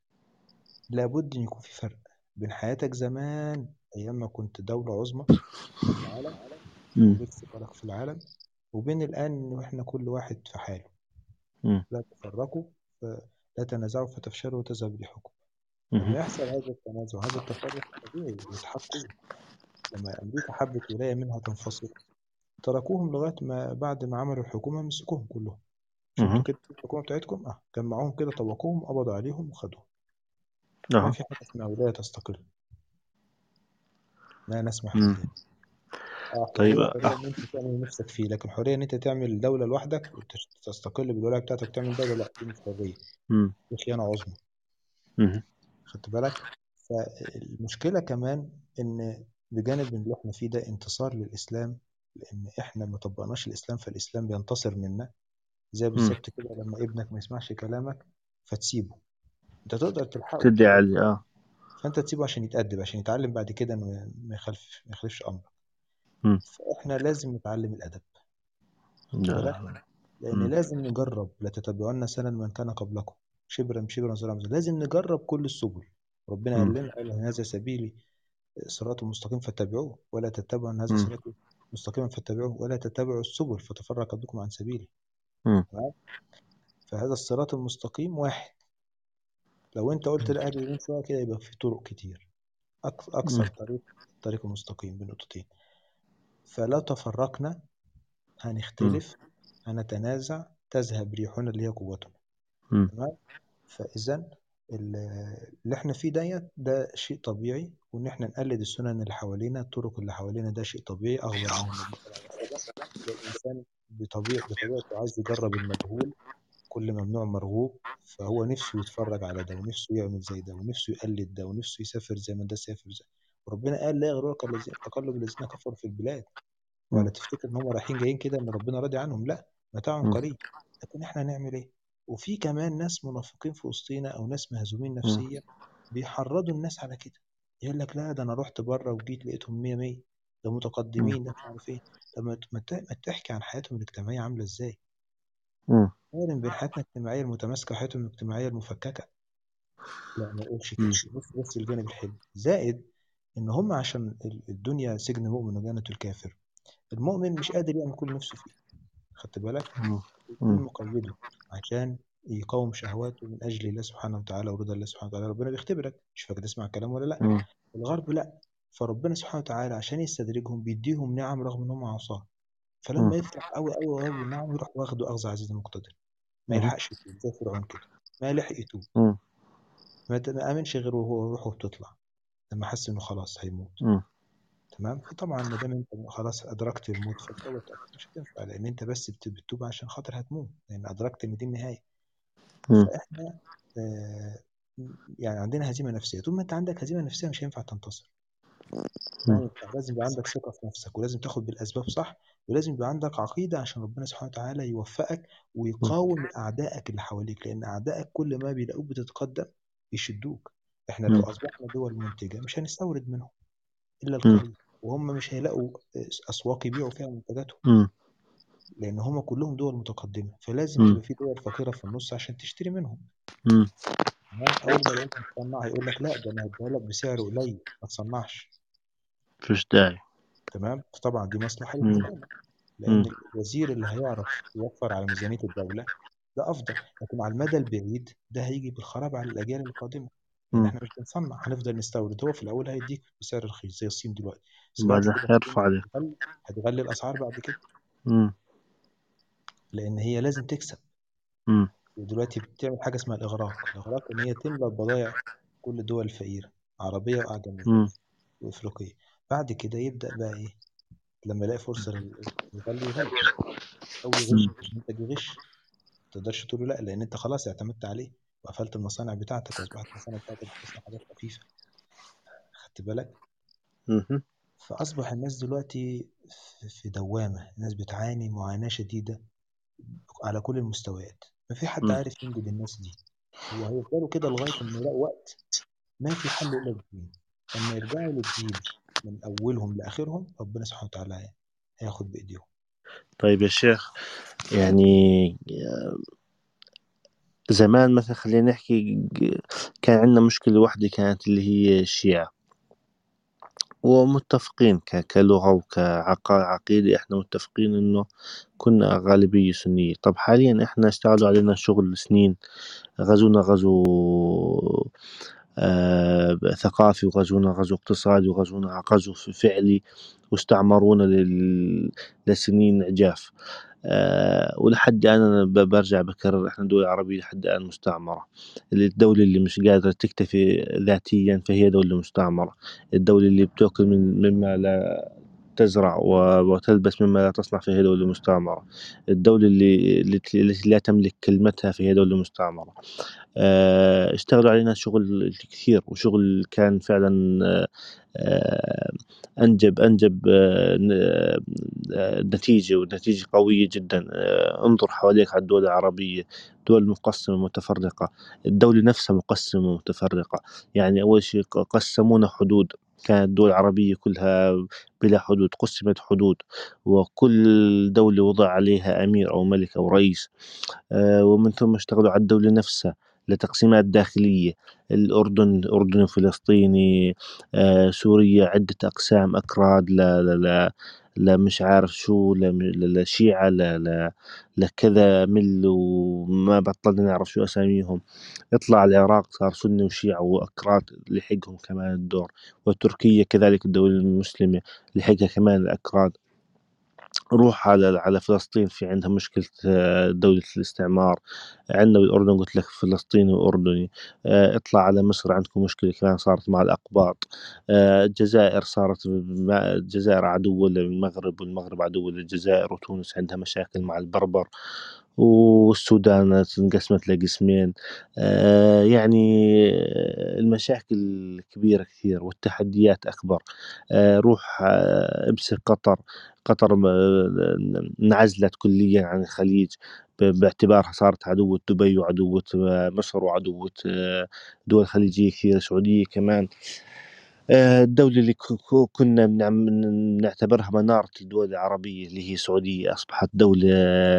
بد إن يكون في فرق بين حياتك زمان أيام ما كنت دولة عظمى في العالم مم. وليك ثقلك في العالم وبين الآن إن إحنا كل واحد في حاله مم. لا تفرقوا لا تنازعوا فتفشلوا وتذهب ريحكم مم. لما يحصل هذا التنازع وهذا التفرق طبيعي يتحققوا لما أمريكا حبت ولاية منها تنفصل تركوهم لغاية ما بعد ما عملوا الحكومة مسكوهم كلهم مش انتوا مم. كده الحكومة بتاعتكم اه جمعوهم كده طوقوهم قبضوا عليهم وخدوهم ما اه في حاجة اسمها ولاية تستقل لا نسمح مم. بذلك اه طيب حرية حرية آه. ان انت تعمل نفسك فيه لكن حرية ان انت تعمل دولة لوحدك وتستقل بالولاية بتاعتك وتعمل دولة لا دي مش حرية مم. دي خيانة عظمى مم. خدت بالك فالمشكلة كمان ان بجانب من اللي احنا فيه ده انتصار للإسلام لأن احنا ما طبقناش الإسلام فالإسلام بينتصر منا زي مم. بالظبط كده لما ابنك ما يسمعش كلامك فتسيبه انت تقدر تلحقه تدي تقدر علي اه فانت تسيبه عشان يتأدب عشان يتعلم بعد كده انه ما يخالف ما يخالفش امرك مم. فاحنا لازم نتعلم الادب خدت بالك لا لان مم. لازم نجرب لا تتبعون سنن من كان قبلكم شبرا بشبرا ذراعا بذراع. لازم نجرب كل السبل ربنا قال مم. لنا قال هذا سبيلي صراط مستقيم فاتبعوه ولا تتبعوا هذا مم. صراط مستقيما فاتبعوه ولا تتبعوا السبل فتفرق بكم عن سبيله مم. تمام فهذا الصراط المستقيم واحد لو انت قلت لا اجري يمين شويه كده يبقى في طرق كتير أك- اقصر مم. طريق الطريق المستقيم بنقطتين فلو تفرقنا مم. هنختلف هنتنازع تذهب ريحنا اللي هي قوتنا مم. تمام فاذا ال- اللي احنا فيه ديت ده شيء طبيعي وان احنا نقلد السنن اللي حوالينا الطرق اللي حوالينا ده شيء طبيعي اخبر عنه النبي صلى الله عليه وسلم ده الانسان بطبيعه بطبيعته عايز يجرب المجهول كل ممنوع مرغوب فهو نفسه يتفرج على ده ونفسه يعمل زي ده ونفسه يقلد ده ونفسه يسافر زي ما ده سافر زي وربنا قال لا يغررك الذين تقلب الذين كفروا في البلاد ولا مم. تفتكر ان هم رايحين جايين كده ان ربنا راضي عنهم لا متاع مم. قليل لكن احنا هنعمل ايه وفي كمان ناس منافقين في وسطينا او ناس مهزومين مم. نفسيا بيحرضوا الناس على كده يقول لك لا ده انا رحت بره وجيت لقيتهم 100 100 ده مم. متقدمين ده مش عارف ايه طب ما ت- ما ت- ما تحكي عن حياتهم الاجتماعيه عامله ازاي مم. قارن بين حياتنا الاجتماعيه المتماسكه وحياتهم الاجتماعيه المفككه لا ما يقولش مم. كده بص بص الجانب الحلو زائد ان هم عشان ال- الدنيا سجن المؤمن وجنة الكافر المؤمن مش قادر يعمل كل نفسه فيه خدت بالك مم. الدين مم. مقيده عشان يقاوم شهواته من اجل الله سبحانه وتعالى ورضا الله سبحانه وتعالى ربنا بيختبرك مش فاكر تسمع الكلام ولا لا مم. الغرب لا فربنا سبحانه وتعالى عشان يستدرجهم بيديهم نعم رغم انهم عصاه مم. فلما يفرح قوي قوي قوي بالنعم يروح واخده اخذ عزيز مقتدر ما مم. يلحقش يتوب زي فرعون كده ما لحق يتوب مم. ما ت- ما امنش غير وهو روحه بتطلع لما حس انه خلاص هيموت مم. تمام فطبعا ما دام انت خلاص ادركت الموت فالتوبه بتاعتك مش هتنفع لان انت بس بت- بتتوب عشان خاطر هتموت لان ادركت ان دي النهايه مم. فاحنا آه، يعني عندنا هزيمه نفسيه طول ما انت عندك هزيمه نفسيه مش هينفع تنتصر ما ينفع لازم يبقى عندك ثقة في نفسك ولازم تاخد بالأسباب صح ولازم يبقى عندك عقيدة عشان ربنا سبحانه وتعالى يوفقك ويقاوم أعدائك اللي حواليك لأن أعدائك كل ما بيلاقوك بتتقدم بيشدوك إحنا لو مم. أصبحنا دول منتجة مش هنستورد منهم إلا مم. القليل وهم مش هيلاقوا أسواق يبيعوا فيها منتجاتهم مم. لأن هم كلهم دول متقدمة فلازم مم. تبقى في دول فقيرة في النص عشان تشتري منهم مم. تمام أول ما لقيت مصنع هيقول لك لا ده أنا هديها لك بسعر قليل ما تصنعش فيش داعي تمام فطبعا دي مصلحة مم. للحكومة لأن مم. الوزير اللي هيعرف يوفر على ميزانية الدولة ده أفضل لكن على المدى البعيد ده هيجي بالخراب على الأجيال القادمة لأن مم. إحنا مش بنصنع هنفضل نستورد هو في الأول هيديك بسعر رخيص زي الصين دلوقتي بس بعد بعدين كده حيرفع عليك هتغلي هتغلي الأسعار بعد كده مم. لأن هي لازم تكسب مم. ودلوقتي بتعمل حاجة اسمها الإغراق الإغراق إن هي تملى البضائع كل الدول الفقيرة عربية وأعجمية مم. وإفريقية بعد كده يبدأ بقى إيه لما يلاقي فرصة لل- يغلي يغلي أو يغش مم. المنتج يغش ما تقدرش تقول له لا لأن أنت خلاص اعتمدت عليه وقفلت المصانع بتاعتك وأصبحت المصانع بتاعتك بتصنع حاجات خفيفة خدت بالك مهم. فأصبح الناس دلوقتي في- في دوامة الناس بتعاني معاناة شديدة على كل المستويات ما في حد مم. عارف ينجد الناس دي وهيفضلوا كده لغاية ما يلاقوا وقت ما في حل إلا الدين لما يرجعوا للدين من أولهم لآخرهم ربنا سبحانه وتعالى هياخد بإيديهم طيب يا شيخ يعني زمان مثلا خلينا نحكي ج- كان عندنا مشكلة واحدة كانت اللي هي الشيعة ومتفقين ك- كلغة وكعقيدة احنا متفقين انه كنا غالبية سنية طب حاليا احنا اشتغلوا علينا شغل سنين غزونا غزو آه ثقافي وغزونا غزو اقتصادي وغزونا غزو فعلي واستعمرونا لل- لسنين عجاف آه ولحد الآن أنا ب- برجع بكرر إحنا دولة عربية لحد الآن مستعمرة اللي- الدولة اللي مش قادرة تكتفي ذاتيا فهي دولة مستعمرة الدولة اللي بتأكل من مما لا تزرع و- وتلبس مما لا تصنع فهي دولة مستعمرة الدولة اللي التي التي لا تملك كلمتها فهي دولة مستعمرة آه، اشتغلوا علينا شغل كثير وشغل كان فعلا آه، آه، أنجب أنجب آه، ن- آه، نتيجة ونتيجة قوية جدا آه، انظر حواليك على الدول العربية دول مقسمة متفرقة الدولة نفسها مقسمة متفرقة يعني أول شيء ق- قسمونا حدود كانت الدول العربية كلها بلا حدود قسمت حدود وكل دولة وضع عليها أمير أو ملك أو رئيس آه، ومن ثم اشتغلوا على الدولة نفسها لتقسيمات داخلية الأردن أردني وفلسطيني آه، سوريا عدة أقسام أكراد لا لا لا لا مش عارف شو لا لا شيعة لا لا لكذا مل وما بطلنا نعرف شو أساميهم يطلع العراق صار سني وشيعة وأكراد لحقهم كمان الدور وتركيا كذلك الدولة المسلمة لحقها كمان الأكراد روح على على فلسطين في عندها مشكلة آه، دولة الاستعمار عندنا بالأردن قلت لك فلسطيني وأردني آه، اطلع على مصر عندكم مشكلة كمان صارت مع الأقباط آه، الجزائر صارت مع الجزائر عدو للمغرب والمغرب عدو للجزائر وتونس عندها مشاكل مع البربر والسودان انقسمت لقسمين آه، يعني المشاكل كبيرة كثير والتحديات أكبر آه، روح آه، امسك قطر قطر م- انعزلت كليا عن الخليج ب- باعتبارها صارت عدوة دبي وعدوة آه، مصر وعدوة آه، دول خليجية كثيرة السعودية كمان آه، الدولة اللي ك- ك- كنا بنعم- نعتبرها منارة الدول العربية اللي هي السعودية أصبحت دولة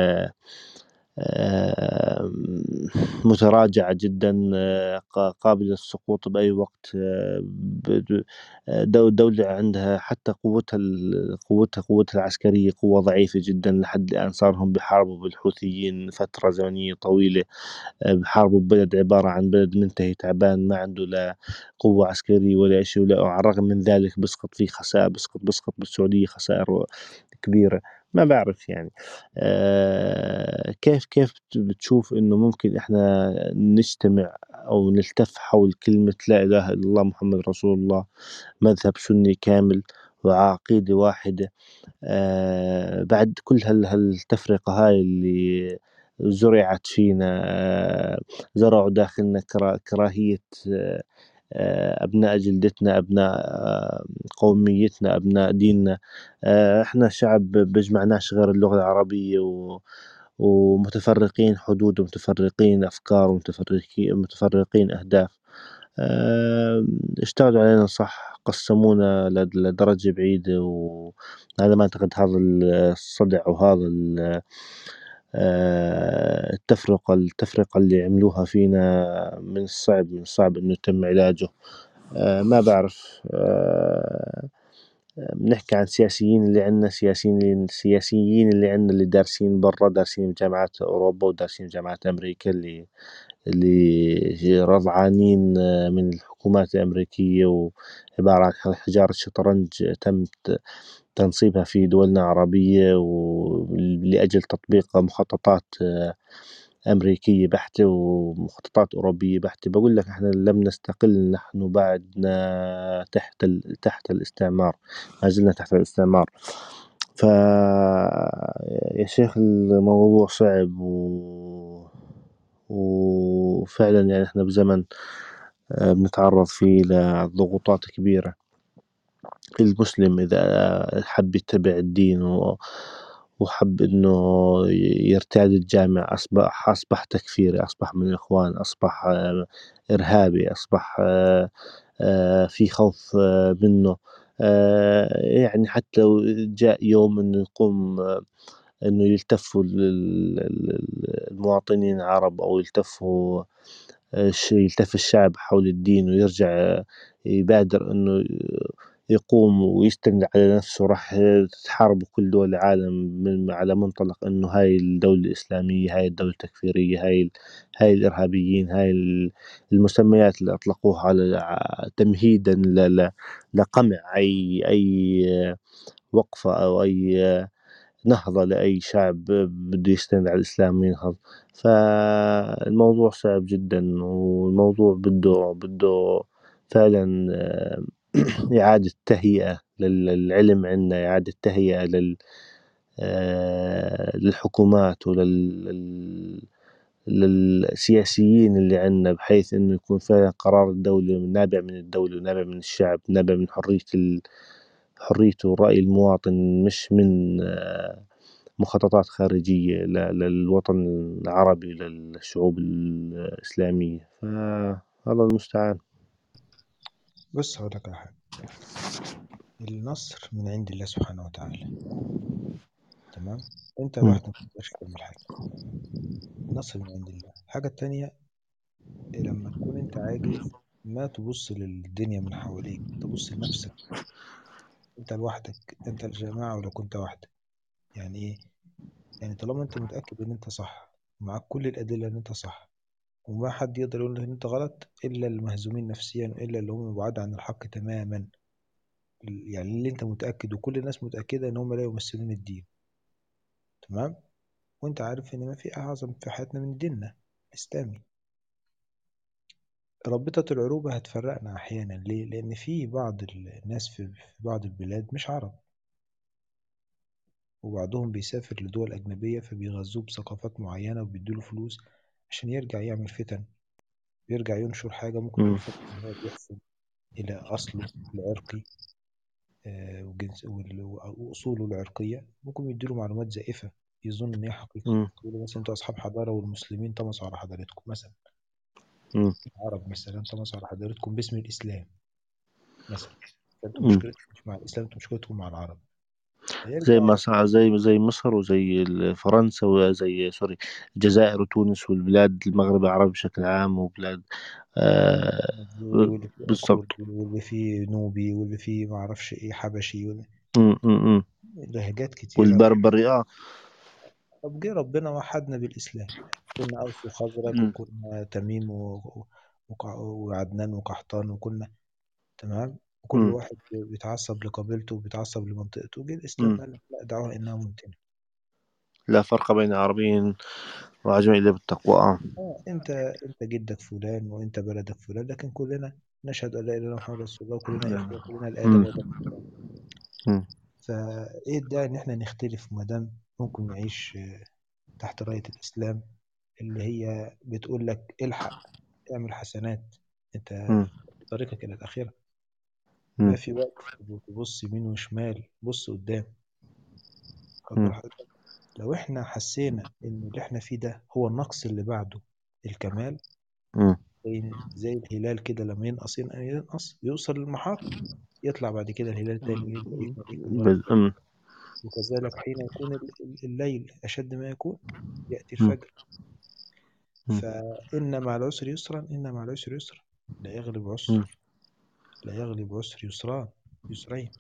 آه، متراجعة جدا آه، قا- قابلة للسقوط بأي وقت آه، ب- آه، دو- دولة عندها حتى قوتها ال- قوتها قوتها العسكرية قوة ضعيفة جدا لحد الآن صار هم بيحاربوا بالحوثيين فترة زمنية طويلة آه، بحاربوا ببلد عبارة عن بلد منتهي تعبان ما عنده لا قوة عسكرية ولا شيء ولا على الرغم من ذلك بسقط فيه خسائر بسقط بسقط بالسعودية خسائر كبيرة ما بعرف يعني آه، كيف كيف بت- بتشوف إنه ممكن إحنا نجتمع أو نلتف حول كلمة لا إله إلا الله محمد رسول الله مذهب سني كامل وعقيدة واحدة آه، بعد كل هال- هالتفرقة هاي اللي زرعت فينا آه، زرعوا داخلنا كرا- كراهية آه، آه، أبناء جلدتنا أبناء آه، قوميتنا أبناء ديننا آه، إحنا شعب بيجمعناش غير اللغة العربية و ومتفرقين حدود ومتفرقين أفكار ومتفرقين متفرقين أهداف آه، اشتغلوا علينا صح قسمونا لد- لدرجة بعيدة وأنا ما أعتقد هذا الصدع وهذا ال- آه، التفرقة التفرقة اللي عملوها فينا من الصعب من الصعب إنه يتم علاجه آه، ما بعرف آه، بنحكي عن السياسيين اللي عندنا سياسيين اللي السياسيين اللي عندنا اللي دارسين برا دارسين بجامعات أوروبا ودارسين بجامعات أمريكا اللي اللي رضعانين من الحكومات الأمريكية وعبارة عن حجارة شطرنج تم ت- تنصيبها في دولنا العربية ولأجل تطبيق مخططات أمريكية بحتة ومخططات أوروبية بحتة بقول لك إحنا لم نستقل نحن بعدنا تحت ال- تحت الاستعمار ما زلنا تحت الاستعمار ف يا شيخ الموضوع صعب و... وفعلا يعني احنا بزمن آه، بنتعرض فيه لضغوطات كبيرة المسلم إذا حب يتبع الدين و- وحب إنه يرتاد الجامع أصبح أصبح تكفيري أصبح من الإخوان أصبح آه، إرهابي أصبح آه، آه، في خوف آه، منه آه، يعني حتى لو جاء يوم إنه يقوم آه، إنه يلتفوا ال- ال- ال- المواطنين العرب أو يلتفوا الش- يلتف الشعب حول الدين ويرجع يبادر إنه يقوم ويستند على نفسه راح تحاربه كل دول العالم من على منطلق إنه هاي الدولة الإسلامية هاي الدولة التكفيرية هاي ال- هاي الإرهابيين هاي ال- المسميات اللي أطلقوها على ع- تمهيدا ل- ل- لقمع أي أي وقفة أو أي نهضة لأي شعب بده يستند على الإسلام وينهض فالموضوع صعب جدا والموضوع بده بده فعلا آه، إعادة تهيئة للعلم عندنا إعادة تهيئة لل آه، للحكومات ولل لل- للسياسيين اللي عندنا بحيث إنه يكون فعلا قرار الدولة نابع من الدولة ونابع من الشعب نابع من حرية ال... حريته ورأي المواطن مش من آه، مخططات خارجية ل- للوطن العربي للشعوب الإسلامية فالله المستعان بص هقول لك على حاجة النصر من عند الله سبحانه وتعالى تمام انت مم. لوحدك ما تقدرش تعمل حاجة النصر من عند الله الحاجة التانية لما تكون انت عاجز ما تبص للدنيا من حواليك تبص لنفسك انت لوحدك انت الجماعة ولو كنت وحدك يعني ايه يعني طالما انت متأكد ان انت صح ومعاك كل الأدلة ان انت صح وما حد يقدر يقول ان انت غلط الا المهزومين نفسيا والا اللي هم بعاد عن الحق تماما يعني اللي انت متأكد وكل الناس متأكدة ان هم لا يمثلون الدين تمام وانت عارف ان ما في اعظم في حياتنا من ديننا الاسلامي رابطة العروبة هتفرقنا احيانا ليه لان في بعض الناس في في بعض البلاد مش عرب وبعضهم بيسافر لدول أجنبية فبيغذوه بثقافات معينة وبيدوله فلوس عشان يرجع يعمل فتن بيرجع ينشر حاجة ممكن مم. تفكر إن هو بيحسن إلى أصله العرقي آه، وجنس وال- وأصوله العرقية ممكن يديله معلومات زائفة يظن إن هي حقيقة مم. يقولوا مثلا أنتوا أصحاب حضارة والمسلمين طمسوا على حضارتكم مثلا مم. العرب مثلا طمسوا على حضارتكم باسم الإسلام مثلا فأنتوا مم. مشكلتكم مش مع الإسلام أنتوا مشكلتكم مع العرب زي هيرجع ما زي زي مصر وزي ال- فرنسا وزي سوري الجزائر وتونس والبلاد المغرب العربي بشكل عام وبلاد آه مدبولي واللي فيه بالضبط أكردي واللي فيه نوبي واللي فيه معرفش إيه حبشي واللي- مم. مم. مم. لهجات كتيرة والبربري اه طب جه ربنا وحدنا بالإسلام كنا أوس وخزرج مم. وكنا تميم و- وقع- وعدنان وقحطان وكنا تمام وكل مم. واحد بيتعصب لقبيلته وبيتعصب لمنطقته جه الإسلام مم. قال لك لا دعوها إنها منتنة لا فرق بين عربي وعجمي إلا بالتقوى آه. آه أنت أنت جدك فلان وأنت بلدك فلان لكن كلنا نشهد أن لا إله إلا الله محمد رسول الله وكلنا إخوة كلنا لآدم مم. وآدم التراب مم. فإيه الداعي إن إحنا نختلف ما دام ممكن نعيش آه، تحت راية الإسلام اللي هي بتقول لك الحق اعمل حسنات أنت مم. طريقك إلى الآخرة مم. ما في وقت تبص يمين وشمال بص قدام خد مم. بال حضرتك لو احنا حسينا ان اللي احنا فيه ده هو النقص اللي بعده الكمال مم. زي زي الهلال كده لما ينقص ينقص ينقص يوصل للمحاق يطلع بعد كده الهلال التاني يبدأ يكمل يكمل لغاية بال- مم. وكذلك حين يكون ال- ال- الليل أشد ما يكون يأتي مم. الفجر مم. فإن مع العسر يسرا إن مع العسر يسرا لا يغلب عسر مم. لا يغلب عسر يسران يسرين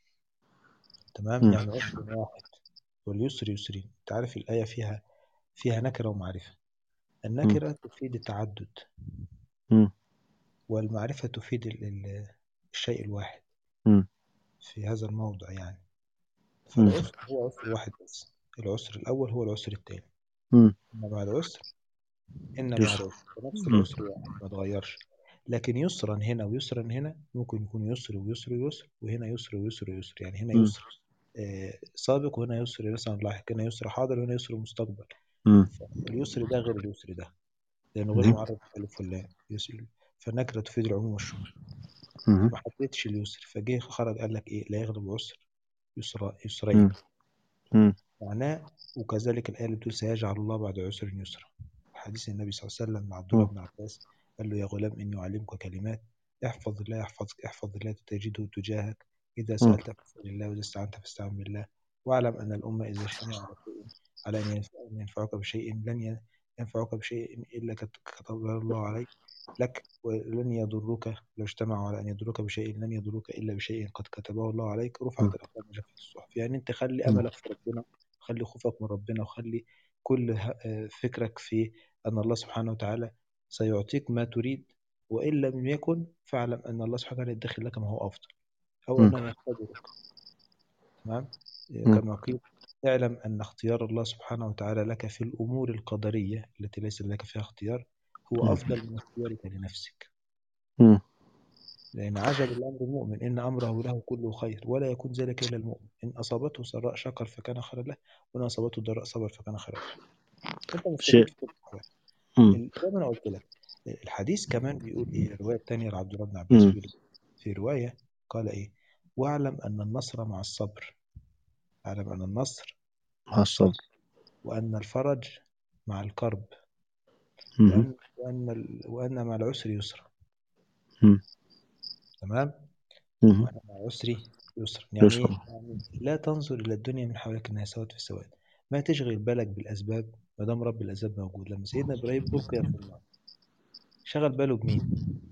تمام مم. يعني عسر واحد واليسر يسرين انت عارف الآية فيها فيها نكرة ومعرفة النكرة تفيد التعدد مم. والمعرفة تفيد ال- ال- الشيء الواحد مم. في هذا الموضع يعني مم. فالعسر هو عسر واحد بس العسر الأول هو العسر الثاني مم. إن مع العسر إن مع يسر. العسر فنفس مم. العسر واحد ما اتغيرش لكن يسرا هنا ويسرا هنا ممكن يكون يسر ويسر ويسر وهنا يسر ويسر ويسر يعني هنا مم. يسر آه، سابق وهنا يسر مثلا لاحق هنا يسر حاضر وهنا يسر مستقبل مم. اليسر ده غير اليسر ده لأنه غير مم. معرض للألف واللام يسر فالنكرة تفيد العموم والشمول مم. ما حددتش اليسر فجه خرج قال لك إيه لا يغلب عسر يسرا يسرين مم. مم. معناه وكذلك الآية اللي بتقول سيجعل الله بعد عسر يسرا حديث النبي صلى الله عليه وسلم مع عبد الله مم. بن عباس قال له يا غلام إني أعلمك كلمات احفظ الله يحفظك احفظ الله تجده تجاهك إذا مم. سألت فاسأل الله وإذا استعنت فاستعن بالله واعلم أن الأمة إذا اجتمعوا على شيء على أن ينفع- أن ينفعوك بشيء لن ي- ينفعوك بشيء إلا كت- كتبه الله عليك لك ولن يضروك لو اجتمعوا على أن يضروك بشيء لن يضروك إلا بشيء قد كتبه الله عليك رفعت مم. الأقلام وجفت الصحف يعني أنت خلي مم. أملك في ربنا خلي خوفك من ربنا وخلي كل ه- آه، فكرك في أن الله سبحانه وتعالى سيعطيك ما تريد وإن لم يكن فاعلم أن الله سبحانه وتعالى يدخل لك ما هو أفضل أو مم. أنه يختبرك تمام مم. كما قيل اعلم أن اختيار الله سبحانه وتعالى لك في الأمور القدرية التي ليس لك فيها اختيار هو مم. أفضل من اختيارك لنفسك مم. لأن عجب الأمر المؤمن إن أمره له كله خير ولا يكون ذلك إلا المؤمن إن أصابته سراء شكر فكان خيرا له وإن أصابته ضراء صبر فكان خيرا له أنت مستفيد شيء في كل الأحوال مم. ال- زي ما أنا قلت لك الحديث كمان بيقول إيه الرواية الثانية لعبد الله بن عباس مم. بيقول في رواية قال إيه واعلم أن النصر مع الصبر اعلم أن النصر مع الصبر وأن الفرج مع الكرب مم. وأن وأن ال- وأن مع العسر يسرا مم. تمام مم. وأن مع العسر يسرا يعني إيه؟ يسر يعني لا تنظر إلى الدنيا من حولك إنها سواد في سواد ما تشغل بالك بالأسباب ما دام رب الأسباب موجود لما سيدنا إبراهيم ألقي في النار شغل باله بمين؟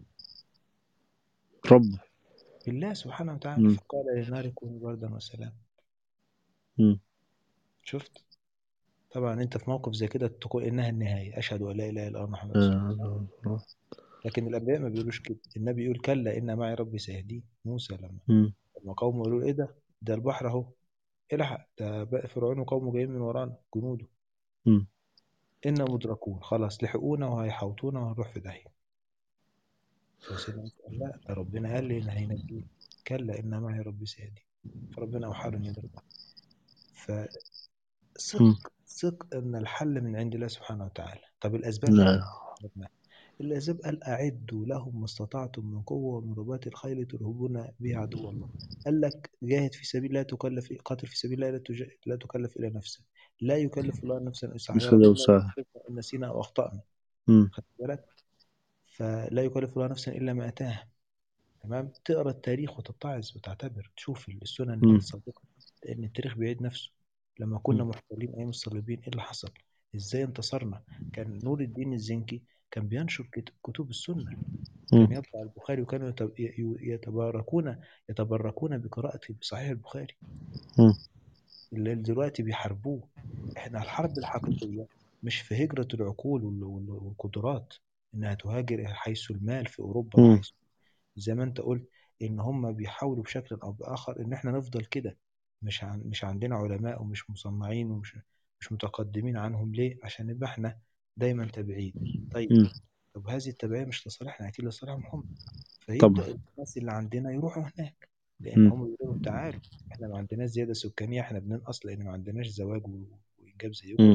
رب بالله سبحانه وتعالى مم. فقال للنار كوني بردا وسلام مم. شفت؟ طبعا أنت في موقف زي كده تقول إنها النهاية أشهد أن لا إله إلا الله محمد رسول الله آه. لكن الأنبياء ما بيقولوش كده النبي يقول كلا إن معي ربي سيهدين موسى لما مم. لما قومه يقولوا له إيه ده؟ ده البحر أهو الحق ده بقى فرعون وقومه جايين من ورانا جنوده مم. إنا مدركون خلاص لحقونا وهيحوطونا وهنروح في داهية فسيدنا موسى قال لا ده ربنا قال لي إن هينجيني كلا إن معي ربي سيهدين فربنا أوحى له إن يدرك مم. فثق ثق إن الحل من عند الله سبحانه وتعالى طب الأسباب لا إيه؟ الأسباب قال أعدوا لهم ما استطعتم من قوة ومن رباط الخيل ترهبون به عدو الله قال لك جاهد في سبيل لا تكلف قاتل في سبيل الله لا, تج... لا تكلف إلا نفسك لا يكلف الله نفسا وسعها يا مثل رب لو إنا ساعة إن نسينا أو أخطأنا مم. خدت بالك فلا يكلف الله نفسا إلا ما أتاها تمام تقرا التاريخ وتتعظ وتعتبر تشوف السنن مم. السابقة لأن التاريخ بيعيد نفسه لما كنا مم. محتلين أيام الصليبيين إيه اللي حصل؟ إزاي انتصرنا؟ كان نور الدين الزنكي كان بينشر كت- كتب السنة كان مم. يطبع البخاري وكانوا يتب- ي- يتباركون يتبركون بقراءة بصحيح البخاري مم. اللي دلوقتي بيحاربوه احنا الحرب الحقيقية مش في هجرة العقول وال- وال- والقدرات انها تهاجر حيث المال في اوروبا مم. وحيث زي ما انت قلت ان هم بيحاولوا بشكل او باخر ان احنا نفضل كده مش عن مش عندنا علماء ومش مصنعين ومش مش متقدمين عنهم ليه عشان نبقى احنا دايما تابعين طيب مم. طب هذه التبعية مش لصالحنا اكيد لصالحهم هم طبعا فيبدأ الناس اللي عندنا يروحوا هناك لان مم. هم بيقولوا لهم تعالوا احنا ما عندناش زيادة سكانية احنا بننقص لان ما عندناش زواج و- وانجاب زيكم مم.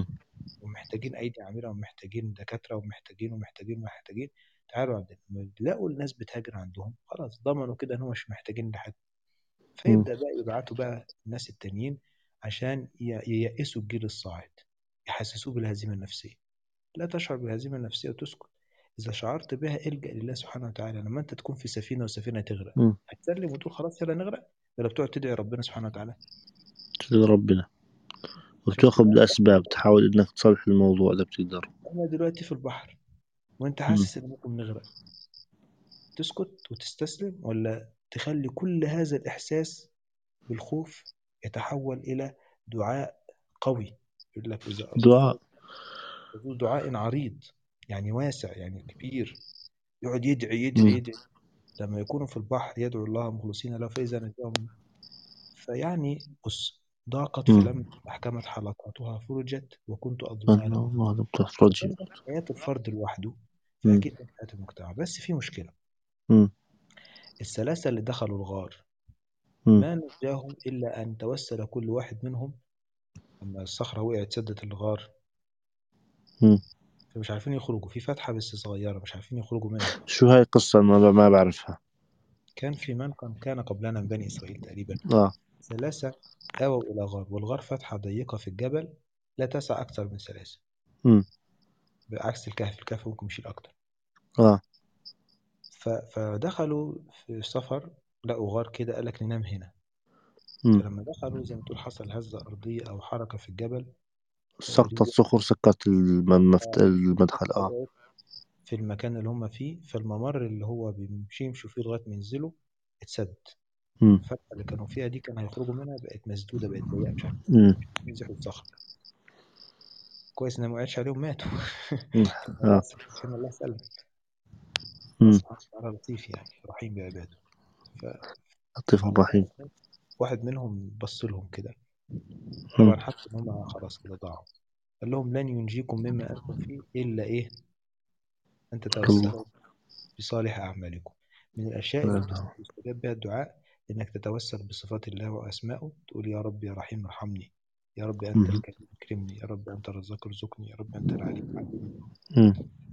ومحتاجين ايدي عامله ومحتاجين دكاتره ومحتاجين ومحتاجين ومحتاجين تعالوا عندنا لما لقوا الناس بتهاجر عندهم خلاص ضمنوا كده ان هم مش محتاجين لحد فيبدا بقى يبعتوا بقى الناس التانيين عشان ي- ييأسوا الجيل الصاعد يحسسوه بالهزيمه النفسيه لا تشعر بالهزيمه النفسيه وتسكت اذا شعرت بها الجا لله سبحانه وتعالى لما انت تكون في سفينه وسفينه تغرق مم. هتسلم وتقول خلاص يلا نغرق ولا بتقعد تدعي ربنا سبحانه وتعالى تدعي ربنا وبتاخذ بالأسباب تحاول إنك تصلح الموضوع إذا بتقدر انا دلوقتي في البحر وانت مم. حاسس ان ممكن نغرق تسكت وتستسلم ولا تخلي كل هذا الاحساس بالخوف يتحول الى دعاء قوي يقول لك اذا دعاء ذو دعاء عريض يعني واسع يعني كبير يقعد يدعي يدعي مم. يدعي لما يكونوا في البحر يدعو الله مخلصين له فإذا نجاهم فيعني بص ضاقت مم. فلما أحكمت حلقاتها فرجت وكنت أنا أظنها لم الله لم تخرجي فده حياة الفرد لوحده مم. فأكيد ده حياة المجتمع بس في مشكلة مم. الثلاثة اللي دخلوا الغار مم. ما نجاهم إلا أن توسل كل واحد منهم لما الصخرة وقعت سدت الغار مم. فمش عارفين يخرجوا في فتحة بس صغيرة مش عارفين يخرجوا منها شو هاي القصة ما ما بعرفها كان في من كان كان قبلنا من بني إسرائيل تقريبا آه ثلاثة آووا إلى غار والغار فتحة ضيقة في الجبل لا تسع أكثر من ثلاثة مم. بعكس الكهف الكهف ممكن يشيل أكتر آه ف- فدخلوا في السفر لقوا غار كده قال لك ننام هنا مم. فلما دخلوا زي ما تقول حصل هزة أرضية أو حركة في الجبل سقطت صخور سكت الم- المفت... المدخل آه وقعت في المكان اللي هم فيه فالممر اللي هو بيمشي يمشوا فيه لغاية ما ينزلوا اتسد مم. الفتحة اللي كانوا فيها دي كانوا هيخرجوا منها بقت مسدودة بقت ضيقة مش عارف مم. ينزلوا الصخر كويس إنها ما وقعتش عليهم ماتوا مم. آه بس سبحان الله سلم مم. سبحانه وتعالى لطيف يعني رحيم بعباده ف... لطيف الرحيم واحد منهم بص لهم كده مم. طبعا حس ان هم خلاص كده ضاعوا قال لهم لن ينجيكم مما انتم فيه الا ايه ان تتوسلوا بصالح اعمالكم من الاشياء اللي الله. بتستجاب بها الدعاء انك تتوسل بصفات الله واسمائه تقول يا رب يا رحيم ارحمني يا رب انت مم. الكريم اكرمني يا رب انت الرزاق ارزقني يا رب انت العليم علمني مم.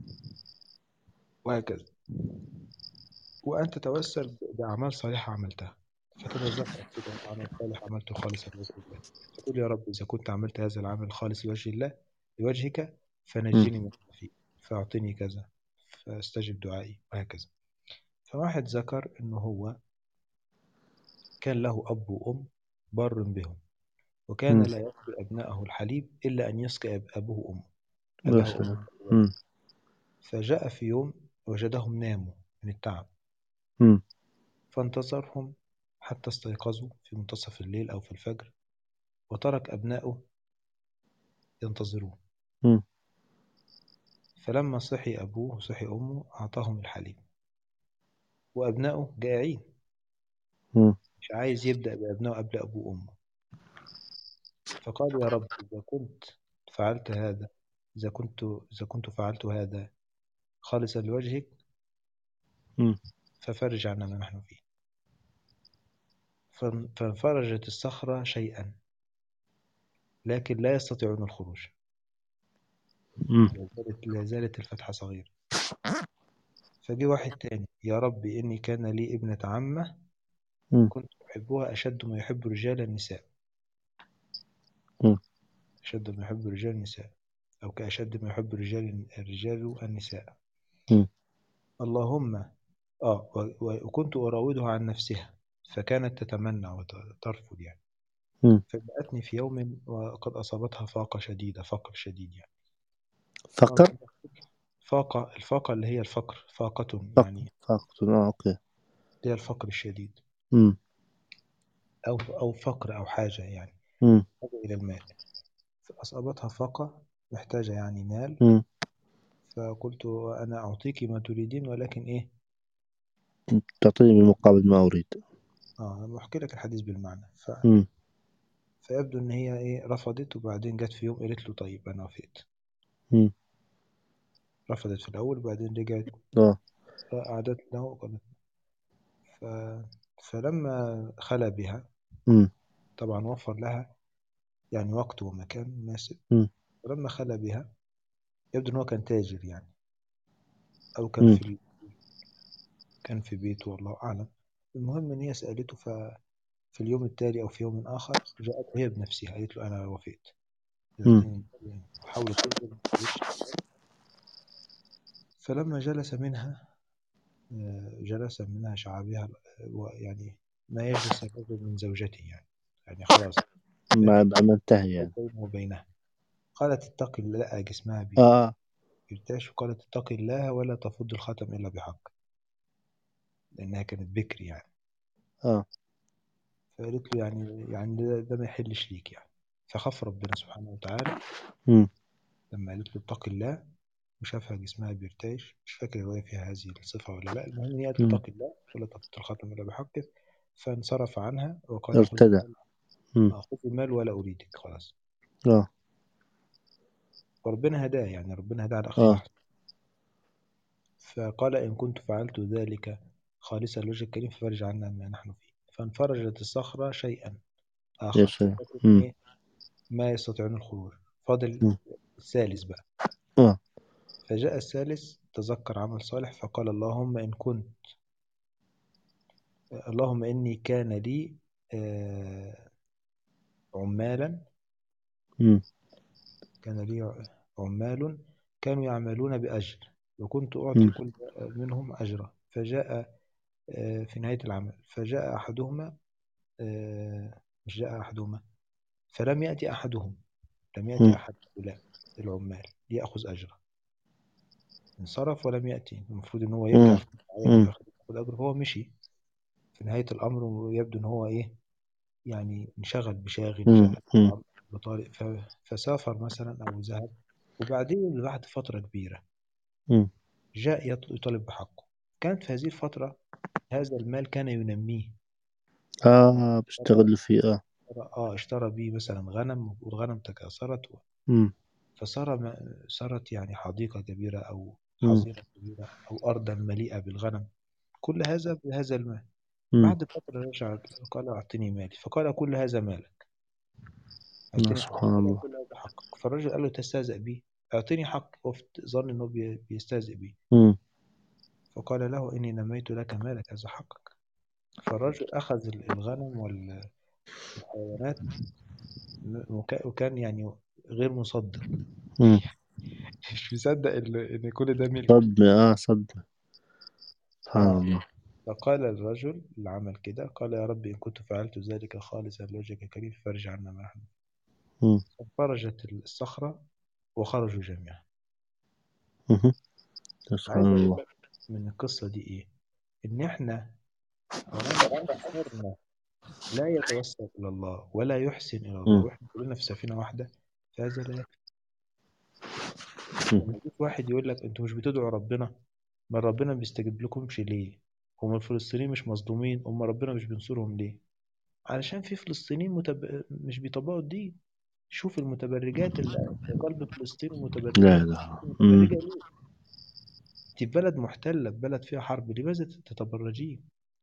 وهكذا وان تتوسل باعمال صالحه عملتها فتتذكر كده عمل صالح عملته خالصا لوجه الله فتقول يا رب اذا كنت عملت هذا العمل خالص لوجه الله لوجهك فنجني من فيه فاعطني كذا فاستجب دعائي وهكذا فواحد ذكر انه هو كان له اب وام بر بهم وكان مم. لا يسقي ابنائه الحليب الا ان يسقي أب- ابوه وامه يا اباه سلام وامه مم. فجاء في يوم وجدهم ناموا من التعب مم. فانتظرهم حتى استيقظوا في منتصف الليل أو في الفجر وترك أبنائه ينتظروه مم. فلما صحي أبوه وصحي أمه أعطاهم الحليب وأبنائه جائعين مم. مش عايز يبدأ بأبنائه قبل أبوه وأمه فقال يا رب إذا كنت فعلت هذا إذا كنت إذا كنت فعلت هذا خالصا لوجهك مم. ففرج عنا ما نحن فيه فان- فانفرجت الصخرة شيئا لكن لا يستطيعون الخروج مم. لا زالت لا زالت الفتحة صغيرة فجي واحد تاني يا رب إني كان لي ابنة عمة مم. كنت أحبها أشد ما يحب رجال النساء مم. أشد ما يحب رجال النساء أو كأشد ما يحب رجال الرجال النساء مم. اللهم آه و- و- وكنت أراودها عن نفسها فكانت تتمنى وترفض يعني مم. فجاءتني في يوم وقد أصابتها فاقة شديدة فقر شديد يعني فقر فاقة الفاقة اللي هي الفقر فاقة فقر يعني فقر آه أوكي اللي هي الفقر الشديد مم. أو أو فقر أو حاجة يعني مم. حاجة إلى المال فأصابتها فاقة محتاجة يعني مال مم. فقلت أنا أعطيك ما تريدين ولكن إيه تعطيني بمقابل ما أريد آه أنا بحكي لك الحديث بالمعنى ف... مم. فيبدو إن هي إيه رفضت وبعدين جت في يوم قالت له طيب أنا وافقت مم. رفضت في الأول وبعدين رجعت آه فقعدت له وقالت ف... فلما خلى بها مم. طبعا وفر لها يعني وقت ومكان مناسب مم. فلما خلى بها يبدو ان هو كان تاجر يعني او مم. كان في ال- كان في بيته والله اعلم المهم ان هي سالته ففي اليوم التالي او في يوم اخر جاءت هي بنفسها قالت له انا وفيت مم. حاولت تنزل فلما جلس منها آه، جلس منها شعابها آه، يعني ما يجلس الرجل من زوجته يعني يعني خلاص بعد ما انتهى يعني بينه وبينها قالت اتق الله لا جسمها بي اه ارتاش وقالت اتق الله ولا تفض الختم الا بحق لانها كانت بكر يعني اه فقالت له يعني يعني ده, ده ما يحلش ليك يعني فخاف ربنا سبحانه وتعالى مم. لما قالت له اتق الله وشافها جسمها بيرتعش مش فاكر الرواية فيها هذه الصفة ولا لا المهم إن هي مم. تتقي الله ولا تفض الختم إلا بحقه فانصرف عنها وقال خذ ارتدى المال مم. آه، خذ المال ولا أريدك خلاص اه وربنا هداه يعني ربنا هداه على آخر اه لحظة فقال إن كنت فعلت ذلك خالصا لوجه الكريم ففرج عنا ما نحن فيه فانفرجت الصخرة شيئا يا آخر سلام لكن مم. إيه ما يستطيعون الخروج فاضل مم. الثالث بقى اه فجاء الثالث تذكر عمل صالح فقال اللهم إن كنت اللهم إني كان لي آه، عمالا مم. كان لي عمال كانوا يعملون بأجر وكنت أعطي مم. كل منهم أجرا فجاء آه، في نهاية العمل فجاء أحدهما آه، مش جاء أحدهما فلم يأتي أحدهم لم يأتي مم. أحد هؤلاء العمال ليأخذ أجرا انصرف ولم يأتي المفروض إن هو يرجع مم. في النهاية مم. وياخد ياخد أجر هو مشي في نهاية الأمر ويبدو إن هو إيه يعني انشغل بشاغل مم. انشغل مم. بطارق ف- فسافر مثلا أو ذهب وبعدين بعد فترة كبيرة مم. جاء يط- يطالب بحقه كانت في هذه الفترة هذا المال كان ينميه اه بشتغل فيه اه اه اشترى به مثلا غنم والغنم تكاثرت مم. فصار ما- صارت يعني حديقة كبيرة أو مم. حظيرة كبيرة أو أرضا مليئة بالغنم كل هذا بهذا المال مم. بعد فترة رجع قال أعطني مالي فقال كل هذا مالك يا أعطني سبحان حقك الله كل هذا حقك فالرجل قال له تستهزئ بي أعطني حق هو فت- ظن إنه بي- بيستهزئ بيه مم. فقال له إني نميت لك مالك هذا حقك فالرجل أخذ ال- الغنم والحيوانات م- وك- وكان يعني غير مصدق مم. مش مصدق إن إن كل ده ملك صدمة اه صدمة سبحان آه الله فقال الرجل اللي عمل كده قال يا رب إن كنت فعلت ذلك خالصا لوجهك الكريم فارج عنا ما نحن مم. فانفرجت الصخرة وخرجوا جميعا مهم. يا عايز سبحان أقول الله لك من القصة دي إيه إن إحنا طالما أكثرنا لا يتوسل إلى الله ولا يحسن إلى الله مم. وإحنا كلنا في سفينة واحدة فهذا لا يكفي مم. لما يجيك واحد يقول لك أنتوا مش بتدعوا ربنا ما ربنا بيستجيب لكمش ليه هم الفلسطينيين مش مظلومين هم ربنا مش بينصرهم ليه علشان في فلسطينيين متب... مش بيطبقوا الدين شوف المتبرجات اللي في قلب فلسطين لا ومتبرجات لا مم. متبرجة ليه؟ انت في بلد محتلة في بلد فيها حرب لماذا تتبرجين؟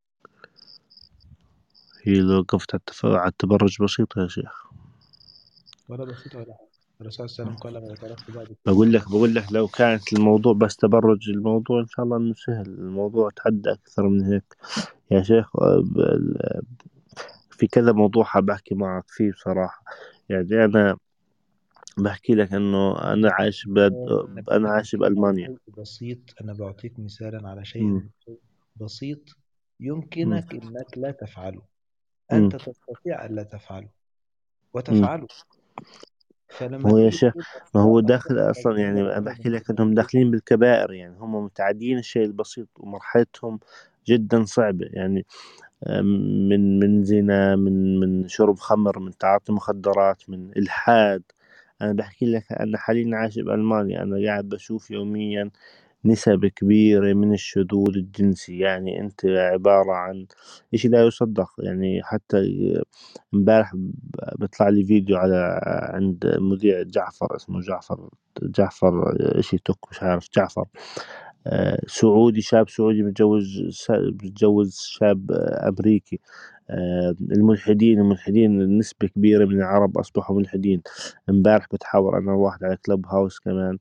هي لو وقفت على التف- على التبرج بسيطة يا شيخ ولا بسيطة ولا حاجة الرسول صلى الله عليه وسلم قال ما تركت بعد بقول لك بقول لك لو كانت الموضوع بس تبرج الموضوع إن شاء الله إنه سهل الموضوع تحدى أكثر من هيك يا شيخ آه، ب- ال- في كذا موضوع حاب أحكي معك فيه بصراحة يعني أنا بحكي لك إنه أنا عايش بلد أنا أنا بعطيك عايش مثال على بألمانيا شيء بسيط أنا بعطيك مثالا على مم. شيء بسيط مم. يمكنك إنك لا تفعله مم. أنت تستطيع ألا تفعله مم. وتفعله فلما هو يا تيجي شيخ تقول ما هو أصلا داخل أصلا أصلا ربنا يعني أنا طلب بحكي لك منك إنهم إيه؟ داخلين بالكبائر يعني هم متعدين الشيء البسيط ومرحلتهم جدا صعبة يعني من من زنا من من شرب خمر من تعاطي مخدرات من إلحاد أنا بحكي لك أنا حاليا عايش بألمانيا أنا قاعد بشوف يوميا نسب كبيرة من الشذوذ الجنسي يعني أنت عبارة عن إشي لا يصدق يعني حتى امبارح بيطلع لي فيديو على عند مذيع جعفر اسمه جعفر جعفر إشي توك مش عارف جعفر آه، سعودي شاب سعودي متجوز متجوز شاب آه، أمريكي آه، الملحدين الملحدين نسبة كبيرة من العرب أصبحوا ملحدين امبارح بتحاور أنا واحد على كلب هاوس كمان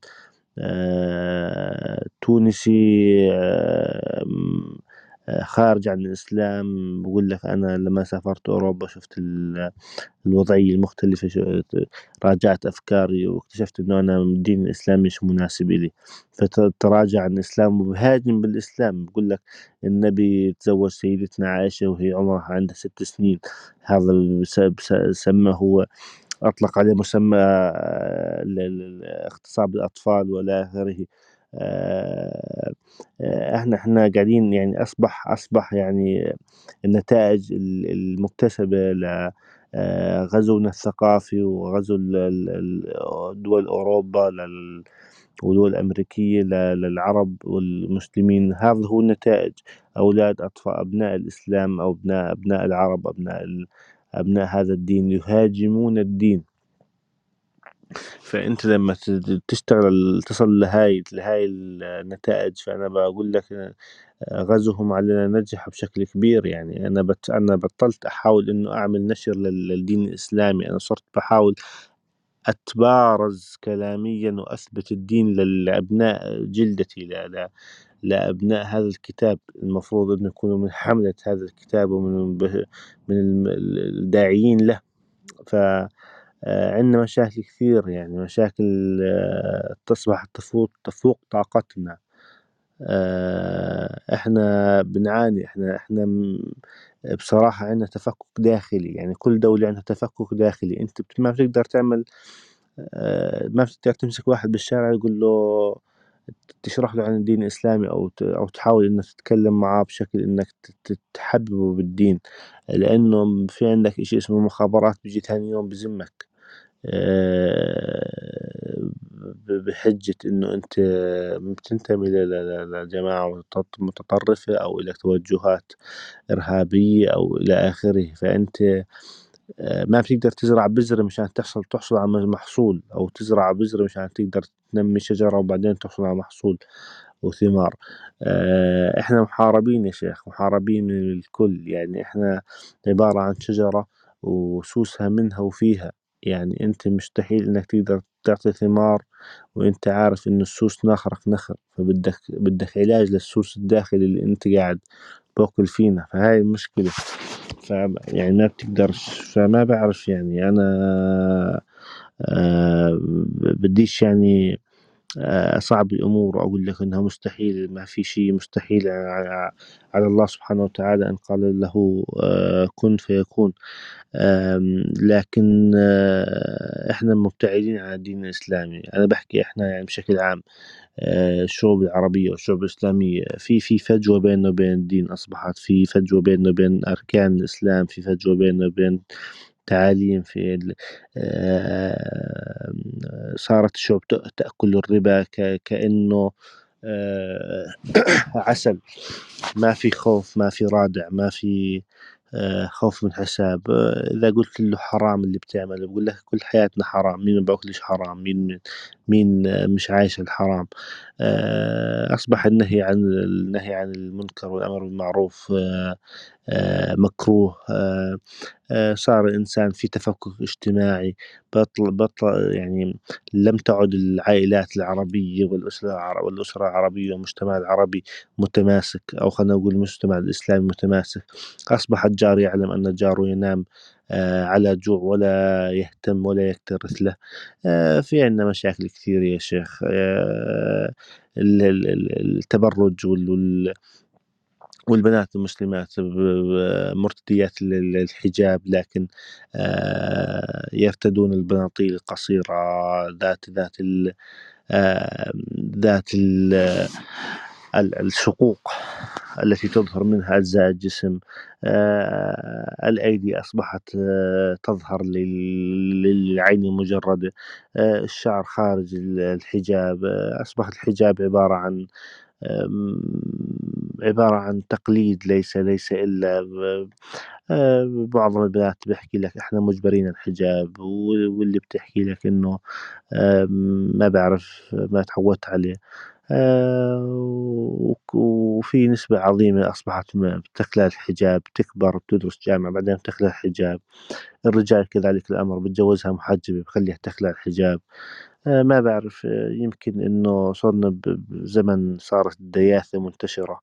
آه، تونسي آه، م- آه، خارج عن الإسلام بقول لك أنا لما سافرت أوروبا شفت ال- الوضعية المختلفة ش- راجعت أفكاري واكتشفت إنه أنا الدين الإسلامي مش مناسب إلي فتراجع عن الإسلام وبهاجم بالإسلام بقول لك النبي تزوج سيدتنا عائشة وهي عمرها عندها ست سنين هذا بس- بس- سمى هو أطلق عليه مسمى آه، ال- ال- اغتصاب الأطفال وإلى آخره آه، آه، احنا احنا قاعدين يعني اصبح اصبح يعني النتائج ال- المكتسبه لغزونا الثقافي وغزو ال- ال- ال- دول اوروبا لل- والدول الامريكيه ل- للعرب والمسلمين هذا هو النتائج اولاد اطفال ابناء الاسلام او ابناء ابناء العرب ابناء ال- ابناء هذا الدين يهاجمون الدين فانت لما ت- تشتغل تصل لهاي لهاي النتائج فانا بقول لك آه، غزوهم علينا نجح بشكل كبير يعني انا بت انا بطلت احاول انه اعمل نشر لل- للدين الاسلامي انا صرت بحاول اتبارز كلاميا واثبت الدين لل- لابناء جلدتي لا لا لابناء هذا الكتاب المفروض انه يكونوا من حملة هذا الكتاب ومن به- من الم- الداعيين له ف آه، عندنا مشاكل كثير يعني مشاكل آه، تصبح تفوق تفوق طاقتنا آه، احنا بنعاني احنا احنا م- بصراحة عندنا تفكك داخلي يعني كل دولة عندها تفكك داخلي انت بت- ما بتقدر تعمل آه، ما بتقدر تمسك واحد بالشارع يقول له تشرح له عن الدين الإسلامي أو ت- أو تحاول إنك تتكلم معاه بشكل إنك ت- ت- تحببه بالدين لأنه في عندك إشي اسمه مخابرات بيجي تاني يوم بذمك آه، ب- بحجة إنه أنت بتنتمي ل- ل- ل- لجماعة متط- متطرفة أو لك توجهات إرهابية أو إلى آخره فأنت آه، ما بتقدر تزرع بذرة مشان تحصل تحصل على محصول أو تزرع بذرة مشان تقدر تنمي شجرة وبعدين تحصل على محصول وثمار آه، إحنا محاربين يا شيخ محاربين من الكل يعني إحنا عبارة عن شجرة وسوسها منها وفيها يعني أنت مستحيل إنك تقدر تعطي ثمار وأنت عارف إن السوس ناخرك نخر فبدك بدك علاج للسوس الداخلي اللي أنت قاعد باكل فينا فهاي المشكلة ف يعني ما بتقدرش فما بعرف يعني أنا آه بديش يعني آه، أصعب الأمور وأقول لك إنها مستحيل ما في شيء مستحيل على على الله سبحانه وتعالى أن قال له آه، كن فيكون آم، لكن آه، إحنا مبتعدين عن الدين الإسلامي أنا بحكي إحنا يعني بشكل عام آه، الشعوب العربية والشعوب الإسلامية في في فجوة بيننا وبين الدين أصبحت في فجوة بيننا وبين أركان الإسلام في فجوة بيننا وبين تعاليم في ال- آه، صارت الشعوب تأ- تأكل الربا ك- كأنه آه، عسل ما في خوف ما في رادع ما في آه، خوف من حساب آه، إذا قلت له حرام اللي بتعمله بقول لك كل حياتنا حرام مين ما بأكلش حرام مين مين آه، مش عايش الحرام آه، أصبح النهي عن النهي عن المنكر والأمر بالمعروف آه، آه، مكروه آه، آه، صار الإنسان في تفكك اجتماعي بطل بطل يعني لم تعد العائلات العربية والأسرة العر- والأسرة العربية والمجتمع العربي متماسك أو خلينا نقول المجتمع الإسلامي متماسك أصبح الجار يعلم أن جاره ينام آه، على جوع ولا يهتم ولا يكترث له آه، في عندنا مشاكل كثير يا شيخ آه، ال- ال- ال- التبرج وال- وال- والبنات المسلمات ب- ب- مرتديات ال- الحجاب لكن آه، يرتدون البناطيل القصيرة ذات ذات ال آه، ذات ال ال- الشقوق التي تظهر منها أجزاء الجسم آه، الأيدي أصبحت آه، تظهر لل- للعين المجردة آه، الشعر خارج ال- الحجاب آه، أصبح الحجاب عبارة عن آم، عبارة عن تقليد ليس ليس إلا ب- آه، معظم البنات بيحكي لك إحنا مجبرين على الحجاب و- واللي بتحكي لك إنه آم، ما بعرف ما تعودت عليه آه، وك- وفي نسبة عظيمة أصبحت م- بتخلع الحجاب تكبر بتدرس جامعة بعدين بتخلع الحجاب الرجال كذلك الأمر بتجوزها محجبة بخليها تخلع الحجاب آه، ما بعرف آه، يمكن إنه صرنا ب- بزمن صارت الدياثة منتشرة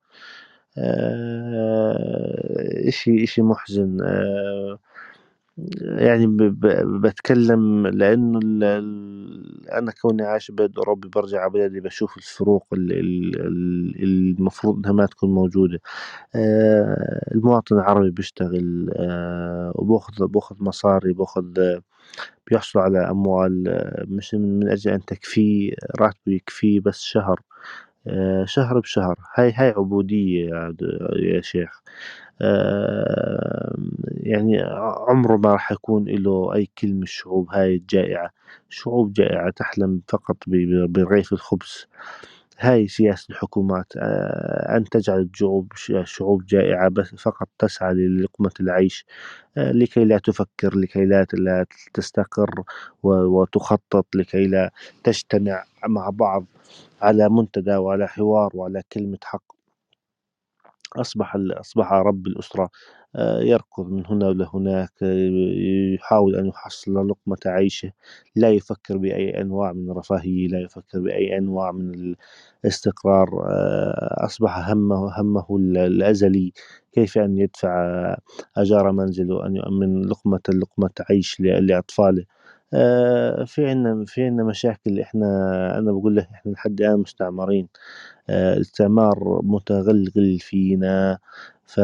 آه، إشي إشي محزن آه، يعني ب- ب- بتكلم لأنه ال- ال- أنا كوني عايش ببلد أوروبي برجع على بلدي بشوف الفروق ال- ال- ال- المفروض إنها ما تكون موجودة آه، المواطن العربي بيشتغل آه، وباخذ باخذ مصاري باخذ بيحصل على أموال آه، مش من من أجل أن تكفيه راتبه يكفيه بس شهر آه، شهر بشهر هاي هاي عبودية يا عبد- يا شيخ آه، يعني عمره ما راح يكون له أي كلمة الشعوب هاي الجائعة شعوب جائعة تحلم فقط ب- ب- برغيف الخبز هاي سياسة الحكومات آه، أن تجعل الشعوب شعوب جائعة بس فقط تسعى للقمة العيش آه، لكي لا تفكر لكي لا لا تستقر و- وتخطط لكي لا تجتمع مع بعض على منتدى وعلى حوار وعلى كلمة حق أصبح ال- أصبح رب الأسرة آه، يركض من هنا لهناك آه، يحاول أن يحصل لقمة عيشه لا يفكر بأي أنواع من الرفاهية لا يفكر بأي أنواع من الاستقرار آه، أصبح همه همه ال- الأزلي كيف أن يدفع أجار منزله وأن يؤمن لقمة لقمة عيش ل- لأطفاله آه، في عنا في عنا مشاكل احنا انا بقول لك احنا لحد الان مستعمرين آه، الاستعمار متغلغل فينا ف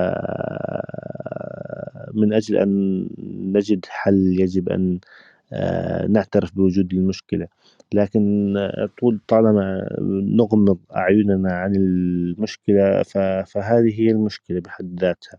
من أجل أن نجد حل يجب أن آه، نعترف بوجود المشكلة لكن آه، طول طالما نغمض أعيننا عن المشكلة ف- فهذه هي المشكلة بحد ذاتها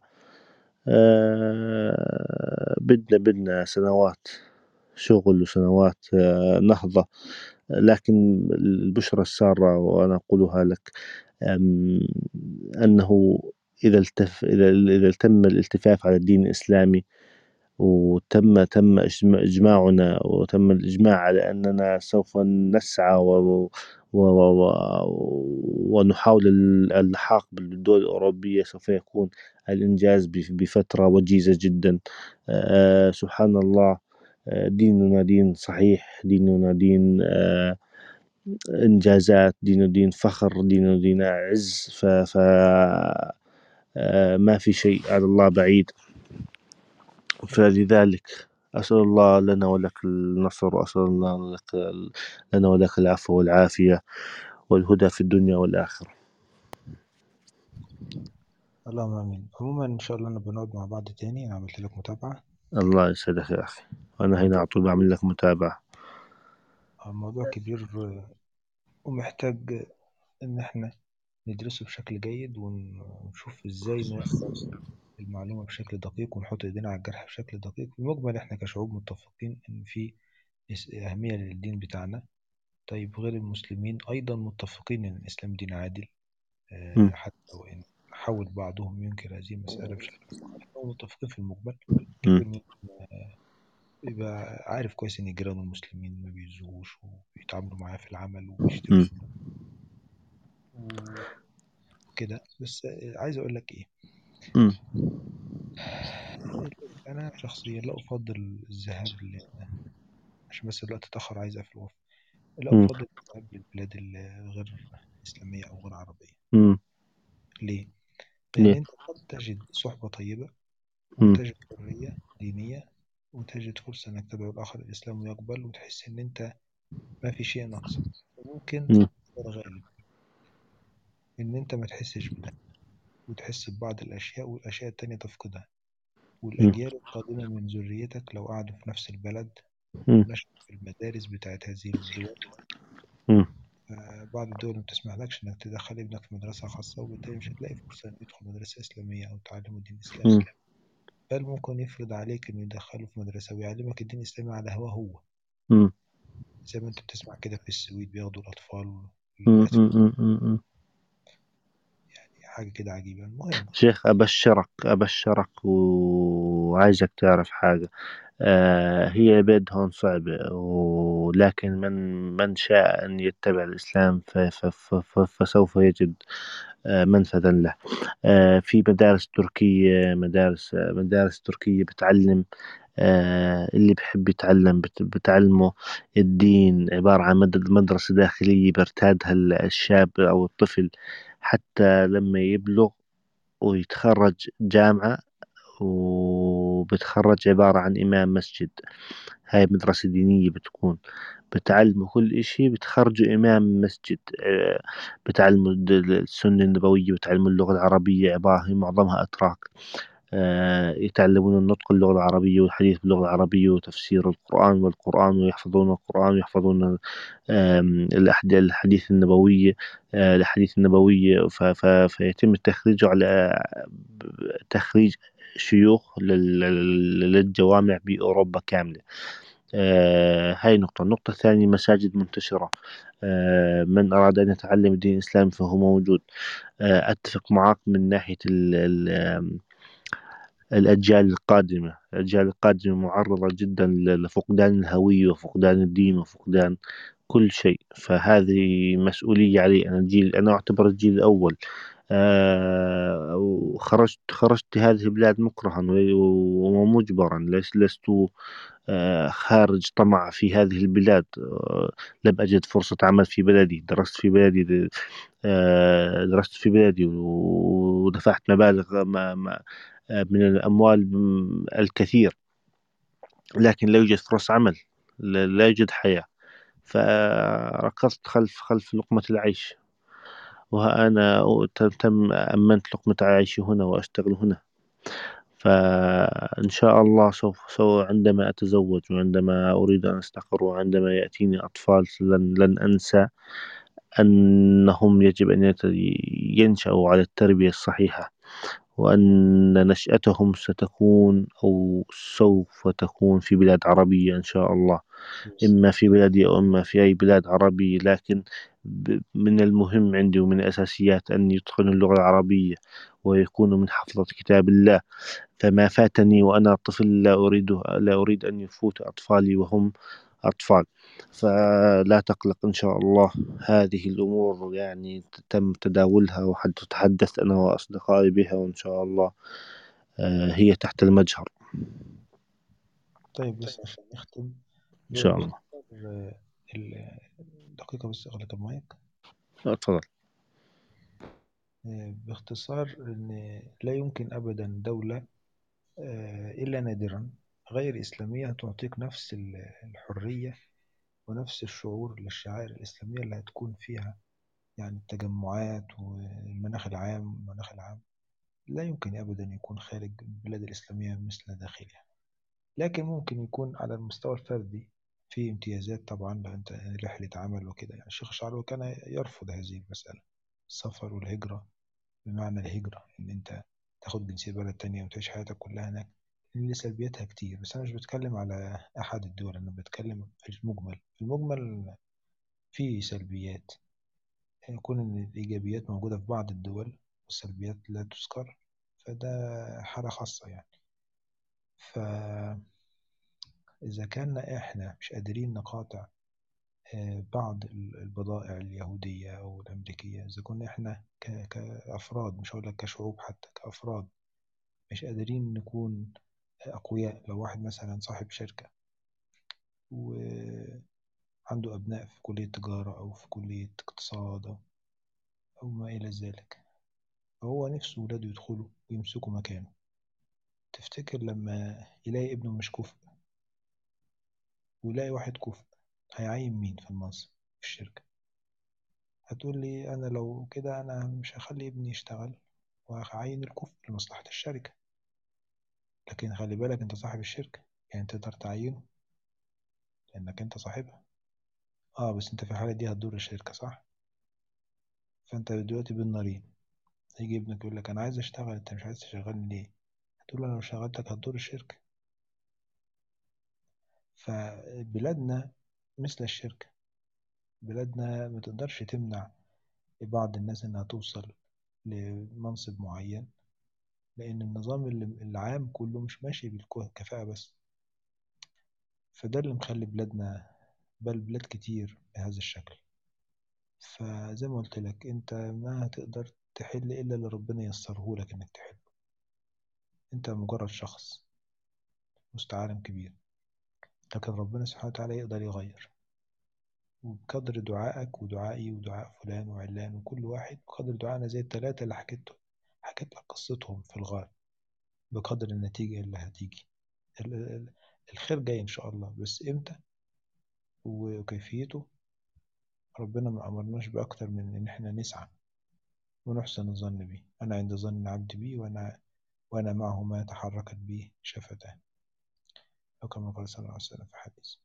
آه، بدنا بدنا سنوات شغل وسنوات آه، نهضة لكن البشرى السارة وأنا أقولها لك أم، أنه إذا التف إذا إذا تم الالتفاف على الدين الإسلامي وتم تم إجماع- إجماعنا وتم الإجماع على أننا سوف نسعى و و و و ونحاول ال- اللحاق بالدول الأوروبية سوف يكون الإنجاز بف- بفترة وجيزة جدا آه، سبحان الله آه، ديننا دين صحيح ديننا دين آه، إنجازات دينه دين فخر دينه دين عز ف, ف آه، ما في شيء على الله بعيد فلذلك أسأل الله لنا ولك النصر وأسأل الله لك لنا ولك العفو والعافية والهدى في الدنيا والآخرة اللهم امين عموما ان شاء الله انا بنقعد مع بعض تاني انا عملت لك متابعه الله يسعدك يا أخي وأنا هنا على طول بعمل لك متابعة الموضوع كبير آه، ومحتاج ان احنا ندرسه بشكل جيد ون- ونشوف ازاي نوصل المعلومه بشكل دقيق ونحط ايدينا على الجرح بشكل دقيق في المجمل احنا كشعوب متفقين ان في اس- اهميه للدين بتاعنا طيب غير المسلمين ايضا متفقين ان الاسلام دين عادل آه، م. حتى وان حاول بعضهم ينكر هذه المساله بشكل صحيح متفقين في المجمل م. كبير منهم يبقى عارف كويس ان جيرانه المسلمين ما بيزوش وبيتعاملوا معاه في العمل وبيشتروا م. وكده بس عايز اقول لك ايه م. انا شخصيا لا افضل الذهاب ل... عشان بس الوقت اتاخر عايز اقفل وقف لا م. افضل الذهاب للبلاد الغير اسلاميه او غير عربيه م. ليه؟ لان ليه؟ انت قد تجد صحبه طيبه م. وتجد حريه دينيه وتجد فرصه انك تدعو الاخر الاسلام ويقبل وتحس ان انت ما في شيء ناقصك وممكن م. ده الغالب ان انت ما تحسش بده وتحس ببعض الاشياء والاشياء التانية تفقدها م. والأجيال القادمة من ذريتك لو قعدوا في نفس البلد م. ونشأوا في المدارس بتاعت هذه الدول م. آه، بعض الدول ما بتسمحلكش إنك تدخل ابنك في مدرسة خاصة وبالتالي مش هتلاقي فرصة إنه يدخل مدرسة إسلامية أو تعلمه الدين الإسلامي م. بل ممكن يفرض عليك إنه يدخله في مدرسة ويعلمك الدين الإسلامي على هواه هو م. زي ما أنت بتسمع كده في السويد بياخدوا الأطفال م. للأسف م. م. م. حاجة كده عجيبة المهم شيخ أبشرك أبشرك وعايزك تعرف حاجة آه هي البلد هون صعبة ولكن من من شاء أن يتبع الإسلام ف- ف- ف- ف- فسوف يجد آه منفذا له آه في مدارس تركية مدارس مدارس تركية بتعلم آه اللي بحب يتعلم بت- بتعلمه الدين عبارة عن مد- مدرسة داخلية بيرتادها الشاب أو الطفل حتى لما يبلغ ويتخرج جامعة وبتخرج عبارة عن إمام مسجد هاي مدرسة دينية بتكون بتعلموا كل إشي بتخرجوا إمام مسجد آه، بتعلموا الد- السنة النبوية بتعلموا اللغة العربية عبارة هي معظمها أتراك آه، يتعلمون النطق اللغة العربية والحديث باللغة العربية وتفسير القرآن والقرآن ويحفظون القرآن ويحفظون آم، الأحد- الأحاديث النبوية آه، الأحاديث النبوية ف- ف- فيتم تخريجه على تخريج شيوخ لل- لل- للجوامع بأوروبا كاملة آه، هاي نقطة النقطة الثانية مساجد منتشرة آه، من أراد أن يتعلم الدين الإسلامي فهو موجود آه، أتفق معك من ناحية ال ال آم، الأجيال القادمة الأجيال القادمة معرضة جدا ل- لفقدان الهوية وفقدان الدين وفقدان كل شيء فهذه مسؤولية علي أنا الجيل أنا أعتبر الجيل الأول آه، وخرجت خرجت لهذه البلاد مكرها و- ومجبرا لس- لست آه، خارج طمع في هذه البلاد آه، لم أجد فرصة عمل في بلدي درست في بلدي آه، درست في بلدي ودفعت مبالغ ما ما آه، من الأموال م- الكثير لكن لا يوجد فرص عمل لا لا يوجد حياة فركضت خلف خلف لقمة العيش وها أنا تم تم أمنت لقمة عيشي هنا وأشتغل هنا فإن شاء الله سوف سوف عندما أتزوج وعندما أريد أن أستقر وعندما يأتيني أطفال لن لن أنسى أنهم يجب أن يت- ينشأوا على التربية الصحيحة وأن نشأتهم ستكون أو سوف تكون في بلاد عربية إن شاء الله إما في بلدي أو إما في أي بلاد عربية لكن ب- من المهم عندي ومن الأساسيات أن يتقنوا اللغة العربية ويكونوا من حفظة كتاب الله فما فاتني وأنا طفل لا أريده لا أريد أن يفوت أطفالي وهم أطفال فلا تقلق إن شاء الله هذه الأمور يعني تم تداولها وحتى تحدثت أنا وأصدقائي بها وإن شاء الله آه، هي تحت المجهر طيب بس عشان نختم إن شاء الله باختصار، آه، ال- دقيقة بس أغلق المايك آه، تفضل آه، باختصار إن لا يمكن أبدا دولة آه، إلا نادرا غير إسلامية تعطيك نفس ال- الحرية ونفس الشعور للشعائر الإسلامية اللي هتكون فيها يعني التجمعات والمناخ العام المناخ العام لا يمكن أبدا يكون خارج البلاد الإسلامية مثل داخلها لكن ممكن يكون على المستوى الفردي في امتيازات طبعا لو أنت رحلة عمل وكده يعني الشيخ الشعراوي كان يرفض هذه المسألة السفر والهجرة بمعنى الهجرة إن أنت تاخد جنسية بلد تانية وتعيش حياتك كلها هناك اللي سلبياتها كتير بس أنا مش بتكلم على أحد الدول أنا بتكلم في المجمل في المجمل في سلبيات يكون إن الإيجابيات موجودة في بعض الدول والسلبيات لا تذكر فده حالة خاصة يعني فإذا كنا إحنا مش قادرين نقاطع آه، بعض ال- البضائع اليهودية أو الأمريكية إذا كنا إحنا ك- كأفراد مش هقول لك كشعوب حتى كأفراد مش قادرين نكون أقوياء لو واحد مثلا صاحب شركة وعنده أبناء في كلية تجارة أو في كلية اقتصاد أو أو ما إلى ذلك فهو نفسه ولاده يدخلوا ويمسكوا مكانه تفتكر لما يلاقي ابنه مش كفء ويلاقي واحد كفء هيعين مين في المنصب في الشركة هتقول لي أنا لو كده أنا مش هخلي ابني يشتغل وهعين الكفء لمصلحة الشركة لكن خلي بالك أنت صاحب الشركة يعني تقدر تعينه لأنك أنت صاحبها اه بس انت في الحالة دي هتضر الشركة صح فانت دلوقتي بين نارين هيجي ابنك يقول لك انا عايز اشتغل انت مش عايز تشغلني ليه هتقول له انا لو شغلتك هتضر الشركة فبلادنا مثل الشركة بلادنا ما تقدرش تمنع بعض الناس انها توصل لمنصب معين لأن النظام اللي- العام كله مش ماشي بالكفاءة بس فده اللي مخلي بلادنا بل بلاد كتير بهذا الشكل فزي ما قلت لك انت ما هتقدر تحل الا اللي ربنا ييسره لك انك تحله انت مجرد شخص وسط عالم كبير لكن ربنا سبحانه وتعالى يقدر يغير وبقدر دعائك ودعائي ودعاء فلان وعلان وكل واحد بقدر دعائنا زي التلاتة اللي حكيت حكيت لك قصتهم في الغار بقدر النتيجة اللي هتيجي ال- ال- الخير جاي إن شاء الله بس إمتى وكيفيته ربنا ما أمرناش بأكتر من إن إحنا نسعى ونحسن الظن به أنا عند ظن العبد بي وأنا وأنا معه ما تحركت به شفتان أو كما قال صلى الله عليه وسلم في حديث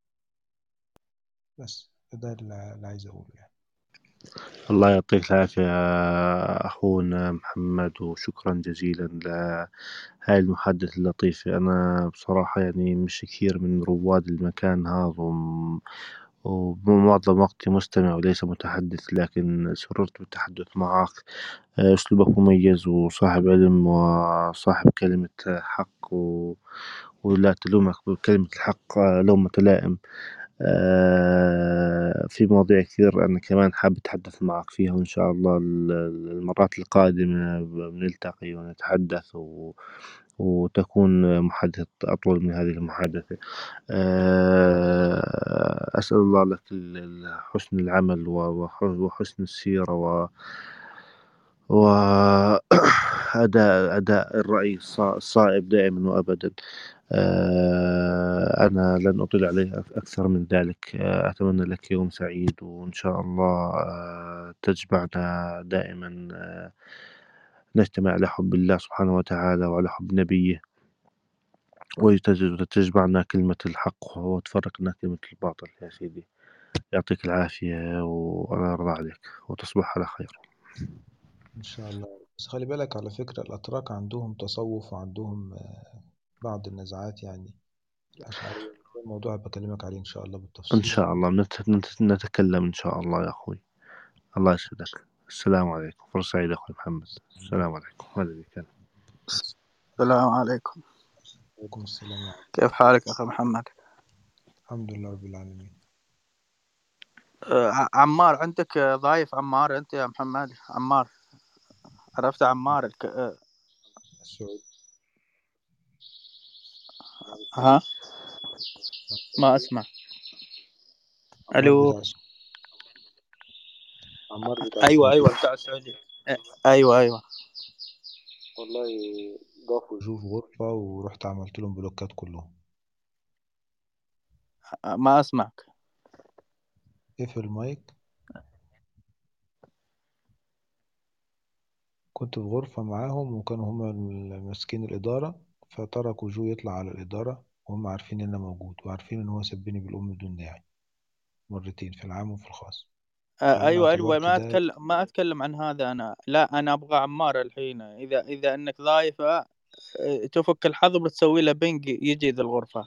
بس ده اللي اللي عايز أقوله يعني الله يعطيك العافية يا أخونا محمد وشكرا جزيلا لهاي المحادثة اللطيفة أنا بصراحة يعني مش كثير من رواد المكان هذا وم- ومعظم وقتي مستمع وليس متحدث لكن سررت بالتحدث معك آه، أسلوبك مميز وصاحب علم وصاحب كلمة حق و... ولا تلومك بكلمة الحق آه، لوم متلائم آه، في مواضيع كثير أنا كمان حابب أتحدث معك فيها وإن شاء الله ال- ال- المرات القادمة بنلتقي ونتحدث و... وتكون محادثة أطول من هذه المحادثة آه، أسأل الله لك ال- ال- حسن العمل و- وح- وحسن السيرة و وأداء أداء الرأي الص- الصائب دائما وأبدا آه، أنا لن أطيل عليه أك- أكثر من ذلك آه، أتمنى لك يوم سعيد وإن شاء الله آه، تجمعنا دائما آه، نجتمع على حب الله سبحانه وتعالى وعلى حب نبيه وتج- وتجمعنا كلمة الحق وتفرقنا كلمة الباطل يا سيدي يعطيك العافية وأنا أرضى عليك وتصبح على خير إن شاء الله بس خلي بالك على فكرة الأتراك عندهم تصوف وعندهم آه، بعض النزعات يعني الأشعرية ده الموضوع بكلمك عليه إن شاء الله إن بالتفصيل شاء الله نت- نت- نتكلم إن شاء الله يا أخوي الله يسعدك السلام عليكم فرصة سعيدة أخوي محمد السلام عليكم هذا اللي كان السلام عليكم عليكم السلام ورحمة كيف حالك أخي محمد الحمد لله رب العالمين آه، ع- عمار عندك آه، ضايف عمار أنت يا محمد عمار عرفت عمار الك... آه، السعود ها ما أسمع عمار ألو بتاع السعود عمار بتاع أيوة السعود أيوة بتاع السعودية آه، أيوة أيوة والله ضافوا جو في غرفة ورحت عملت لهم بلوكات كلهم آه، ما أسمعك اقفل المايك كنت في غرفة معاهم وكانوا هما ماسكين الإدارة فتركوا جو يطلع على الإدارة وهم عارفين إن أنا موجود وعارفين إن هو سبني بالأم بدون داعي مرتين في العام وفي الخاص آه، فأنا أيوة أيوة اعتبرت ما ده أتكلم ما أتكلم عن هذا أنا لا أنا أبغى عمار الحين إذا إذا إنك ضايفة آه، تفك الحظ بتسوي له بنج يجي ذي الغرفة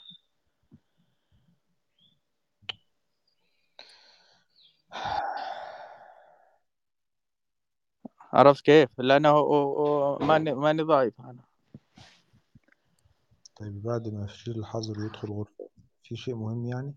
عرفت كيف؟ لأنه هو- هو- ماني ماني ضايف أنا طيب بعد ما يشيل الحظر ويدخل غرفة في شيء مهم يعني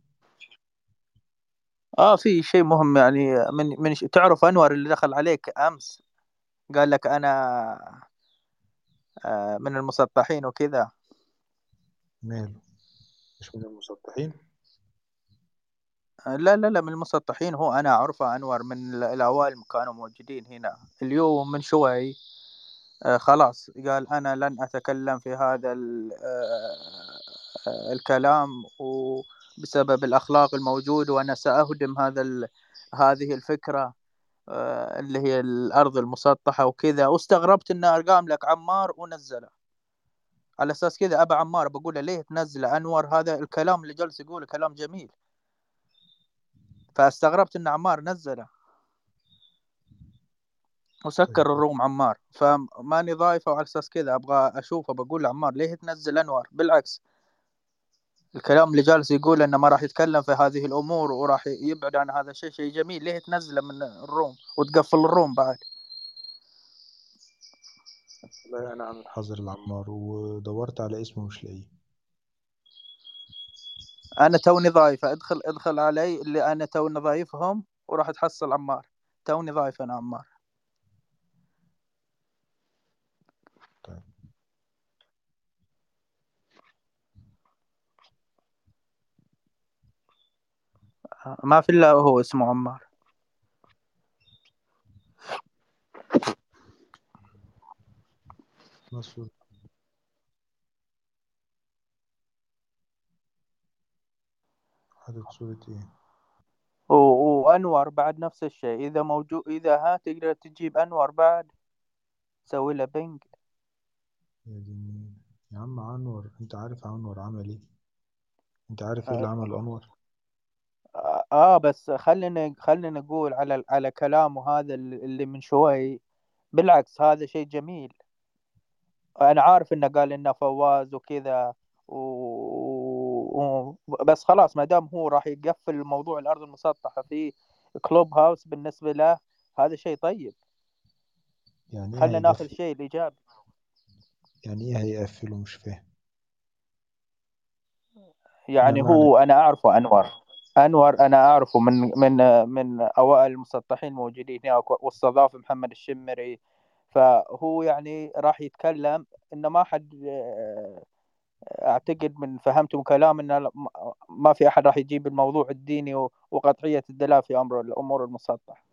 اه في شيء مهم يعني من من تعرف انور اللي دخل عليك امس قال لك انا آه، من المسطحين وكذا ماله مش من المسطحين آه، لا لا لا من المسطحين هو انا اعرفه انور من ال- الاوائل كانوا موجودين هنا اليوم من شوي آه، خلاص قال انا لن اتكلم في هذا ال- آه، آه، الكلام وبسبب الاخلاق الموجود وانا ساهدم هذا ال- هذه الفكره آه، اللي هي الارض المسطحه وكذا واستغربت انه ارقام لك عمار ونزله على اساس كذا ابا عمار بقول له ليه تنزل انور هذا الكلام اللي جالس يقوله كلام جميل فاستغربت ان عمار نزله وسكر الروم عمار فماني ضايفه وعلى اساس كذا ابغى اشوفه بقول لعمار ليه تنزل انور بالعكس الكلام اللي جالس يقول انه ما راح يتكلم في هذه الامور وراح يبعد عن هذا الشيء شيء جميل ليه تنزله من الروم وتقفل الروم بعد والله أنا عامل حظر العمار ودورت على اسمه مش لاقيه انا توني ضايفه ادخل ادخل علي اللي انا توني ضايفهم وراح تحصل عمار توني ضايف انا عمار طيب ما في الا هو اسمه عمار مسؤول حاطط صورة ايه و- وانور بعد نفس الشيء اذا موجود اذا ها تقدر تجيب انور بعد سوي له بنج يا دي النيل. يا عم أنور أنت عارف أنور عمل ايه أنت عارف ايه اللي عمله أنور آه, اه بس خلينا خلينا نقول على على كلامه هذا اللي اللي من شوي بالعكس هذا شيء جميل انا عارف انه قال انه فواز وكذا و... و... بس خلاص ما دام هو راح يقفل موضوع الارض المسطحه في كلوب هاوس بالنسبه له هذا شيء طيب يعني ايه خلينا ناخذ هيقفل الشيء الايجابي يعني ايه هيقفله مش فاهم يعني ما معنى هو انا اعرفه انور انور انا اعرفه من من من اوائل المسطحين الموجودين هناك واستضاف محمد الشمري فهو يعني راح يتكلم انه ما حد آه، اعتقد من فهمت من كلام انه لا- ما- ما في احد راح يجيب الموضوع الديني و- وقطعيه الدلاله في امر الامور المسطحه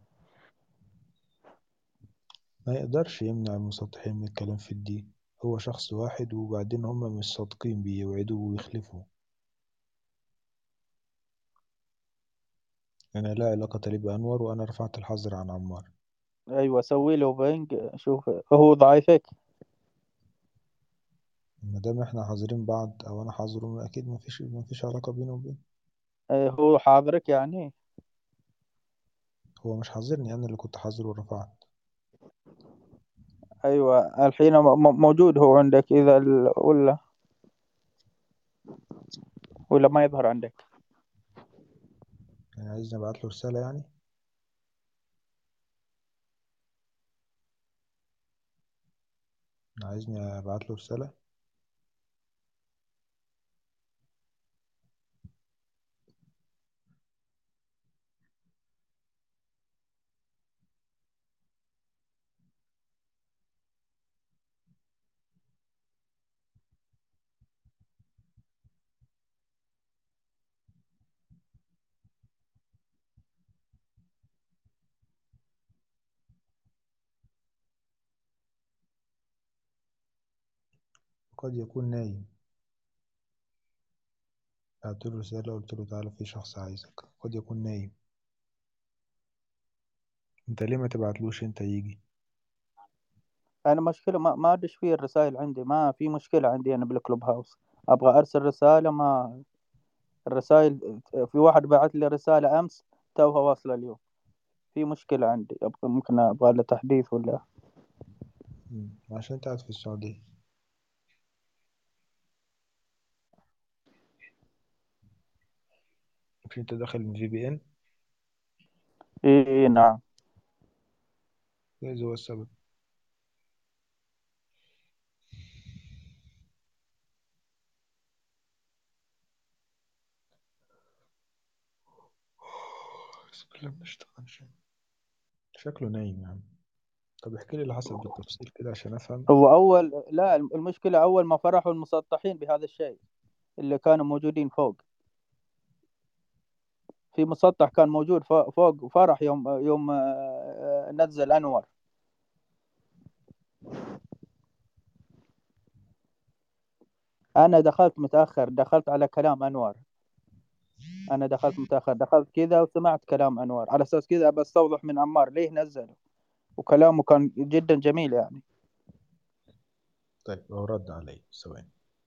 ما يقدرش يمنع المسطحين من الكلام في الدين هو شخص واحد وبعدين هم مش صادقين بيه يوعدوا ويخلفوا أنا لا علاقة لي بأنور وأنا رفعت الحظر عن عمار ايوه سوي له بنج شوف هو ضعيفك ما دام احنا حاضرين بعض أو أنا حاضره أكيد ما فيش ما فيش علاقة بينه وبين آه، هو حاضرك يعني هو مش حاضرني أنا اللي كنت حاضر ورفعت ايوه الحين م- م- موجود هو عندك اذا ال... ولا ولا ما يظهر عندك يعني عايزني أبعت له رسالة يعني عايزني أبعت له رسالة قد يكون نايم بعت له رسالة قلت له تعالى في شخص عايزك قد يكون نايم انت ليه ما تبعتلوش انت يجي انا مشكله ما ما ادش فيه الرسائل عندي ما في مشكله عندي انا بالكلوب هاوس ابغى ارسل رساله ما الرسائل في واحد بعت لي رساله امس توها واصله اليوم في مشكله عندي ابغى ممكن ابغى له تحديث ولا مم. عشان انت قاعد في السعودية مش انت داخل من في بي ان اي إي نعم جايز هو السبب بسم الله ما اشتغلش شكله نايم يا عم طب احكي لي اللي حصل بالتفصيل كده عشان افهم هو اول لا المشكله اول ما فرحوا المسطحين بهذا الشيء اللي كانوا موجودين فوق في مسطح كان موجود فوق فوق فرح يوم يوم آه، نزل انور انا دخلت متاخر دخلت على كلام انور انا دخلت متاخر دخلت كذا وسمعت كلام انور على اساس كذا بستوضح من عمار ليه نزله وكلامه كان جدا جميل يعني طيب هو رد علي ثواني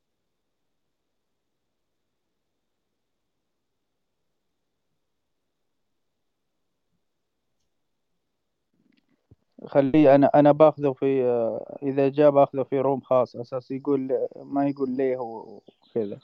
خليه انا انا باخذه في آه، اذا جاء باخذه في روم خاص اساس يقول ما يقول ليه وكذا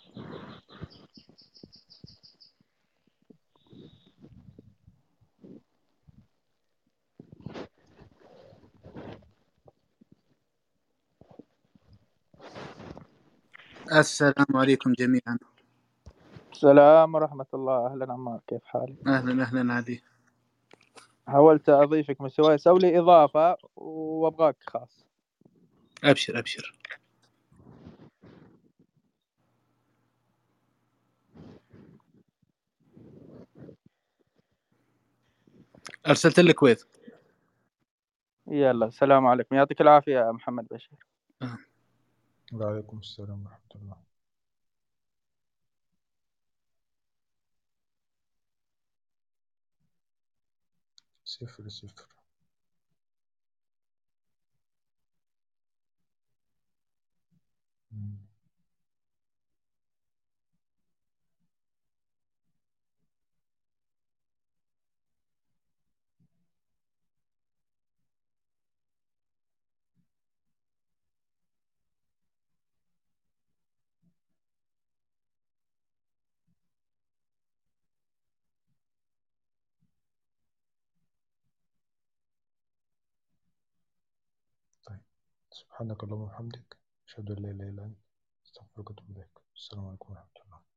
السلام عليكم جميعا السلام ورحمة الله أهلا عمار كيف حالك؟ اهلا اهلا عادي حاولت أضيفك من شوي سوي لي إضافة وأبغاك خاص ابشر ابشر ارسلت لك كويت يلا السلام عليكم يعطيك العافية يا محمد بشير وعليكم السلام ورحمة الله صفر صفر مم. طيب سبحانك اللهم وبحمدك أشهد أن لا إله إلا أنت أستغفرك وأتوب إليك السلام عليكم ورحمة الله